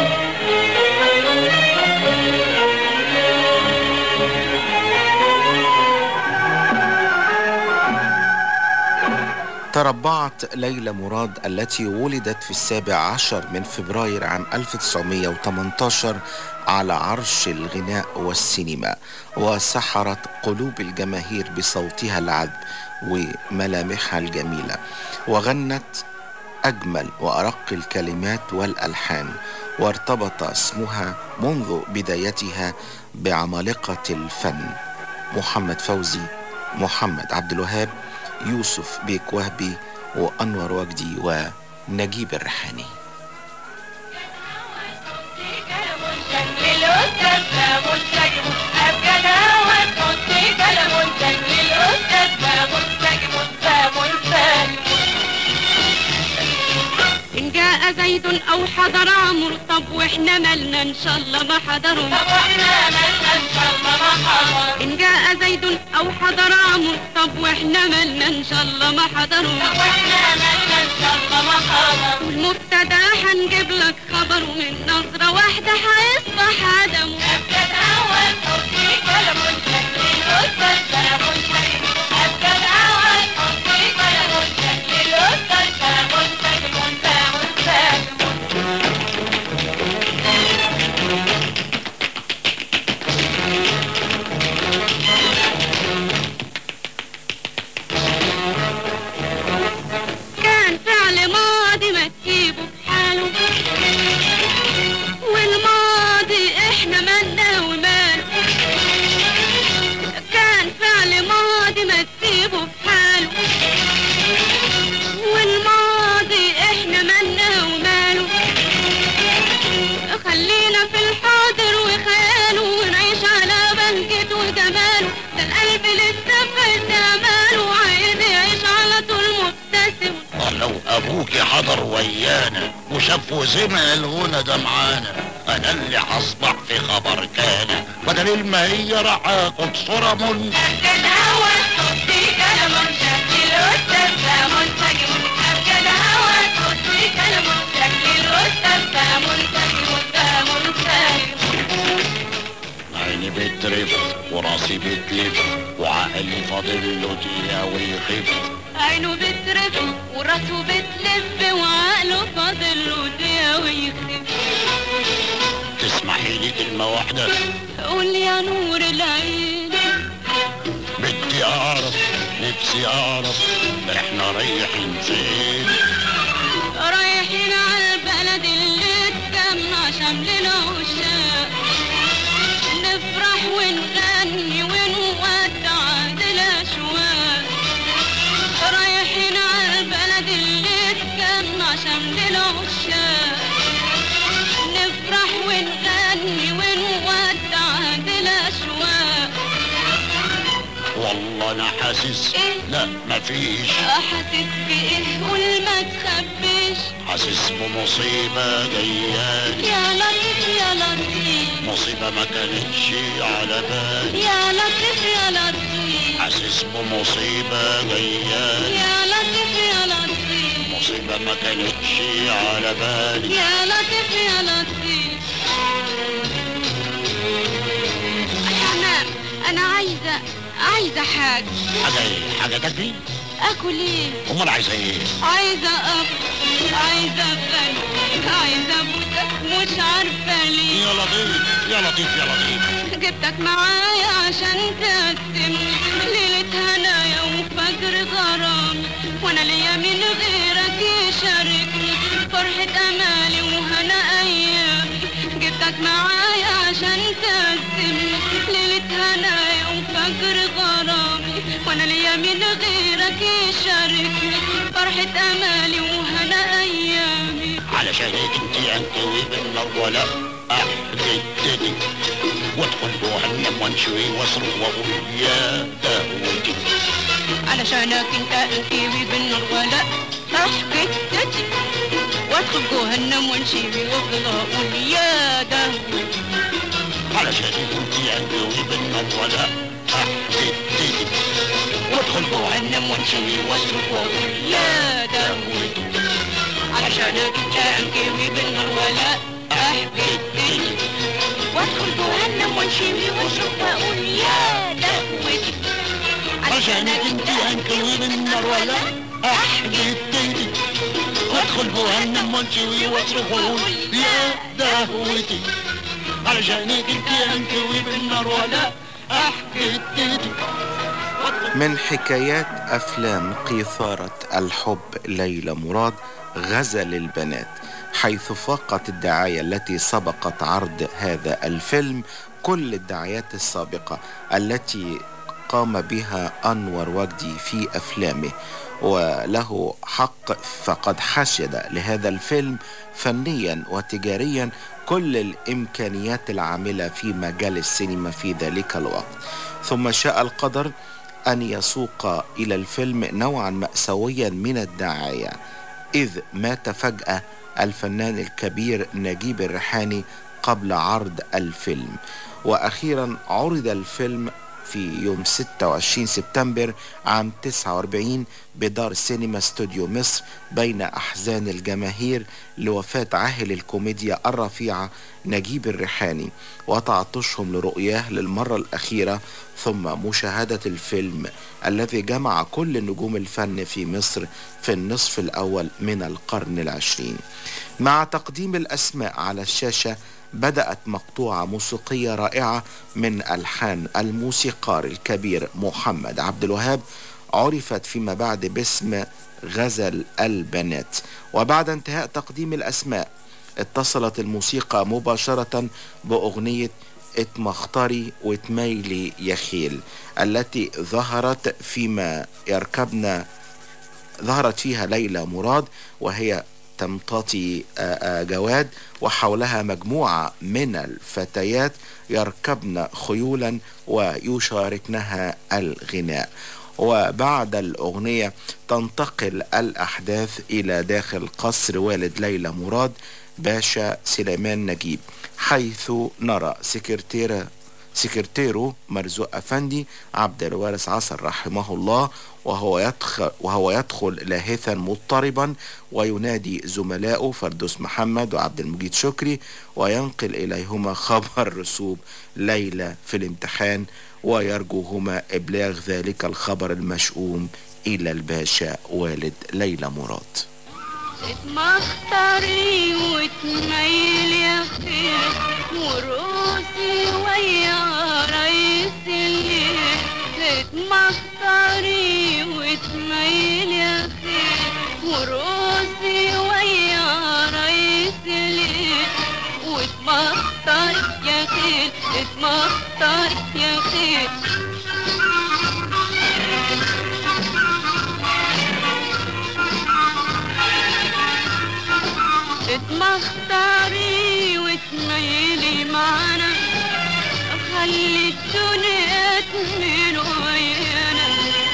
تربعت ليلى مراد التي ولدت في السابع عشر من فبراير عام 1918 على عرش الغناء والسينما وسحرت قلوب الجماهير بصوتها العذب وملامحها الجميلة وغنت أجمل وأرق الكلمات والألحان وارتبط اسمها منذ بدايتها بعمالقة الفن محمد فوزي محمد عبد الوهاب يوسف بيك وهبي وأنور وجدي ونجيب الريحاني إن جاء زيد أو حضر عمرو طب وإحنا مالنا إن شاء الله ما حضروا طب وإحنا مالنا إن شاء الله ما حضروا إن جاء زيد أو حضر عمرو طب وإحنا مالنا إن شاء الله ما حضروا طب وإحنا مالنا إن شاء الله ما حضروا والمبتدا هنجيب لك خبر ومن نظرة واحدة هيصبح عدمه أبجد أول صوتي كلام شكل الأستاذ كلام شكل أبجد أول صوتي كلام شكل الأستاذ كلام شكل كان فعل ماضي ما تسيبه بحاله والماضي احنا مالنا وماله كان فعل ماضي ما تسيبه بحاله والماضي احنا مالنا وماله خلينا في الحاضر وخياله ونعيش على بهجته وجماله ده القلب لسه في اماله عايز يعيش على طول مبتسم لو ابوك حضر ويانا وشاف وسمع الغنى ده معانا انا اللي هصبح في خبر كان بدل ما هي راح اخد صورة من أبجد هوا صوتي كلام شكل الأستاذ كلام سجم أبجد هوا صوتي كلام شكل الأستاذ كلام سجم كلام سجم عيني بترف وراسي بتلف وعقلي فاضل له دقيقة ويخف عينه بترف وراسه بتلف وعقله فاضل له دقيقة ويخف تسمحي لي كلمة واحدة قول يا نور العين بدي اعرف نفسي اعرف احنا رايحين فين رايحين على البلد اللي اتجمع شمل العشاق نفرح ونغني ونودع الاشواق رايحين على البلد اللي اتجمع شمل العشاق نفرح ونغني ونودع الاشواق والله انا حاسس لا مفيش حاسس بايه قول ما تخبيش حاسس بمصيبة جايالي يا لطيف يا لطيف مصيبة ما كانتش على بالي يا لطيف يا لطيف حاسس بمصيبة جايالي يا لطيف يا لطيف مصيبة ما كانتش على بالي يا لطيف يا لطيف انا انا عايزه عايزه حاجه حاجة ايه حاجة تاكلي اكل ايه امال عايزة ايه عايزه افطر عايزه افطر عايزه ابوسك مش عارفه ليه يا لطيف يا لطيف يا لطيف جبتك معايا عشان تقسم ليلة هنايا وفجر غرامي وانا ليا من غيرك يشاركني فرحة امالي وهنا ايامي جبتك معايا عشان تقسم ليلة هنايا وفجر غرامي وانا ليا من غيرك يشاركني فرحة امالي وهنا ايامي علشان انت انكوي بالنار ولا احددتني وادخل جهنم وانشوي واصرخ واقول يا دهوتي علشانك انت انكيوي بالنار ولا احكي تتي وادخل جهنم وانشيبي وافضل اقول يا دهوتي علشان انت انكوي بالنار ولا احددتني وادخل جهنم وانشوي واصرخ واقول يا دهوتي علشانك انت انكيوي بالنار ولا احكي تتي وادخل جهنم وانشيبي واشوف واقول يا دهوتي عشانك انت انكوي بالنار ولا احجتي وادخل جهنم وانشوي واصرخ واقول يا دهوتي علشانك انت انكوي بالنار ولا احجتي من حكايات أفلام قيثارة الحب ليلى مراد غزل البنات حيث فاقت الدعاية التي سبقت عرض هذا الفيلم كل الدعايات السابقة التي قام بها أنور وجدي في أفلامه وله حق فقد حشد لهذا الفيلم فنيا وتجاريا كل الإمكانيات العاملة في مجال السينما في ذلك الوقت ثم شاء القدر أن يسوق إلى الفيلم نوعا مأساويا من الدعاية إذ مات فجأة الفنان الكبير نجيب الريحاني قبل عرض الفيلم وأخيرا عرض الفيلم في يوم 26 سبتمبر عام 49 بدار سينما استوديو مصر بين أحزان الجماهير لوفاة عاهل الكوميديا الرفيعة نجيب الريحاني وتعطشهم لرؤياه للمرة الأخيرة ثم مشاهدة الفيلم الذي جمع كل نجوم الفن في مصر في النصف الأول من القرن العشرين مع تقديم الأسماء على الشاشة بدأت مقطوعة موسيقية رائعة من ألحان الموسيقار الكبير محمد عبد الوهاب عرفت فيما بعد باسم غزل البنات وبعد انتهاء تقديم الأسماء اتصلت الموسيقى مباشرة بأغنية اتمختري وتميلي يا خيل التي ظهرت فيما يركبن ظهرت فيها ليلى مراد وهي تمتطي آه، آه، جواد وحولها مجموعة من الفتيات يركبن خيولا ويشاركنها الغناء وبعد الأغنية تنتقل الأحداث إلى داخل قصر والد ليلى مراد باشا سليمان نجيب حيث نرى سكرتيرة سكرتيره مرزوق أفندي عبد الوارث عصر رحمه الله وهو يدخل, وهو يدخل لاهثا مضطربا وينادي زملائه فردوس محمد وعبد المجيد شكري وينقل إليهما خبر رسوب ليلى في الامتحان ويرجوهما إبلاغ ذلك الخبر المشؤوم إلى الباشا والد ليلى مراد اتمختري وتميل يا خير ورقصي ويا رئيس الليل اتمختري وتميل يا خير ورقصي ويا رئيس الليل واتمختر يا خير اتمختر يا خير اتمختاري وتميلي معانا خلي الدنيا تميل ويانا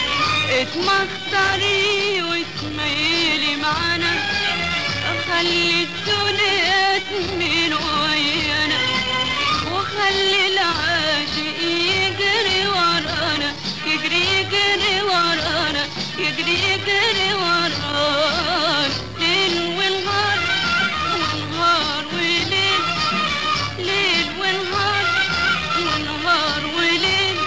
اتمختاري وتميلي معانا خلي الدنيا تميل ويانا وخلي العاشق يجري ورانا يجري يجري ورانا يجري يجري ورانا ليل ونهار ونهار وليل ليل ونهار ونهار وليل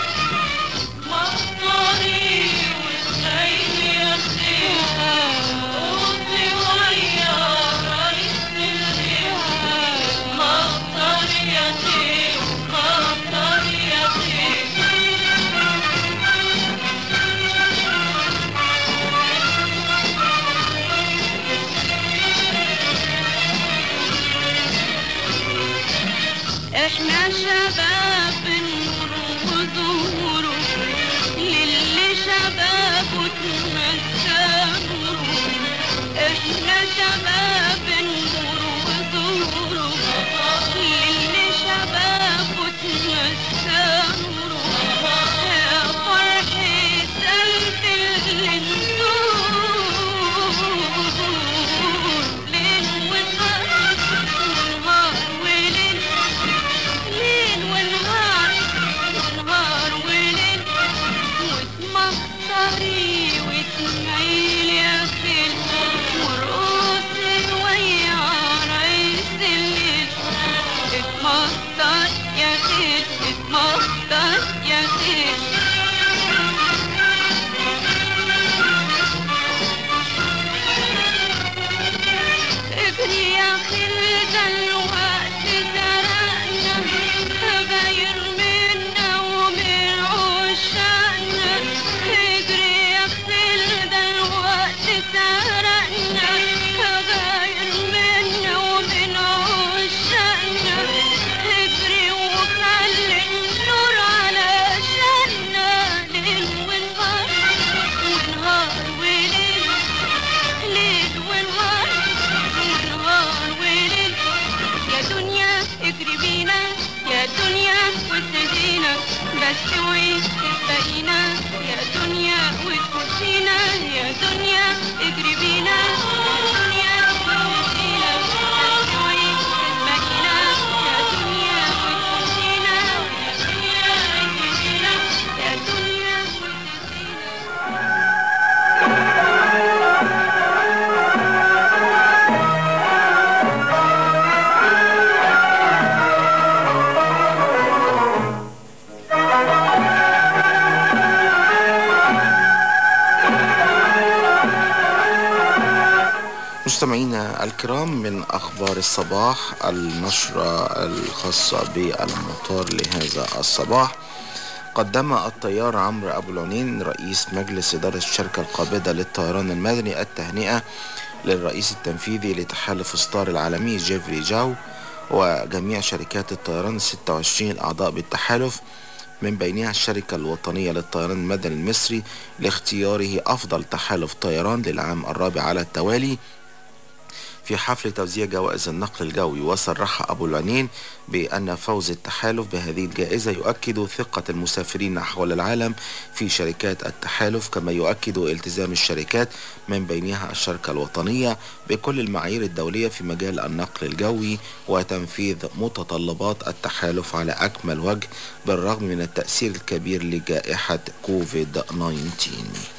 مطري والليل يا خير قوتي ويا رئيس الليل مطري يا خير مطري يا خير احنا شباب النور وظهوره للي شبابه تمسى نوره احنا شباب النور وظهوره للي شبابه تمسى نوره يا فرحة قلب اللي ندور ليل ونهار ونهار وليل ليل ونهار ونهار وليل وتمختري وتميل يا خيل ورقصي ويا دنيا اجري بينا دنيا وتنسينا تسمعي تسمعينا يا دنيا وتنسينا يا دنيا وتنسينا يا دنيا مستمعينا الكرام من أخبار الصباح النشرة الخاصة بالمطار لهذا الصباح قدم الطيار عمرو أبو العنين رئيس مجلس إدارة الشركة القابضة للطيران المدني التهنئة للرئيس التنفيذي لتحالف ستار العالمي جيفري جاو وجميع شركات الطيران 26 الأعضاء بالتحالف من بينها الشركة الوطنية للطيران المدني المصري لاختياره أفضل تحالف طيران للعام الرابع على التوالي في حفل توزيع جوائز النقل الجوي وصرح أبو العنين بأن فوز التحالف بهذه الجائزة يؤكد ثقة المسافرين حول العالم في شركات التحالف كما يؤكد التزام الشركات من بينها الشركة الوطنية بكل المعايير الدولية في مجال النقل الجوي وتنفيذ متطلبات التحالف على أكمل وجه بالرغم من التأثير الكبير لجائحة كوفيد 19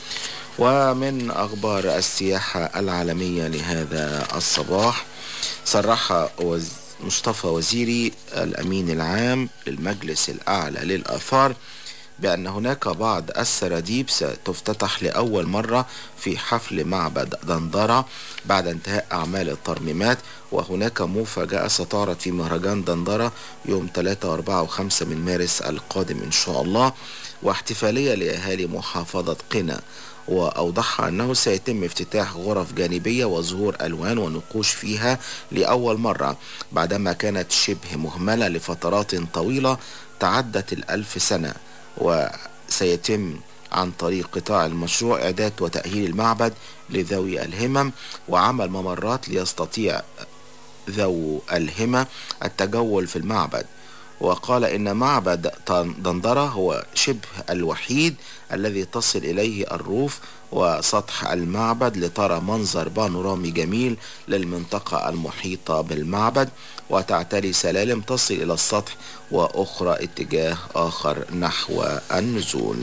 ومن أخبار السياحة العالمية لهذا الصباح صرح وز... مصطفى وزيري الأمين العام للمجلس الأعلى للآثار بأن هناك بعض السراديب ستفتتح لأول مرة في حفل معبد دندرة بعد انتهاء أعمال الترميمات وهناك مفاجأة ستعرض في مهرجان دندرة يوم 3 و4 و5 من مارس القادم إن شاء الله واحتفالية لأهالي محافظة قنا وأوضحها أنه سيتم افتتاح غرف جانبية وظهور ألوان ونقوش فيها لأول مرة بعدما كانت شبه مهملة لفترات طويلة تعدت الألف سنة وسيتم عن طريق قطاع المشروع إعداد وتأهيل المعبد لذوي الهمم وعمل ممرات ليستطيع ذو الهمة التجول في المعبد وقال إن معبد دندرة هو شبه الوحيد الذي تصل إليه الروف وسطح المعبد لترى منظر بانورامي جميل للمنطقة المحيطة بالمعبد وتعتري سلالم تصل إلى السطح وأخرى اتجاه آخر نحو النزول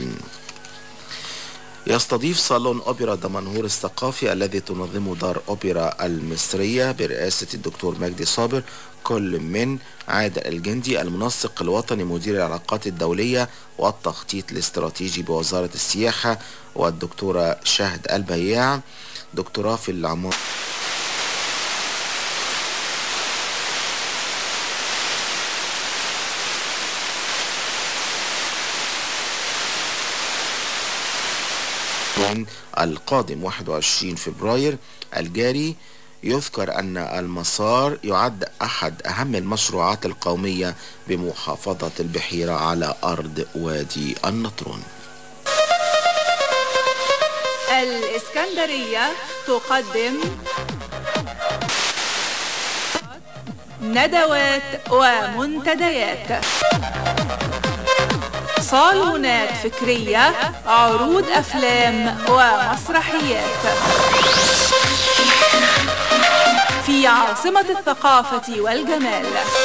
يستضيف صالون أوبرا دمنهور الثقافي الذي تنظمه دار أوبرا المصرية برئاسة الدكتور مجدي صابر كل من عادل الجندي المنسق الوطني مدير العلاقات الدولية والتخطيط الاستراتيجي بوزارة السياحة والدكتورة شهد البياع دكتوراه في العمارة القادم 21 فبراير الجاري يذكر أن المسار يعد أحد أهم المشروعات القومية بمحافظة البحيرة على أرض وادي النطرون الإسكندرية تقدم ندوات ومنتديات صالونات فكرية عروض أفلام ومسرحيات في عاصمة الثقافة والجمال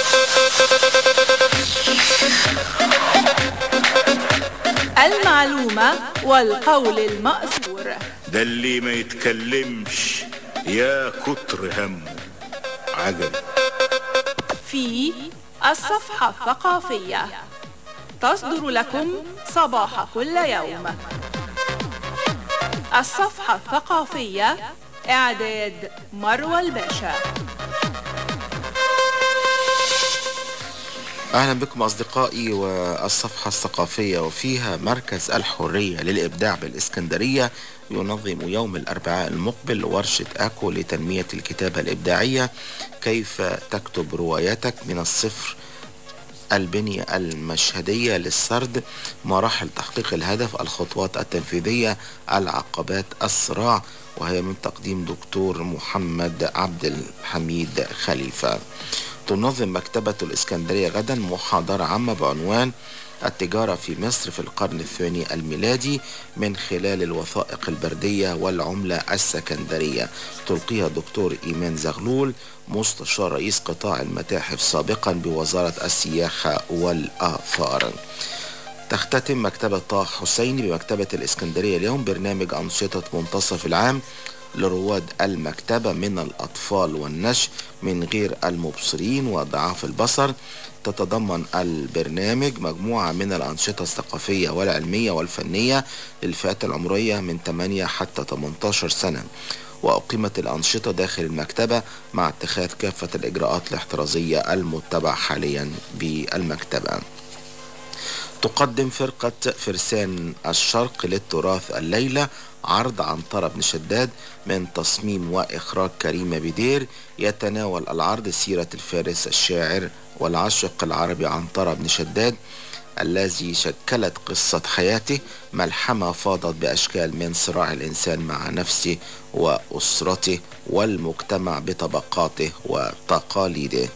المعلومة والقول المأثور ده اللي ما يتكلمش يا كتر همه عجب في الصفحة الثقافية تصدر لكم صباح كل يوم الصفحة الثقافية إعداد مروى الباشا أهلا بكم أصدقائي والصفحة الثقافية وفيها مركز الحرية للإبداع بالإسكندرية ينظم يوم الأربعاء المقبل ورشة أكو لتنمية الكتابة الإبداعية كيف تكتب روايتك من الصفر البنية المشهدية للسرد مراحل تحقيق الهدف الخطوات التنفيذية العقبات الصراع وهي من تقديم دكتور محمد عبد الحميد خليفة تنظم مكتبة الإسكندرية غدا محاضرة عامة بعنوان التجارة في مصر في القرن الثاني الميلادي من خلال الوثائق البردية والعملة السكندرية تلقيها الدكتور إيمان زغلول مستشار رئيس قطاع المتاحف سابقا بوزارة السياحة والآثار تختتم مكتبة طه حسين بمكتبة الإسكندرية اليوم برنامج أنشطة منتصف العام لرواد المكتبة من الأطفال والنشء من غير المبصرين وضعاف البصر تتضمن البرنامج مجموعة من الأنشطة الثقافية والعلمية والفنية للفئات العمرية من 8 حتى 18 سنة وأقيمت الأنشطة داخل المكتبة مع اتخاذ كافة الإجراءات الاحترازية المتبعة حاليا بالمكتبة تقدم فرقة فرسان الشرق للتراث الليلة عرض عنترة بن شداد من تصميم وإخراج كريمة بدير يتناول العرض سيرة الفارس الشاعر والعاشق العربي عنترة بن شداد الذي شكلت قصة حياته ملحمة فاضت بأشكال من صراع الإنسان مع نفسه وأسرته والمجتمع بطبقاته وتقاليده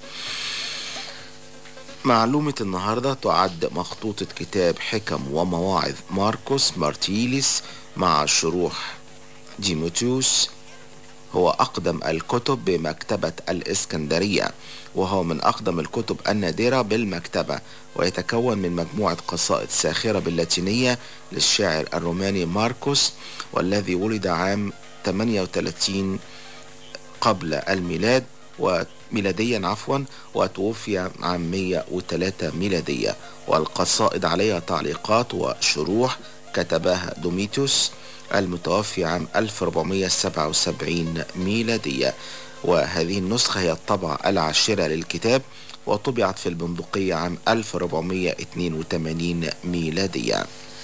معلومة النهاردة تعد مخطوطة كتاب حكم ومواعظ ماركوس مارتيليس مع شروح ديموتيوس هو أقدم الكتب بمكتبة الإسكندرية وهو من أقدم الكتب النادرة بالمكتبة ويتكون من مجموعة قصائد ساخرة باللاتينية للشاعر الروماني ماركوس والذي ولد عام 38 قبل الميلاد وميلاديا عفوا وتوفي عام 103 ميلادية والقصائد عليها تعليقات وشروح كتبها دوميتوس المتوفي عام 1477 ميلادية وهذه النسخة هي الطبعة العاشرة للكتاب وطبعت في البندقية عام 1482 ميلادية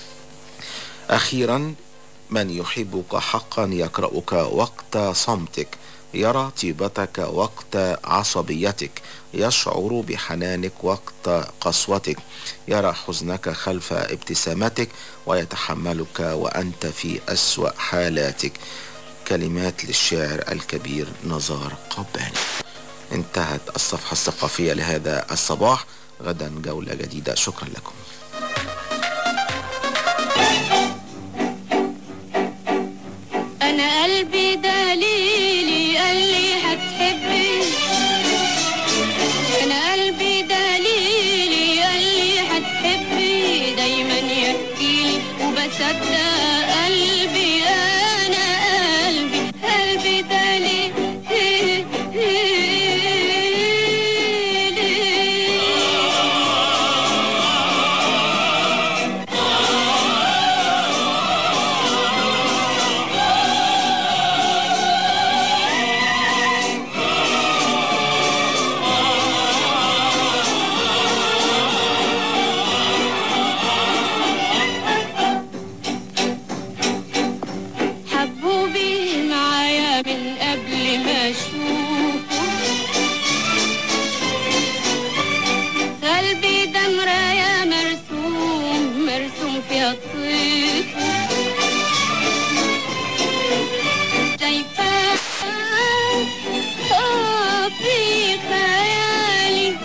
أخيرا من يحبك حقا يقرأك وقت صمتك يرى طيبتك وقت عصبيتك يشعر بحنانك وقت قسوتك يرى حزنك خلف ابتسامتك ويتحملك وأنت في أسوأ حالاتك كلمات للشاعر الكبير نزار قباني انتهت الصفحة الثقافية لهذا الصباح غدا جولة جديدة شكرا لكم انا قلبي دليلي قال لي هتحبي انا قلبي دليلي قال لي هتحبي دايما يحكي وبصدق قلبي انا قلبي قلبي دليلي حبوا بيه معايا من قبل ما اشوفه قلبي ده مراية مرسوم مرسوم فيها الطيف شايفاه آه في خيالي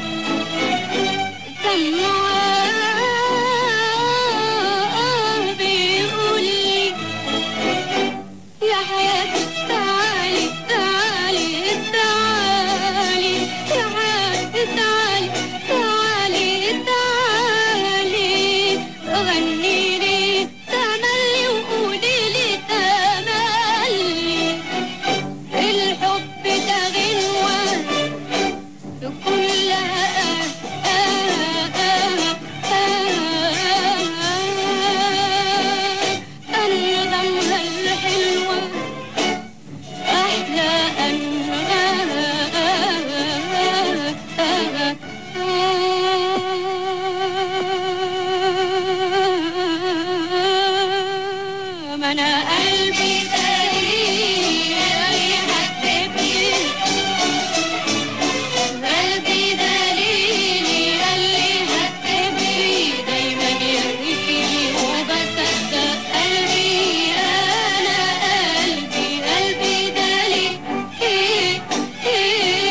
سمعاه بيقول لي يا حياتي تعالي تعالي تعالي يا حياتي تعالي تعالي تعالي غني لي تملي وقولي لي تملي الحب ده غنوة كلها النغمة الحلوة أحلى أنغام أنا قلبي دليل أي حد فيه قلبي دليلي قال لي هتبقي دايما يحكي وبصدق قلبي انا قلبي قلبي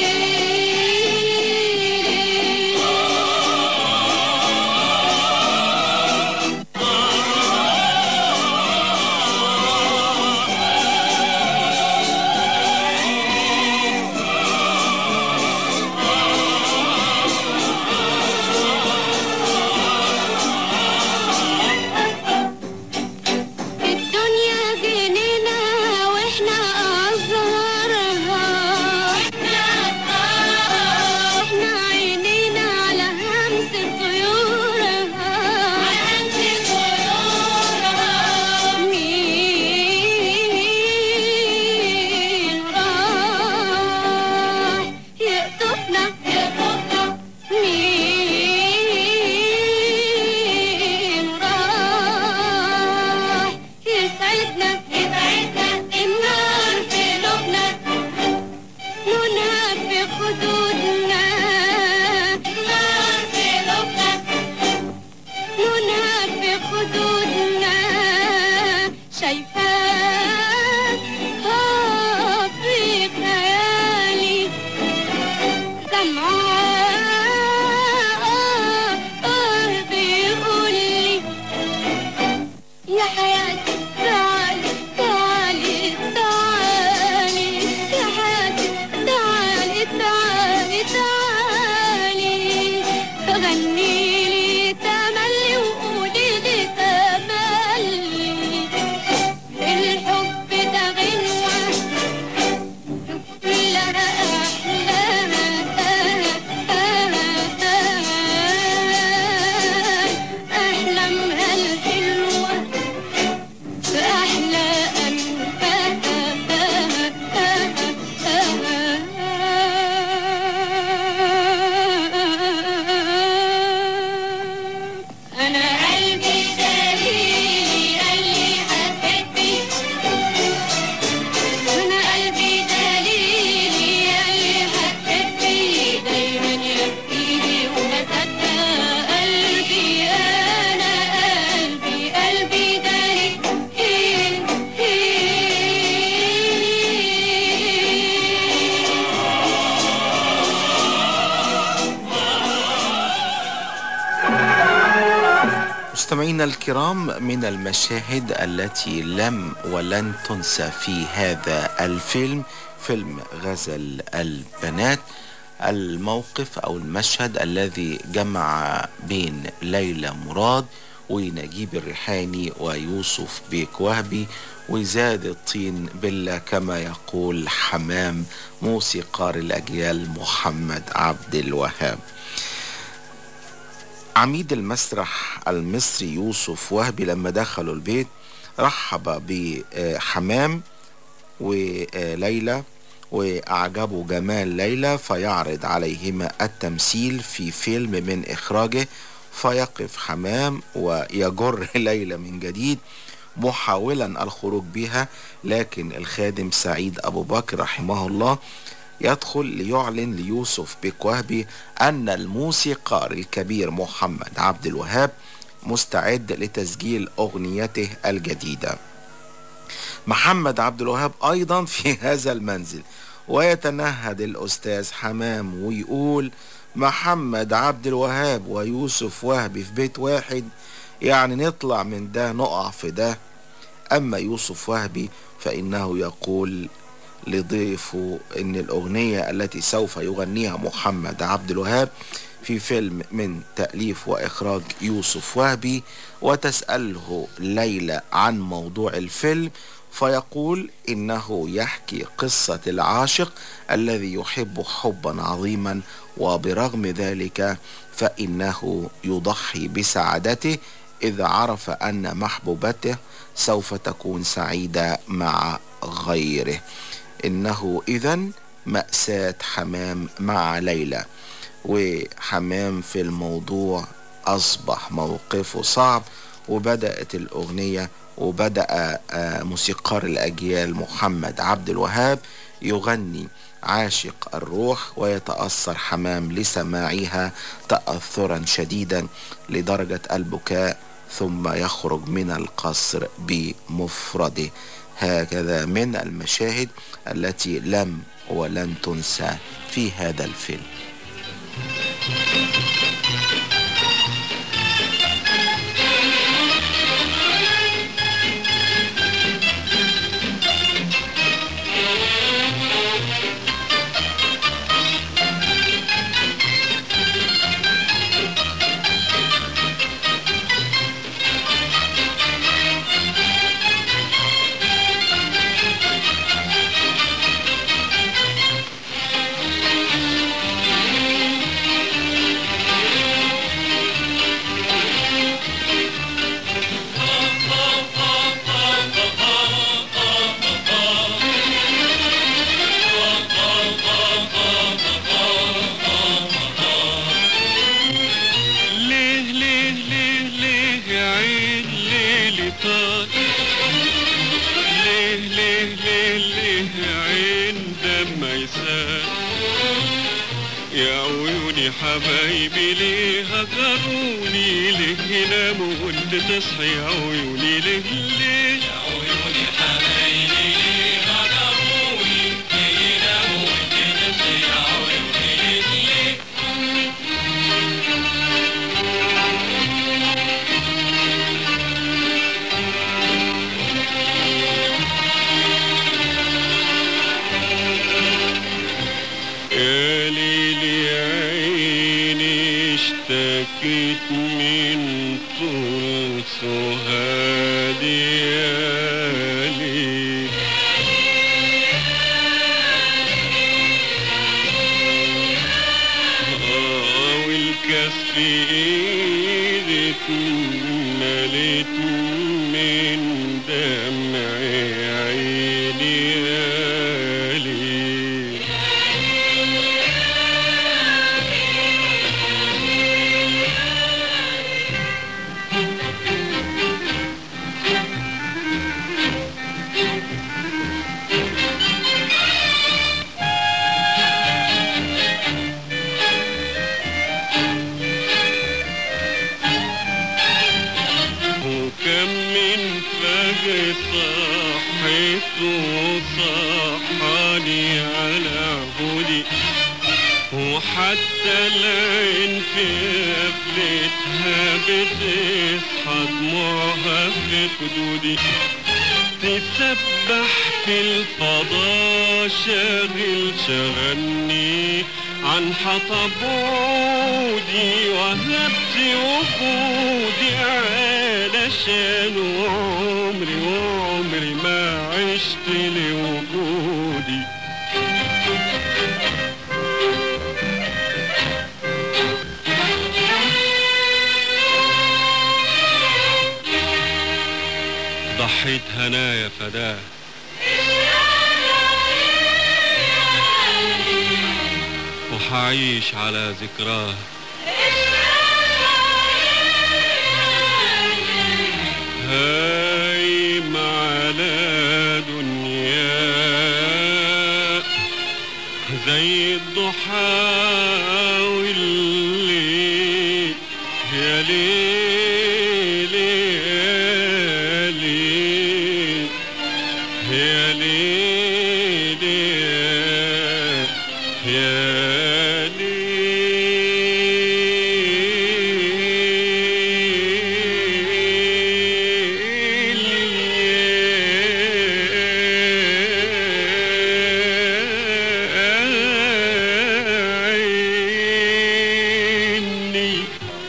دليلي يسعدنا يسعدنا النار في قلوبنا نار في خدودنا نار في قلوبنا نار في خدودنا شايفاك آه في خيالي سمعاه آه آه بيقولي يا حياتي تعالي تعالي تعالي يا حياتي تعالي تعالي تعالي غني لي تملي وقولي لي تملي الحب ده غنوة كلها أحلامها الحلوة أحلى أنا قلبي دليلي قال لي هتحبي أنا قلبي دليلي قال لي هتحبي دايما يبكيلي وما صدق قلبي أنا قلبي قلبي مستمعينا الكرام من المشاهد التي لم ولن تنسى في هذا الفيلم فيلم غزل البنات الموقف او المشهد الذي جمع بين ليلى مراد ونجيب الريحاني ويوسف بيك وهبي وزاد الطين بلة كما يقول حمام موسيقار الأجيال محمد عبد الوهاب عميد المسرح المصري يوسف وهبي لما دخلوا البيت رحب بحمام وليلى وأعجبوا جمال ليلى فيعرض عليهما التمثيل في فيلم من إخراجه فيقف حمام ويجر ليلى من جديد محاولا الخروج بها لكن الخادم سعيد أبو بكر رحمه الله يدخل ليعلن ليوسف بك وهبي أن الموسيقار الكبير محمد عبد الوهاب مستعد لتسجيل أغنيته الجديدة محمد عبد الوهاب أيضا في هذا المنزل ويتنهد الأستاذ حمام ويقول محمد عبد الوهاب ويوسف وهبي في بيت واحد يعني نطلع من ده نقع في ده أما يوسف وهبي فإنه يقول لضيفه ان الاغنية التي سوف يغنيها محمد عبد الوهاب في فيلم من تأليف وإخراج يوسف وهبي وتسأله ليلى عن موضوع الفيلم فيقول إنه يحكي قصة العاشق الذي يحب حبا عظيما وبرغم ذلك فإنه يضحي بسعادته إذا عرف أن محبوبته سوف تكون سعيدة مع غيره إنه إذا مأساة حمام مع ليلى وحمام في الموضوع أصبح موقفه صعب وبدأت الأغنية وبدأ موسيقار الأجيال محمد عبد الوهاب يغني عاشق الروح ويتأثر حمام لسماعها تأثرا شديدا لدرجة البكاء ثم يخرج من القصر بمفرده هكذا من المشاهد التي لم ولن تنسى في هذا الفيلم اللسان يا عيوني حبايبي ليه هجروني ليه يناموا وانت تصحي يا عيوني ليه ليه يا عيوني حبايبي ليه هجروني ليه يناموا وانت تصحي يا عيوني ليه ليه يا ليل يا عيني اشتكيت من طول سهادي يا ليل آه والكاس في ايدي اتملت من دمع عيني يا ليل وكم من فجر صحيت وصحاني على هدي وحتى العين في قفلتها بتصحى دموعها في خدودي تسبح في الفضاء شاغل شغلني عن حطب عودي وهبت وجودي علشان عمري وعمري ما عشت لوجودي ضحيت هنايا فداه وحعيش على ذكراه هايم على دنيا زي الضحى والليل يا ليل يا ليل يا ليل يا ليل عيني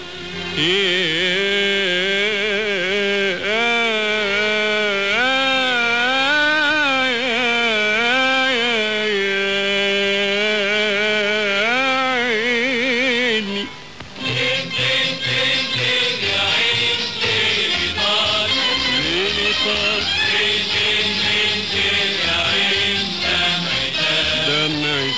عيني دمعي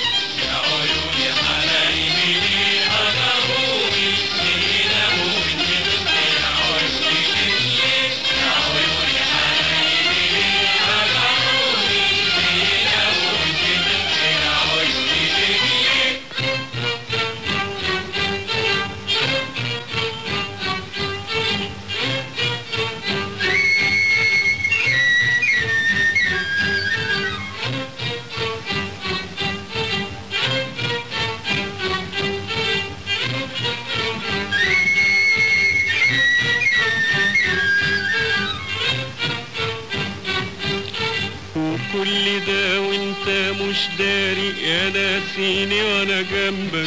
وكل ده وانت مش داري يا ناسيني وانا جنبك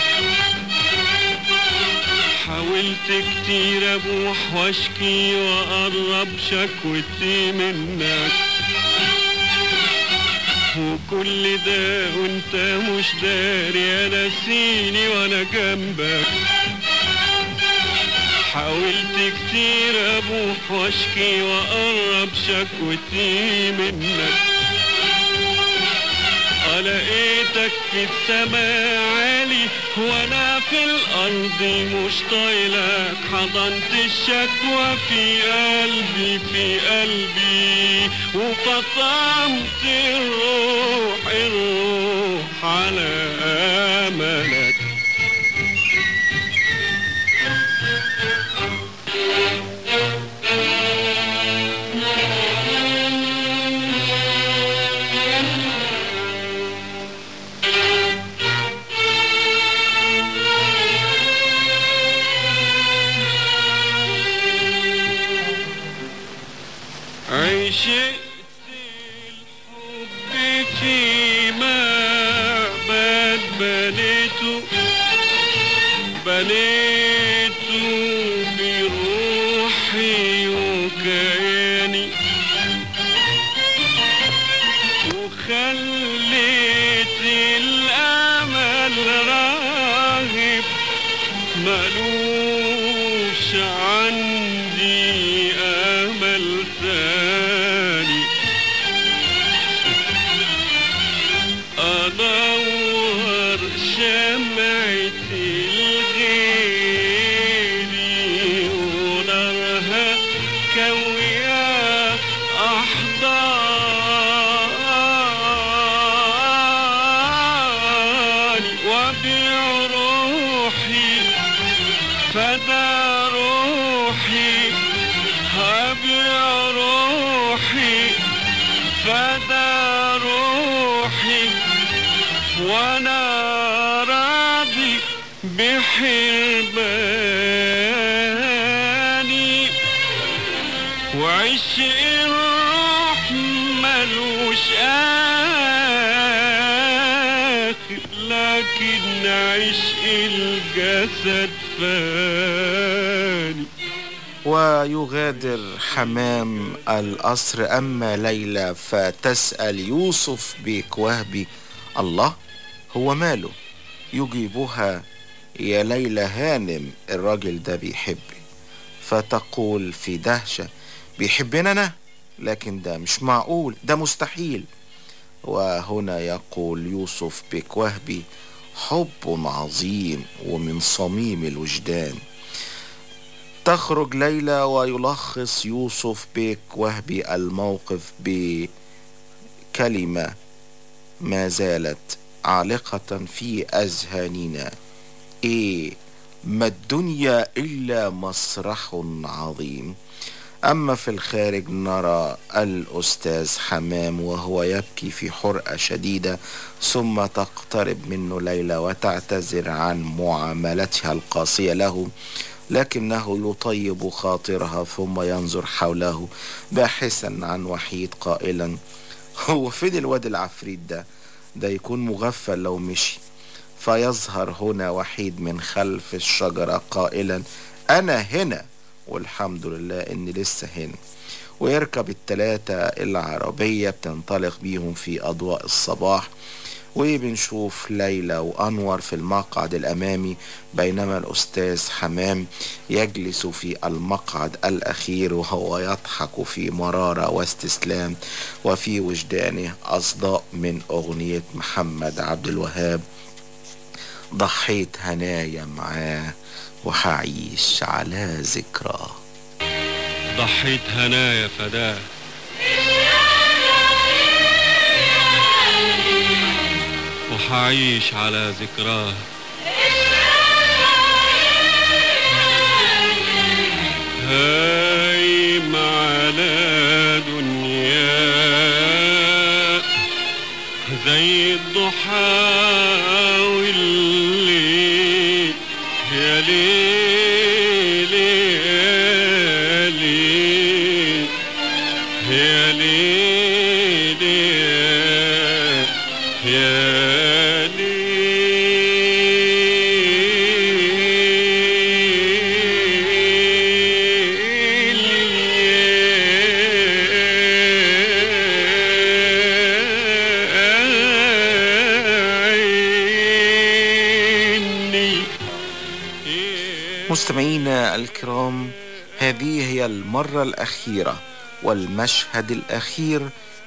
حاولت كتير ابوح واشكي واقرب شكوتي منك وكل ده وانت مش داري يا ناسيني وانا جنبك حاولت كتير ابوح واشكي واقرب شكوتي منك لقيتك في السماء عالي وانا في الارض مش طايلك حضنت الشكوى في قلبي في قلبي وفطمت الروح الروح على املك عشقت الحب في معبد بنيته بنيته بروحي وكياني وخليت الأمل راغب ملوش عندي أمل ثاني أدور شمعة الغيري ونارها كوية أحضاني وأبيع روحي فدا روحي هبيع روحي فدا روحي وانا راضي بحرماني وعشق الروح ملوش آخر لكن عشق الجسد فاني ويغادر حمام القصر أما ليلى فتسأل يوسف بيك وهبي الله هو ماله يجيبها يا ليلى هانم الراجل ده بيحبي فتقول في دهشة بيحبني أنا لكن ده مش معقول ده مستحيل وهنا يقول يوسف بيك وهبي حب عظيم ومن صميم الوجدان تخرج ليلى ويلخص يوسف بيك وهبي الموقف بكلمة ما زالت عالقة في أذهاننا إيه ما الدنيا إلا مسرح عظيم أما في الخارج نرى الأستاذ حمام وهو يبكي في حرقة شديدة ثم تقترب منه ليلى وتعتذر عن معاملتها القاسية له لكنه يطيب خاطرها ثم ينظر حوله باحثا عن وحيد قائلا هو فين الواد العفريت ده ده يكون مغفل لو مشي فيظهر هنا وحيد من خلف الشجرة قائلا أنا هنا والحمد لله إني لسه هنا ويركب التلاتة العربية بتنطلق بيهم في أضواء الصباح وبنشوف ليلى وأنور في المقعد الأمامي بينما الأستاذ حمام يجلس في المقعد الأخير وهو يضحك في مرارة واستسلام وفي وجدانه أصداء من أغنية محمد عبد الوهاب ضحيت هنايا معاه وحعيش على ذكراه ضحيت هنايا فداه وحعيش على ذكراه هايم على دنيا زي الضحى والليل يا ليل يا ليل يا ليل يا مستمعينا الكرام هذه هي المرة الأخيرة والمشهد الأخير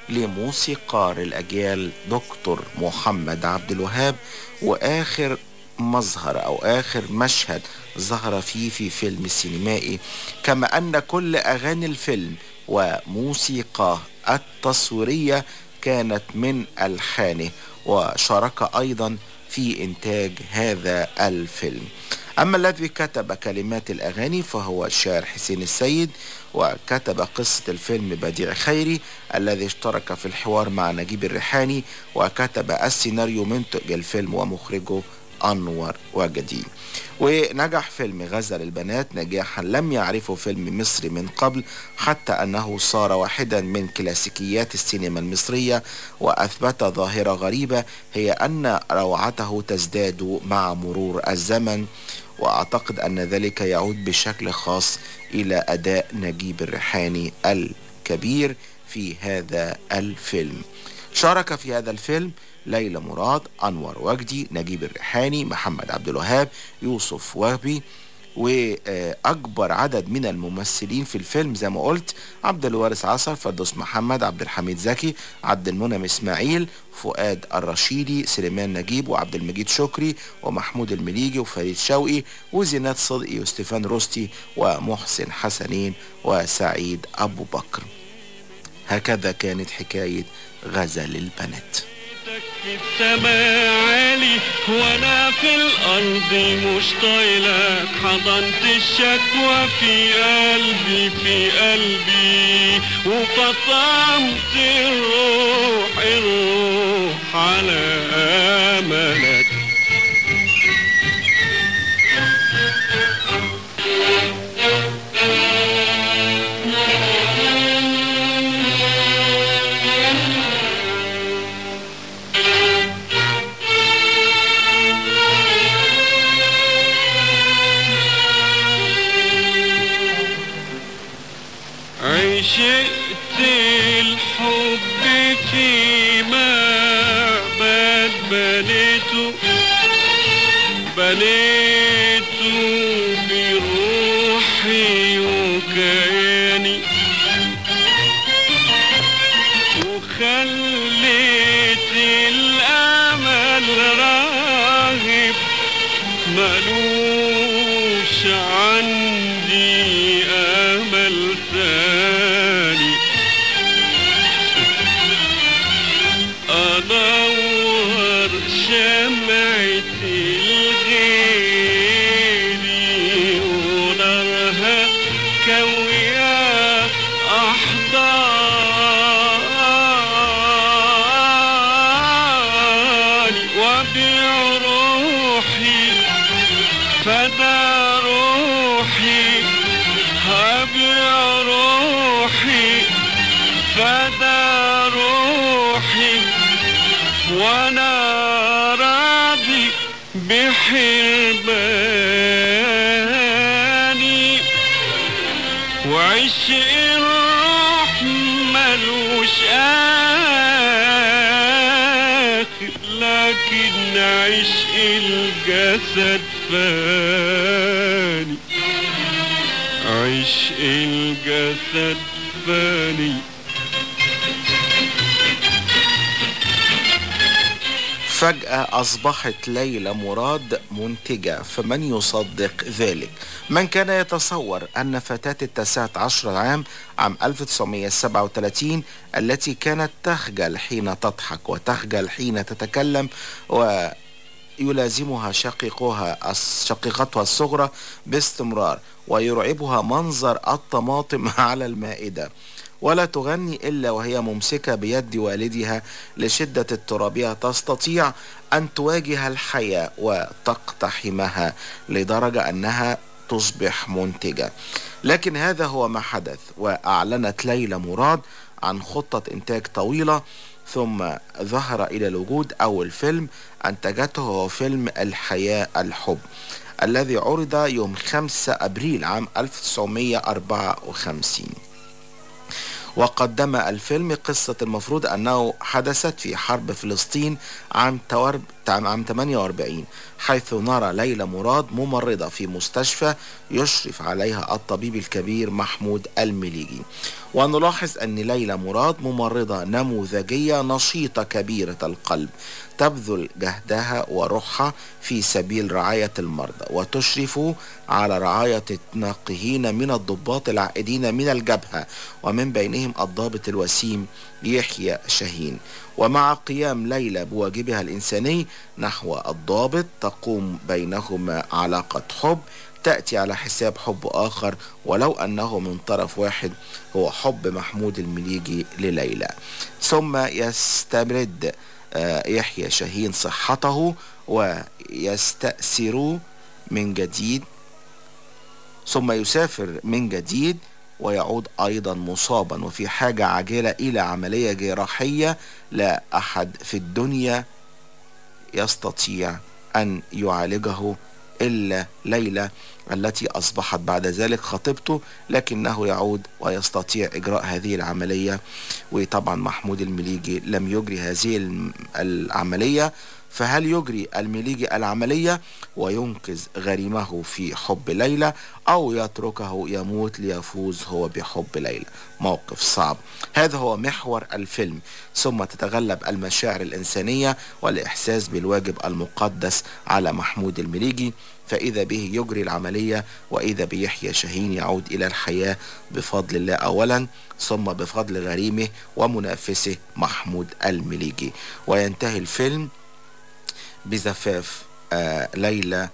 لموسيقار الأجيال دكتور محمد عبد الوهاب وآخر مظهر أو آخر مشهد ظهر فيه في فيلم سينمائي كما أن كل أغاني الفيلم وموسيقاه التصويرية كانت من ألحانه وشارك أيضا في إنتاج هذا الفيلم أما الذي كتب كلمات الأغاني فهو الشاعر حسين السيد وكتب قصة الفيلم بديع خيري الذي اشترك في الحوار مع نجيب الريحاني وكتب السيناريو منتج الفيلم ومخرجه أنور وجدي ونجح فيلم غزل البنات نجاحا لم يعرفه فيلم مصري من قبل حتى أنه صار واحدا من كلاسيكيات السينما المصرية وأثبت ظاهرة غريبة هي أن روعته تزداد مع مرور الزمن وأعتقد أن ذلك يعود بشكل خاص إلى أداء نجيب الريحاني الكبير في هذا الفيلم شارك في هذا الفيلم ليلى مراد أنور وجدي نجيب الريحاني محمد عبد الوهاب يوسف وهبي واكبر عدد من الممثلين في الفيلم زي ما قلت عبد الوارث عصر فردوس محمد عبد الحميد زكي عبد المنعم اسماعيل فؤاد الرشيدي سليمان نجيب وعبد المجيد شكري ومحمود المليجي وفريد شوقي وزينات صدقي وستيفان روستي ومحسن حسنين وسعيد ابو بكر هكذا كانت حكايه غزل البنات السماء عالي وانا في الارض مش طايلك حضنت الشكوى في قلبي في قلبي وفطمت الروح الروح على املك عشقت الحب في معبد بنيته بنيته بروحي وكياني وخليت الأمل راغب ملوش عندي أمل ثاني أنور شمعة الغيري ونارها كوية أحضاني وأبيع روحي فدا روحي هبيع روحي فدا روحي وانا راضي بحرماني وعشق الروح ملوش آخر لكن عشق الجسد فاني عشق الجسد فاني فجأة أصبحت ليلى مراد منتجة فمن يصدق ذلك من كان يتصور أن فتاة التاسعة عشر عام عام 1937 التي كانت تخجل حين تضحك وتخجل حين تتكلم و يلازمها شقيقها شقيقتها الصغرى باستمرار ويرعبها منظر الطماطم على المائدة ولا تغني إلا وهي ممسكة بيد والدها لشدة اضطرابها تستطيع أن تواجه الحياة وتقتحمها لدرجة أنها تصبح منتجة لكن هذا هو ما حدث وأعلنت ليلى مراد عن خطة إنتاج طويلة ثم ظهر إلى الوجود أول فيلم أنتجته هو فيلم الحياة الحب الذي عرض يوم 5 أبريل عام 1954 وقدم الفيلم قصة المفروض أنه حدثت في حرب فلسطين عام تورب عام 48 حيث نرى ليلى مراد ممرضة في مستشفى يشرف عليها الطبيب الكبير محمود المليجي ونلاحظ أن ليلى مراد ممرضة نموذجية نشيطة كبيرة القلب تبذل جهدها وروحها في سبيل رعاية المرضى وتشرف على رعاية الناقهين من الضباط العائدين من الجبهة ومن بينهم الضابط الوسيم يحيى شاهين ومع قيام ليلى بواجبها الإنساني نحو الضابط تقوم بينهما علاقة حب تأتي على حساب حب آخر ولو أنه من طرف واحد هو حب محمود المليجي لليلى ثم يستمرد آه، يحيى شاهين صحته ويستأثر من جديد ثم يسافر من جديد ويعود أيضا مصابا وفي حاجة عاجلة إلى عملية جراحية لا أحد في الدنيا يستطيع أن يعالجه إلا ليلى التي أصبحت بعد ذلك خطيبته لكنه يعود ويستطيع إجراء هذه العملية وطبعا محمود المليجي لم يجري هذه الم- العملية فهل يجري المليجي العملية وينقذ غريمه في حب ليلى أو يتركه يموت ليفوز هو بحب ليلى موقف صعب هذا هو محور الفيلم ثم تتغلب المشاعر الإنسانية والإحساس بالواجب المقدس على محمود المليجي فإذا به يجري العملية وإذا بيحيى شاهين يعود إلى الحياة بفضل الله أولا ثم بفضل غريمه ومنافسه محمود المليجي وينتهي الفيلم بزفاف آه ليلى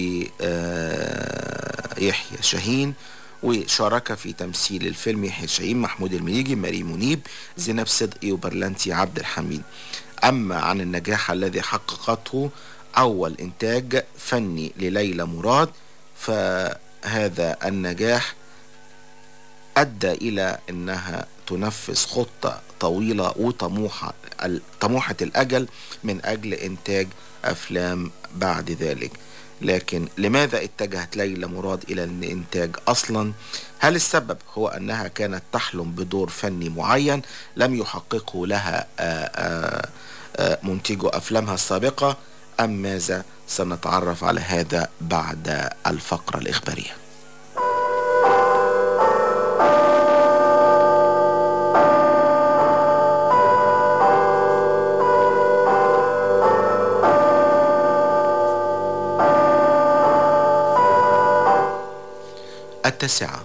ويحيى شاهين وشارك في تمثيل الفيلم يحيى شاهين محمود المليجي ماري منيب زينب صدقي وبرلانتي عبد الحميد أما عن النجاح الذي حققته أول إنتاج فني لليلى مراد فهذا النجاح أدى إلى أنها تنفذ خطة طويلة وطموحة ال- طموحة الأجل من أجل إنتاج أفلام بعد ذلك لكن لماذا اتجهت ليلى مراد إلى الإنتاج أصلا؟ هل السبب هو أنها كانت تحلم بدور فني معين لم يحققه لها آآ آآ آآ منتجو أفلامها السابقة أم ماذا؟ سنتعرف على هذا بعد الفقرة الإخبارية التاسعة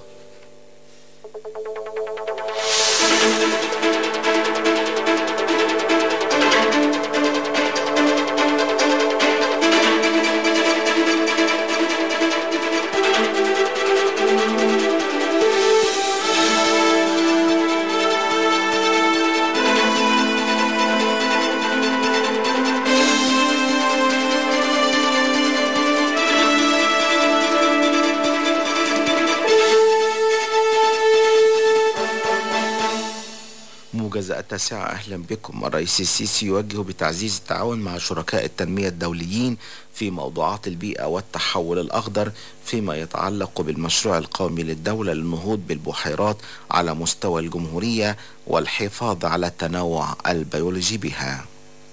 موجز التاسعة أهلا بكم الرئيس السيسي يوجه بتعزيز التعاون مع شركاء التنمية الدوليين في موضوعات البيئة والتحول الأخضر فيما يتعلق بالمشروع القومي للدولة للنهوض بالبحيرات على مستوى الجمهورية والحفاظ على التنوع البيولوجي بها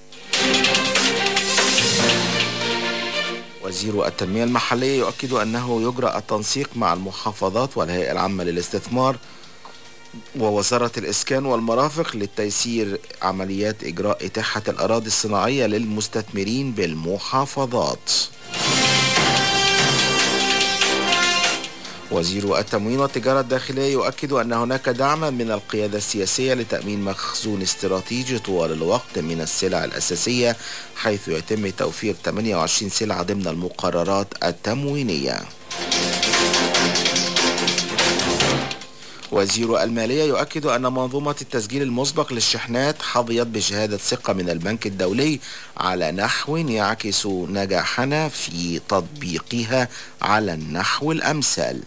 وزير التنمية المحلية يؤكد أنه يجرى التنسيق مع المحافظات والهيئة العامة للاستثمار ووزارة الإسكان والمرافق للتيسير عمليات إجراء إتاحة الأراضي الصناعية للمستثمرين بالمحافظات وزير التموين والتجارة الداخلية يؤكد أن هناك دعما من القيادة السياسية لتأمين مخزون استراتيجي طوال الوقت من السلع الأساسية حيث يتم توفير 28 سلعة ضمن المقررات التموينية وزير المالية يؤكد أن منظومة التسجيل المسبق للشحنات حظيت بشهادة ثقة من البنك الدولي على نحو يعكس نجاحنا في تطبيقها على النحو الأمثل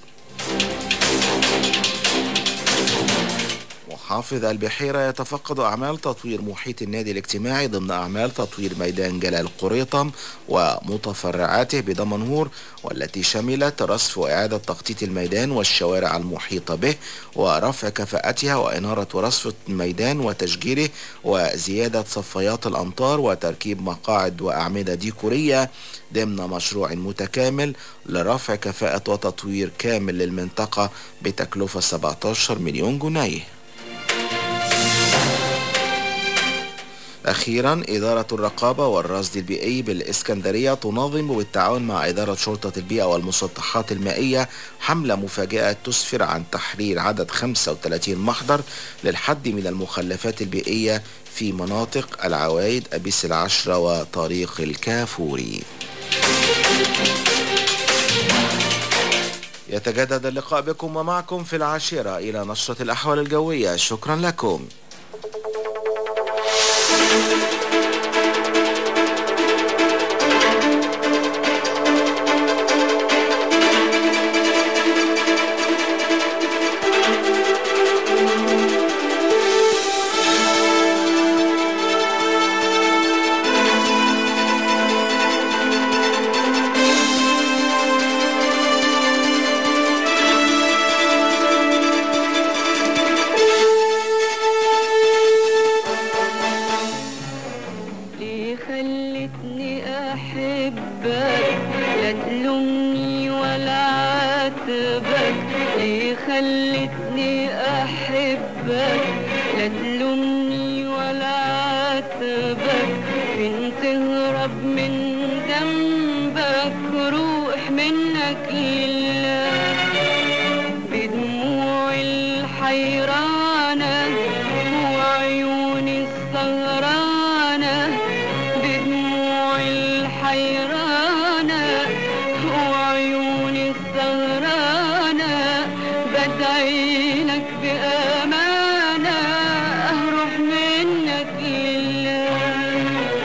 محافظ البحيرة يتفقد أعمال تطوير محيط النادي الاجتماعي ضمن أعمال تطوير ميدان جلال قريطم ومتفرعاته بدمنهور والتي شملت رصف وإعادة تخطيط الميدان والشوارع المحيطة به ورفع كفاءتها وإنارة ورصف الميدان وتشجيره وزيادة صفيات الأمطار وتركيب مقاعد وأعمدة ديكورية ضمن مشروع متكامل لرفع كفاءة وتطوير كامل للمنطقة بتكلفة 17 مليون جنيه أخيرا إدارة الرقابة والرصد البيئي بالإسكندرية تنظم بالتعاون مع إدارة شرطة البيئة والمسطحات المائية حملة مفاجئة تسفر عن تحرير عدد 35 محضر للحد من المخلفات البيئية في مناطق العوايد أبيس العشرة وطريق الكافوري يتجدد اللقاء بكم ومعكم في العاشرة إلى نشرة الأحوال الجوية شكرا لكم ليه خلتني احبك لا تلومني ولا عاتبك ليه خلتني احبك لا تلومني ولا عاتبك فين تهرب من ذنبك روح منك لله بدموع الحيرانة وعيوني السهرانة بدموع الحيرانة وعيوني السهرانة بدعي لك بأمانة أروح منك لله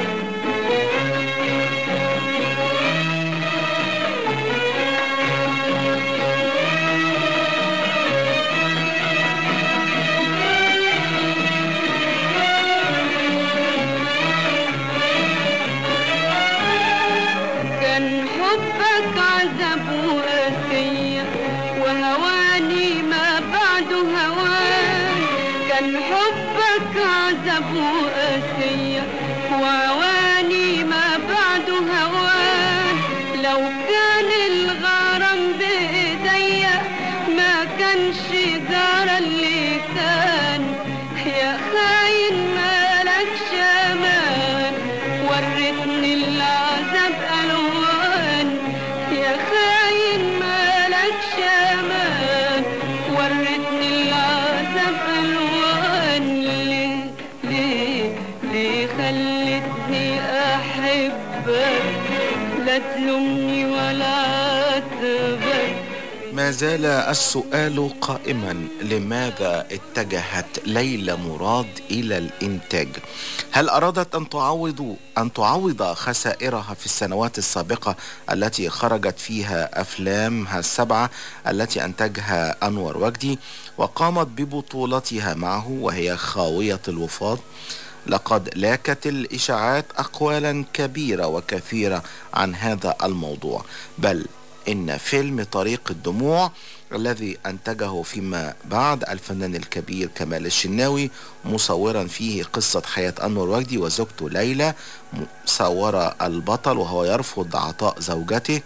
كان حبك عذاب وقاسية وهواني ما بعده هوان كان حبك عذاب وقاسية وهواني ما بعده هوان لو كان الغرام بإيديا ما كانش جرى اللي كان يا خاين مالكش امان وريتني العذاب الوان يا خاين مالكش امان وريتني العذاب الوان ليه ليه ليه خلتني احبك لا تلومني ولا عاتبك ما زال السؤال قائما لماذا اتجهت ليلى مراد إلى الإنتاج هل أرادت أن تعوض أن تعوض خسائرها في السنوات السابقة التي خرجت فيها أفلامها السبعة التي أنتجها أنور وجدي وقامت ببطولتها معه وهي خاوية الوفاض لقد لاكت الإشاعات أقوالا كبيرة وكثيرة عن هذا الموضوع بل إن فيلم طريق الدموع الذي أنتجه فيما بعد الفنان الكبير كمال الشناوي مصورا فيه قصة حياة أنور وجدي وزوجته ليلى صور البطل وهو يرفض عطاء زوجته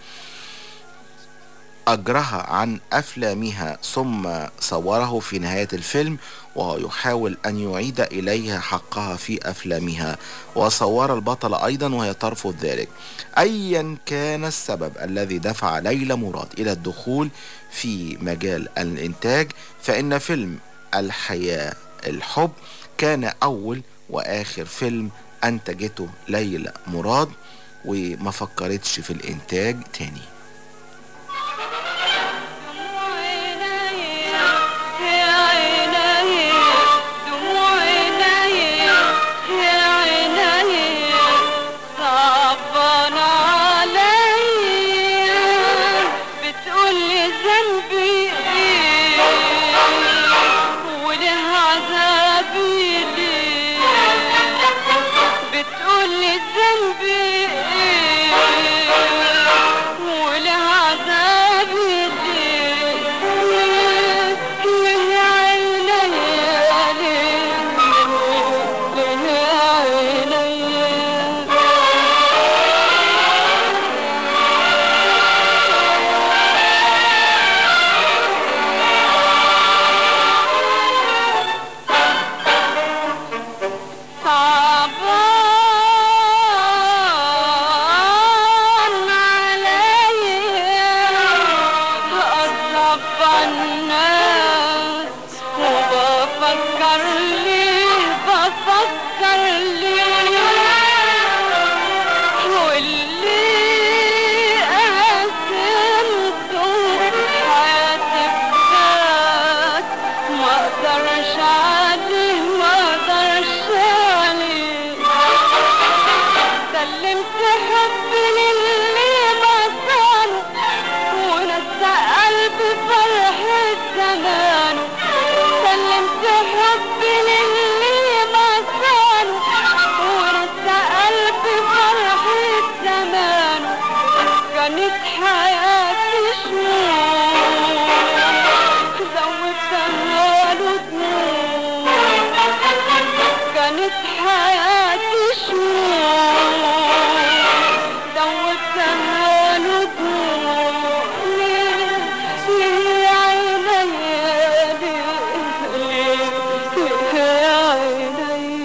أجرها عن أفلامها ثم صوره في نهاية الفيلم وهو يحاول أن يعيد إليها حقها في أفلامها وصور البطل أيضا وهي ترفض ذلك أيا كان السبب الذي دفع ليلى مراد إلى الدخول في مجال الإنتاج فإن فيلم الحياة الحب كان أول وآخر فيلم أنتجته ليلى مراد وما فكرتش في الإنتاج تاني صعبان عليا بتقولي ذنبي ايه وله عذابي ليه بتقولي ذنبي ايه وله عذابي ليه ليه يا عيني ليه ليه يا عيني صعبان كانت حياتي شوق دوبتها نجوم ليه ليه يا عيني ليه ليه يا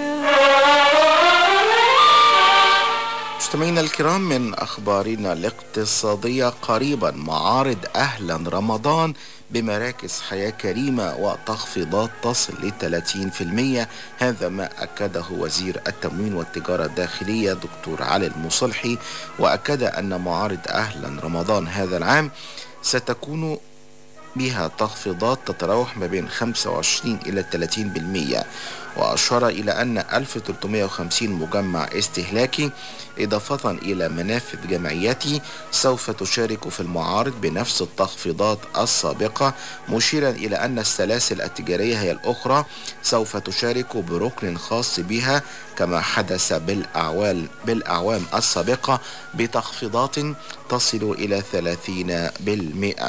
عيني مستمعينا الكرام من أخبارنا الاقتصادية قريبا معارض أهلا رمضان بمراكز حياة كريمة وتخفيضات تصل ل 30% هذا ما أكده وزير التموين والتجارة الداخلية دكتور علي المصلحي وأكد أن معارض أهلا رمضان هذا العام ستكون بها تخفيضات تتراوح ما بين 25 إلى 30% وأشار إلى أن 1350 مجمع استهلاكي إضافة إلى منافذ جمعيتي سوف تشارك في المعارض بنفس التخفيضات السابقة مشيرا إلى أن السلاسل التجارية هي الأخرى سوف تشارك بركن خاص بها كما حدث بالأعوال بالأعوام السابقة بتخفيضات تصل إلى 30%.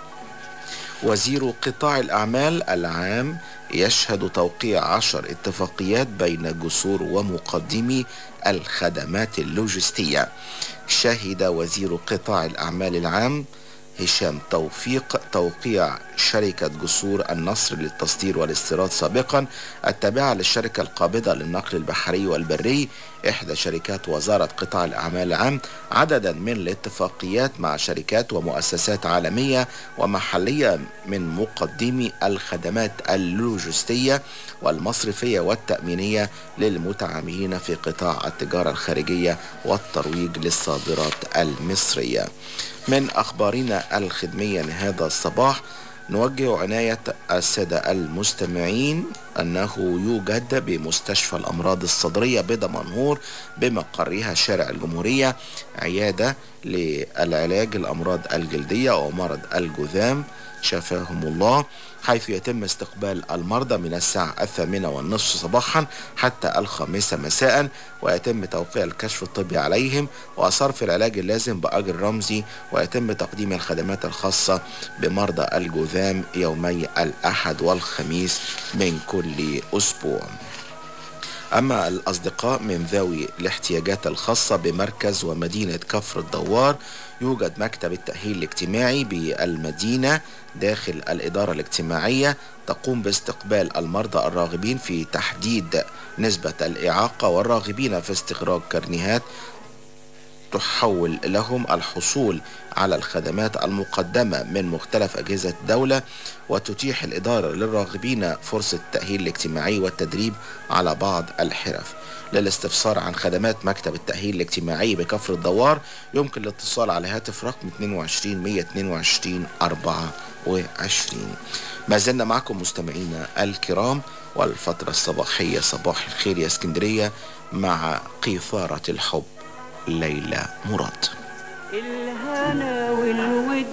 وزير قطاع الأعمال العام يشهد توقيع عشر اتفاقيات بين جسور ومقدمي الخدمات اللوجستية شهد وزير قطاع الأعمال العام هشام توفيق توقيع شركة جسور النصر للتصدير والاستيراد سابقا التابعة للشركة القابضة للنقل البحري والبري إحدى شركات وزارة قطاع الأعمال العام عددا من الاتفاقيات مع شركات ومؤسسات عالمية ومحلية من مقدمي الخدمات اللوجستية والمصرفية والتأمينية للمتعاملين في قطاع التجارة الخارجية والترويج للصادرات المصرية من أخبارنا الخدمية لهذا الصباح نوجه عناية السادة المستمعين أنه يوجد بمستشفى الأمراض الصدرية بدمنهور بمقرها شارع الجمهورية عيادة للعلاج الأمراض الجلدية ومرض الجذام شفاهم الله حيث يتم استقبال المرضى من الساعة الثامنة والنصف صباحا حتى الخامسة مساء ويتم توقيع الكشف الطبي عليهم وصرف العلاج اللازم بأجر رمزي ويتم تقديم الخدمات الخاصة بمرضى الجذام يومي الأحد والخميس من كل أسبوع أما الأصدقاء من ذوي الاحتياجات الخاصة بمركز ومدينة كفر الدوار يوجد مكتب التأهيل الاجتماعي بالمدينة داخل الإدارة الاجتماعية تقوم باستقبال المرضى الراغبين في تحديد نسبة الإعاقة والراغبين في استخراج كرنيهات تحول لهم الحصول على الخدمات المقدمة من مختلف أجهزة الدولة وتتيح الإدارة للراغبين فرصة التأهيل الاجتماعي والتدريب على بعض الحرف للاستفسار عن خدمات مكتب التأهيل الاجتماعي بكفر الدوار يمكن الاتصال على هاتف رقم 22 122 24 ما زلنا معكم مستمعينا الكرام والفترة الصباحية صباح الخير يا اسكندرية مع قيثارة الحب ليلى مراد الهنا والود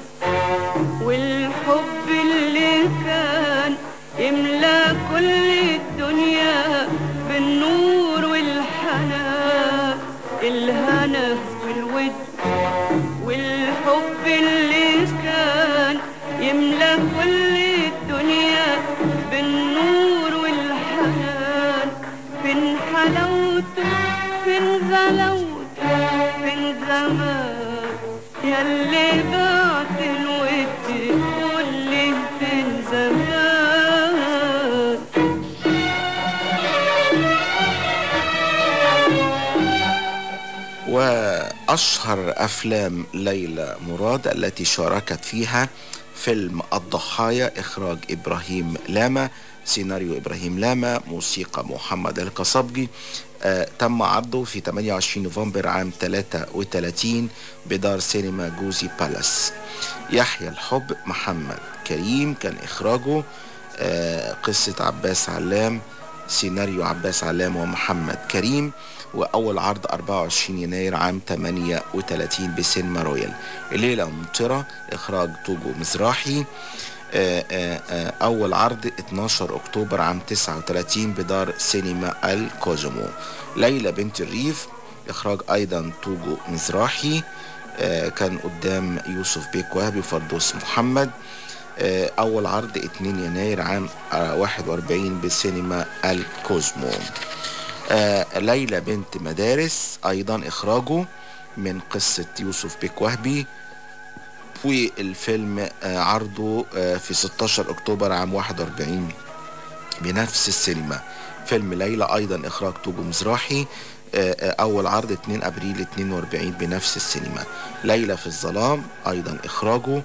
والحب اللي كان يملى كل الدنيا بالنور والحنان الهنا والود والحب اللي كان يملى كل الدنيا بالنور والحنان فين حلاوته فين غلاوته فين زمان ياللي بعت الود قولي فين زمان وأشهر أفلام ليلى مراد التي شاركت فيها فيلم الضحايا إخراج إبراهيم لاما سيناريو إبراهيم لاما موسيقى محمد القصبجي آه تم عرضه في 28 نوفمبر عام 33 بدار سينما جوزي بالاس يحيى الحب محمد كريم كان إخراجه آه قصة عباس علام سيناريو عباس علام ومحمد كريم وأول عرض 24 يناير عام 38 بسينما رويال الليلة ممطرة إخراج توجو مزراحي آآ آآ أول عرض 12 أكتوبر عام 39 بدار سينما الكوزومو ليلى بنت الريف إخراج أيضا توجو مزراحي كان قدام يوسف بيك وهبي وفردوس محمد آه، أول عرض 2 يناير عام آه، 41 بسينما الكوزمو آه، ليلى بنت مدارس أيضا إخراجه من قصة يوسف بيك وهبي والفيلم آه، عرضه آه، في 16 أكتوبر عام 41 بنفس السينما فيلم ليلى أيضا إخراج توجو مزراحي آه، آه، أول عرض 2 أبريل 42 بنفس السينما ليلى في الظلام أيضا إخراجه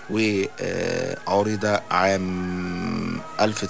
وعرض عام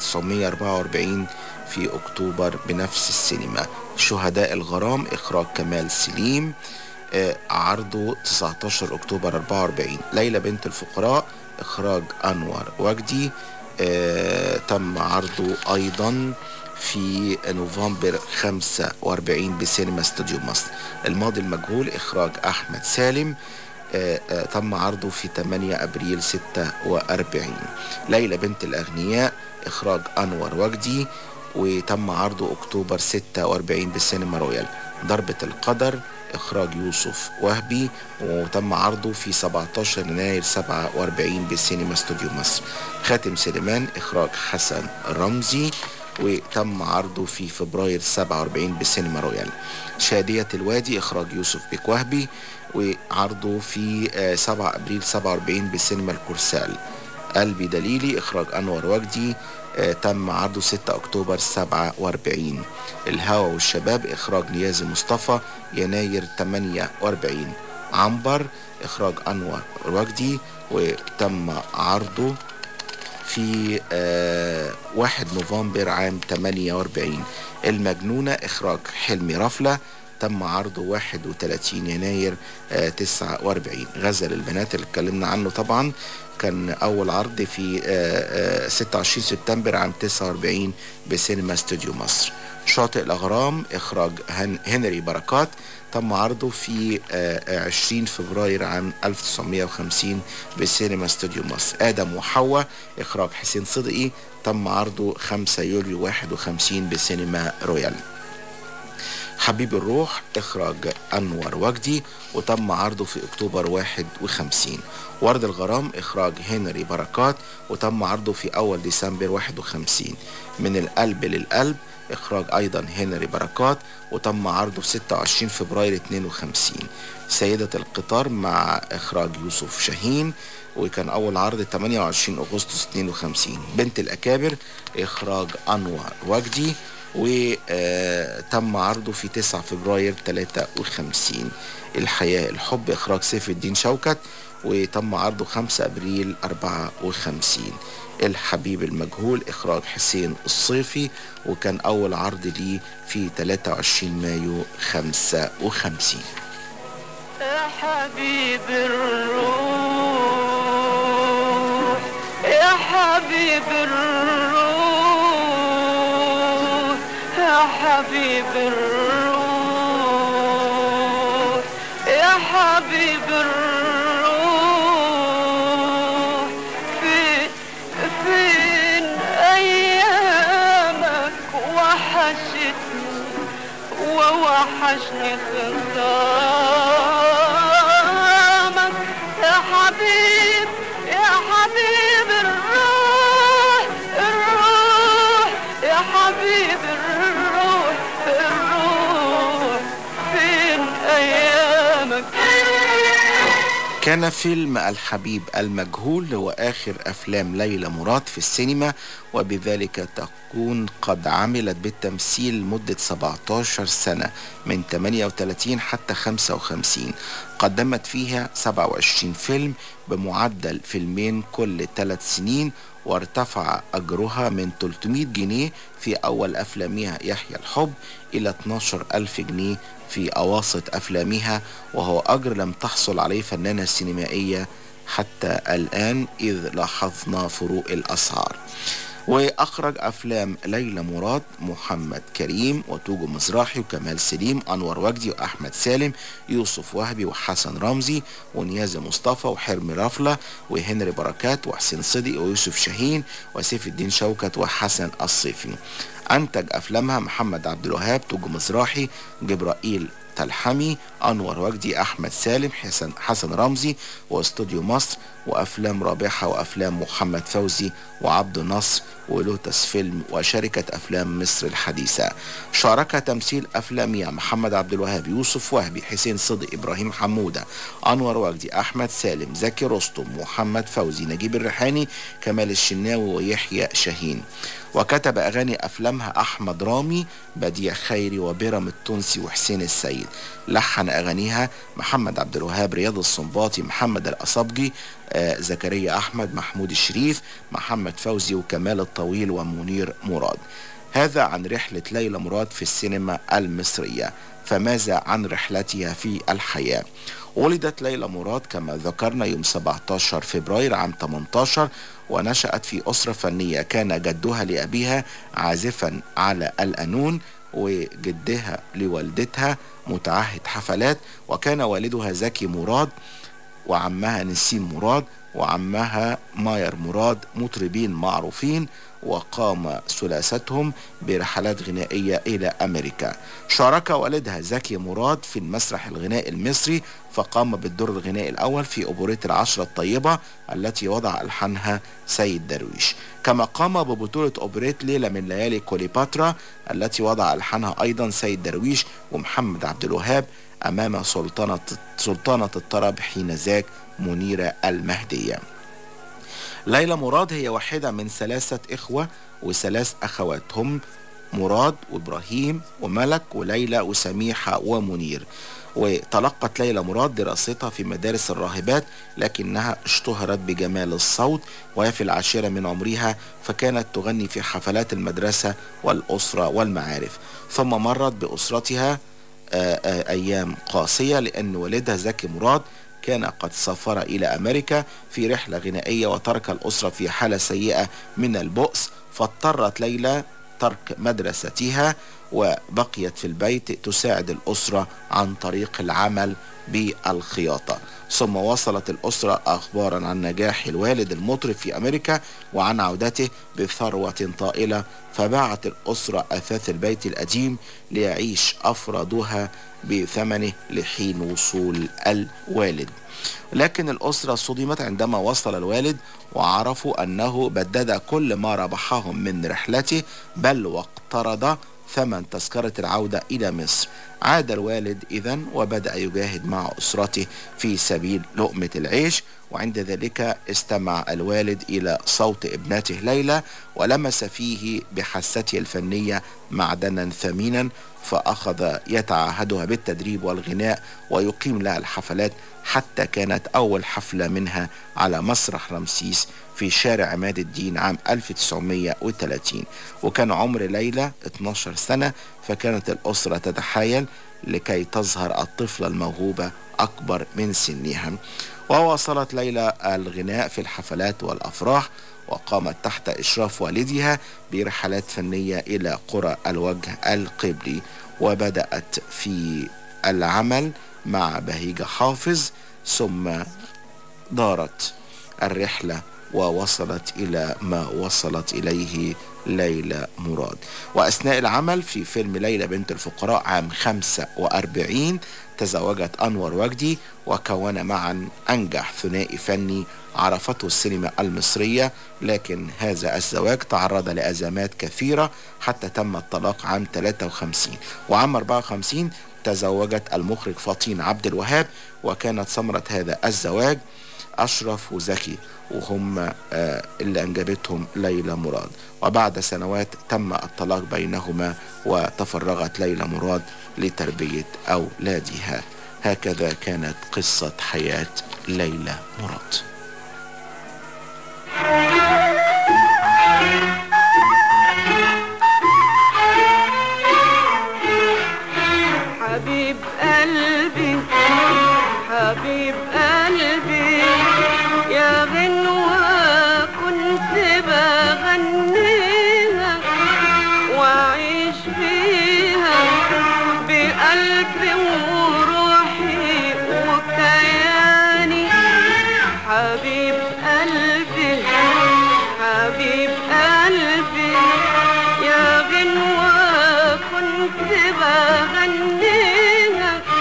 1944 في أكتوبر بنفس السينما شهداء الغرام إخراج كمال سليم آه، عرضه 19 أكتوبر 44 ليلى بنت الفقراء إخراج أنور وجدي آه، تم عرضه أيضا في نوفمبر 45 بسينما استوديو مصر الماضي المجهول إخراج أحمد سالم آه، آه، تم عرضه في 8 أبريل 46 ليلى بنت الأغنياء إخراج أنور وجدي وتم عرضه أكتوبر 46 بسينما رويال ضربة القدر إخراج يوسف وهبي وتم عرضه في 17 يناير 47 بسينما استوديو مصر خاتم سليمان إخراج حسن رمزي وتم عرضه في فبراير 47 بسينما رويال شادية الوادي إخراج يوسف بيك وهبي وعرضه في آه، 7 أبريل 47 بسينما الكرسال قلبي دليلي إخراج أنور وجدي آه، تم عرضه 6 أكتوبر 47 الهوى والشباب إخراج نيازي مصطفى يناير 48 عنبر إخراج أنور وجدي وتم عرضه في آه 1 نوفمبر عام 48 المجنونة إخراج حلمي رفلة تم عرضه 31 يناير آه 49 غزل البنات اللي اتكلمنا عنه طبعا كان أول عرض في آه آه 26 سبتمبر عام 49 بسينما استوديو مصر شاطئ الأغرام إخراج هن هنري بركات تم عرضه في آه، آه، 20 فبراير عام 1950 بسينما استوديو مصر آدم وحواء إخراج حسين صدقي تم عرضه 5 يوليو 51 بسينما رويال حبيب الروح إخراج أنور وجدي وتم عرضه في أكتوبر 51 ورد الغرام إخراج هنري بركات وتم عرضه في أول ديسمبر 51 من القلب للقلب إخراج أيضا هنري بركات وتم عرضه في 26 فبراير 52 سيدة القطار مع إخراج يوسف شاهين وكان أول عرض 28 أغسطس 52 بنت الأكابر إخراج أنور وجدي وتم عرضه في 9 فبراير 53 الحياة الحب إخراج سيف الدين شوكت وتم عرضه 5 أبريل 54 الحبيب المجهول إخراج حسين الصيفي وكان أول عرض ليه في 23 مايو 55 يا حبيب الروح يا حبيب الروح يا حبيب الروح يا حبيب الروح فين فين أيامك وحشتني ووحشني خطامك يا حبيب يا حبيب الروح الروح يا حبيب الروح الروح فين أيامك كان فيلم الحبيب المجهول هو آخر أفلام ليلى مراد في السينما وبذلك تكون قد عملت بالتمثيل لمدة 17 سنة من 38 حتى 55 قدمت فيها 27 فيلم بمعدل فيلمين كل ثلاث سنين وارتفع أجرها من 300 جنيه في أول أفلامها يحيى الحب إلى 12 ألف جنيه في أواسط أفلامها وهو أجر لم تحصل عليه فنانة سينمائية حتى الآن إذ لاحظنا فروق الأسعار وأخرج أفلام ليلى مراد محمد كريم وتوجو مزراحي وكمال سليم أنور وجدي وأحمد سالم يوسف وهبي وحسن رمزي ونيازي مصطفى وحرمي رفلة وهنري بركات وحسين صدقي ويوسف شاهين وسيف الدين شوكت وحسن الصيفي أنتج أفلامها محمد عبد الوهاب توجو مزراحي جبرائيل تلحمي أنور وجدي أحمد سالم حسن, حسن رمزي واستوديو مصر وأفلام رابحة وأفلام محمد فوزي وعبد النصر ولوتس فيلم وشركة أفلام مصر الحديثة شارك تمثيل أفلامها محمد عبد الوهاب يوسف وهبي حسين صدق إبراهيم حمودة أنور وجدي أحمد سالم زكي رستم محمد فوزي نجيب الريحاني كمال الشناوي ويحيى شاهين وكتب أغاني أفلامها أحمد رامي بديع خيري وبيرم التونسي وحسين السيد لحن أغانيها محمد عبد الوهاب رياض السنباطي محمد الأصبجي آه، زكريا أحمد محمود الشريف محمد فوزي وكمال الطويل ومنير مراد هذا عن رحلة ليلى مراد في السينما المصرية فماذا عن رحلتها في الحياة ولدت ليلى مراد كما ذكرنا يوم 17 فبراير عام 18 ونشأت في أسرة فنية كان جدها لأبيها عازفا على القانون وجدها لوالدتها متعهد حفلات وكان والدها زكي مراد وعمها نسيم مراد وعمها ماير مراد مطربين معروفين وقام ثلاثتهم برحلات غنائية إلى أمريكا شارك والدها زكي مراد في المسرح الغنائي المصري فقام بالدور الغنائي الأول في أوبريت العشرة الطيبة التي وضع ألحانها سيد درويش كما قام ببطولة أوبريت ليلة من ليالي كوليباترا التي وضع ألحانها أيضا سيد درويش ومحمد عبد الوهاب أمام سلطنة سلطانة الطرب حين ذاك منيرة المهدية ليلى مراد هي واحدة من ثلاثة إخوة وثلاث أخوات هم مراد وإبراهيم وملك وليلى وسميحة ومنير وتلقت ليلى مراد دراستها في مدارس الراهبات لكنها اشتهرت بجمال الصوت وهي في العاشرة من عمرها فكانت تغني في حفلات المدرسة والأسرة والمعارف ثم مرت بأسرتها آه، آه، أيام قاسية لأن والدها زكي مراد كان قد سافر إلى أمريكا في رحلة غنائية وترك الأسرة في حالة سيئة من البؤس فاضطرت ليلى ترك مدرستها وبقيت في البيت تساعد الأسرة عن طريق العمل بالخياطة ثم وصلت الأسرة أخبارا عن نجاح الوالد المطرب في أمريكا وعن عودته بثروة طائلة فباعت الأسرة أثاث البيت القديم ليعيش أفرادها بثمنه لحين وصول الوالد لكن الأسرة صدمت عندما وصل الوالد وعرفوا أنه بدد كل ما ربحهم من رحلته بل واقترض ثمن تذكرة العودة إلى مصر عاد الوالد إذا وبدأ يجاهد مع أسرته في سبيل لقمة العيش وعند ذلك استمع الوالد إلى صوت ابنته ليلى ولمس فيه بحسته الفنية معدنا ثمينا فأخذ يتعهدها بالتدريب والغناء ويقيم لها الحفلات حتى كانت أول حفلة منها على مسرح رمسيس في شارع عماد الدين عام 1930 وكان عمر ليلى 12 سنة فكانت الأسرة تتحايل لكي تظهر الطفلة الموهوبة أكبر من سنها وواصلت ليلى الغناء في الحفلات والأفراح وقامت تحت إشراف والدها برحلات فنية إلى قرى الوجه القبلي وبدأت في العمل مع بهيجة حافظ ثم دارت الرحلة ووصلت إلى ما وصلت إليه ليلى مراد وأثناء العمل في فيلم ليلى بنت الفقراء عام 45 تزوجت أنور وجدي وكون معا أنجح ثنائي فني عرفته السينما المصرية لكن هذا الزواج تعرض لأزمات كثيرة حتى تم الطلاق عام 53 وعام 54 تزوجت المخرج فطين عبد الوهاب وكانت ثمرة هذا الزواج أشرف وزكي وهم آه، اللي أنجبتهم ليلى مراد وبعد سنوات تم الطلاق بينهما وتفرغت ليلى مراد لتربية أولادها هكذا كانت قصة حياة ليلى مراد حبيب قلبي حبيب قلبي يا غنوة كنت بغنيها وأعيش فيها بقلبي وروحي وكياني حبيب قلبي حبيب قلبي يا غنوة كنت بغنيها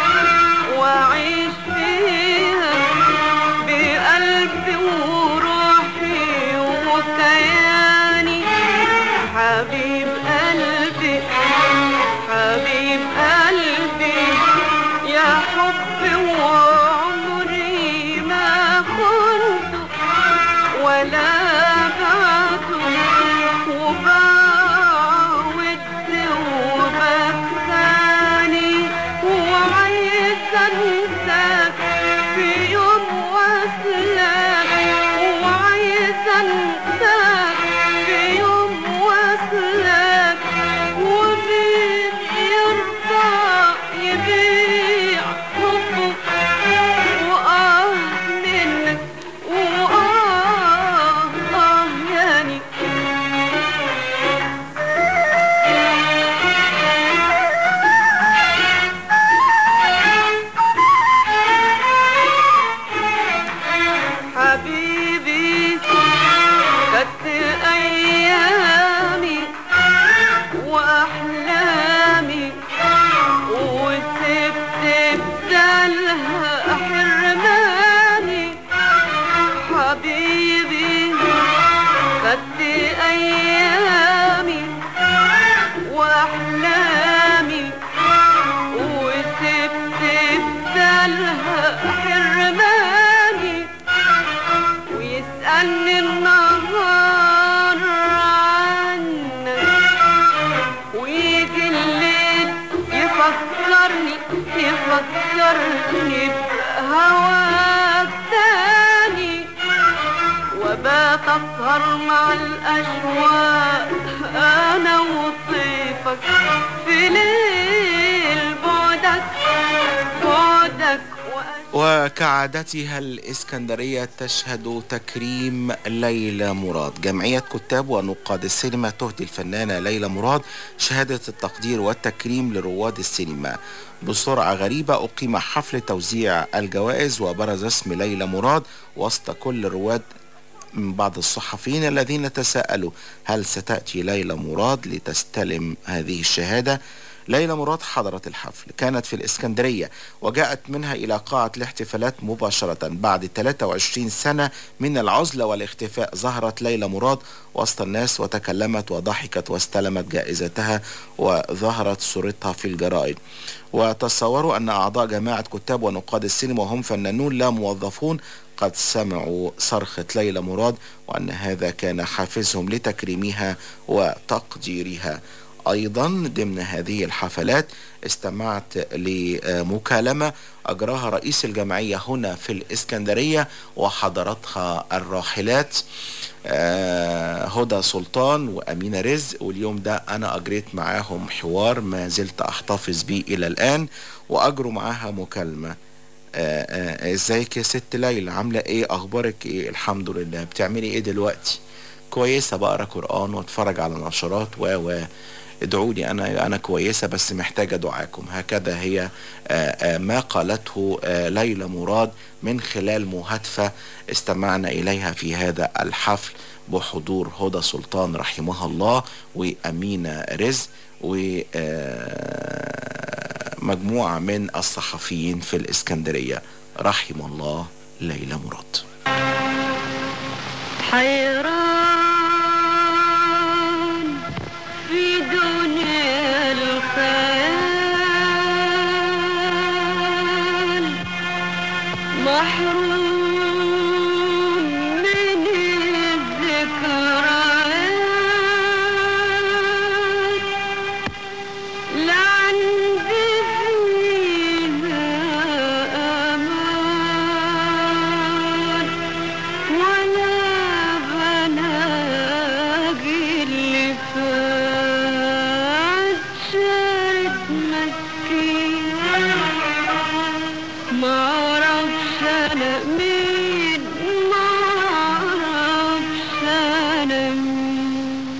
يفكرني يفكرني بهواك تاني وبات اسهر مع الاشواق انا وصيفك في ليل بعدك بعدك وكعادتها الإسكندرية تشهد تكريم ليلى مراد جمعية كتاب ونقاد السينما تهدي الفنانة ليلى مراد شهادة التقدير والتكريم لرواد السينما بسرعة غريبة أقيم حفل توزيع الجوائز وبرز اسم ليلى مراد وسط كل رواد من بعض الصحفيين الذين تساءلوا هل ستأتي ليلى مراد لتستلم هذه الشهادة ليلى مراد حضرت الحفل كانت في الإسكندرية وجاءت منها إلى قاعة الاحتفالات مباشرة بعد 23 سنة من العزلة والاختفاء ظهرت ليلى مراد وسط الناس وتكلمت وضحكت واستلمت جائزتها وظهرت صورتها في الجرائد وتصوروا أن أعضاء جماعة كتاب ونقاد السينما وهم فنانون لا موظفون قد سمعوا صرخة ليلى مراد وأن هذا كان حافزهم لتكريمها وتقديرها أيضا ضمن هذه الحفلات استمعت لمكالمة أجراها رئيس الجمعية هنا في الإسكندرية وحضرتها الراحلات آه، هدى سلطان وأمينة رزق واليوم ده أنا أجريت معاهم حوار ما زلت أحتفظ بيه إلى الآن وأجروا معاها مكالمة آه، آه، ازيك يا ست ليلى عاملة ايه اخبارك ايه الحمد لله بتعملي ايه دلوقتي كويسة بقرا قرآن واتفرج على نشرات و و ادعوا لي انا انا كويسه بس محتاجه دعاكم هكذا هي آه، آه، ما قالته آه، ليلى مراد من خلال مهاتفه استمعنا اليها في هذا الحفل بحضور هدى سلطان رحمها الله وامينه رزق ومجموعه من الصحفيين في الاسكندريه رحم الله ليلى مراد حيران في دنيا الخيال محروم من الذكريات لا عندي فيها أمان ولا بلاقي اللي فات شارد مسكين معرفش انا مين معرفش انا مين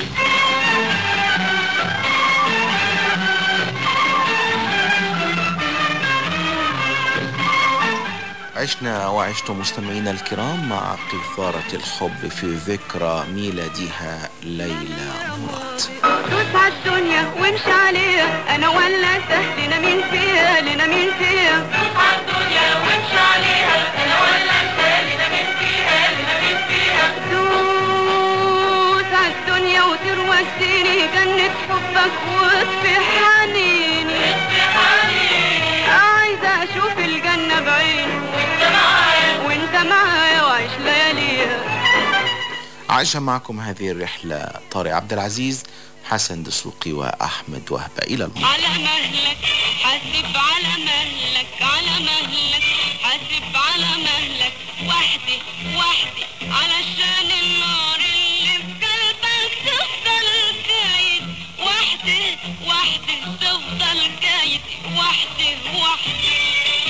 عشنا وعشتم مستمعينا الكرام مع قيثارة الحب في ذكرى ميلادها ليلى مراد دوس عالدنيا وامشي عليها انا ولا سهل لنا مين فيها لنا مين فيها دوس عالدنيا وامشي عليها انا ولا سهل لنا مين فيها لنا مين فيها دوس عالدنيا وتروى سنيني جنة حبك واطفي حنيني اطفي حنيني عايزة اشوف الجنة بعيني وانت معايا وانت معايا وعيش لياليها عاش معكم هذه الرحلة طارق عبد العزيز حسن دسوقي وأحمد وهبة إلى المرة على مهلك حاسب على مهلك على مهلك حاسب على مهلك وحدي وحدي علشان النار اللي في قلبك تفضل كايد وحدي وحدي تفضل كايد وحدي وحدي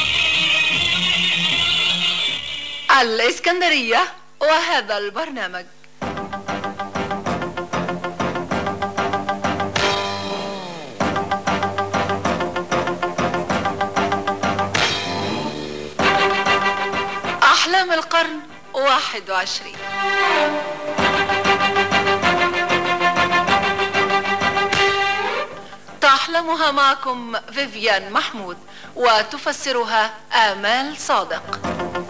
الإسكندرية وهذا البرنامج أحلام القرن واحد وعشرين تحلمها معكم فيفيان محمود وتفسرها آمال صادق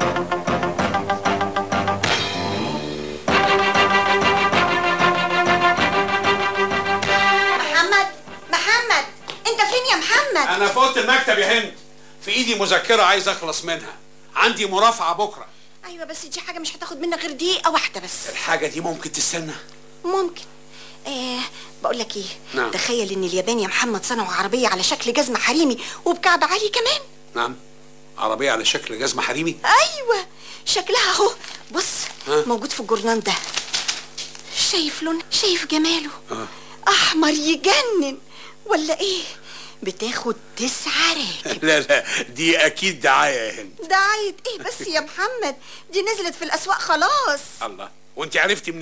محمد محمد انت فين يا محمد انا فوت المكتب يا هند في ايدي مذكره عايز اخلص منها عندي مرافعه بكره ايوه بس دي حاجه مش هتاخد منك غير دقيقه واحده بس الحاجه دي ممكن تستنى ممكن آه بقول لك ايه نعم. تخيل ان اليابان يا محمد صنعوا عربيه على شكل جزمه حريمي وبكعب عالي كمان نعم عربيه على شكل جزمه حريمي ايوه شكلها اهو بص ها؟ موجود في الجورنال ده شايف لون شايف جماله آه. احمر يجنن ولا ايه بتاخد تسعة راكب لا لا دي اكيد دعايه يا هند دعاية ايه بس يا محمد دي نزلت في الاسواق خلاص الله وانت عرفتي من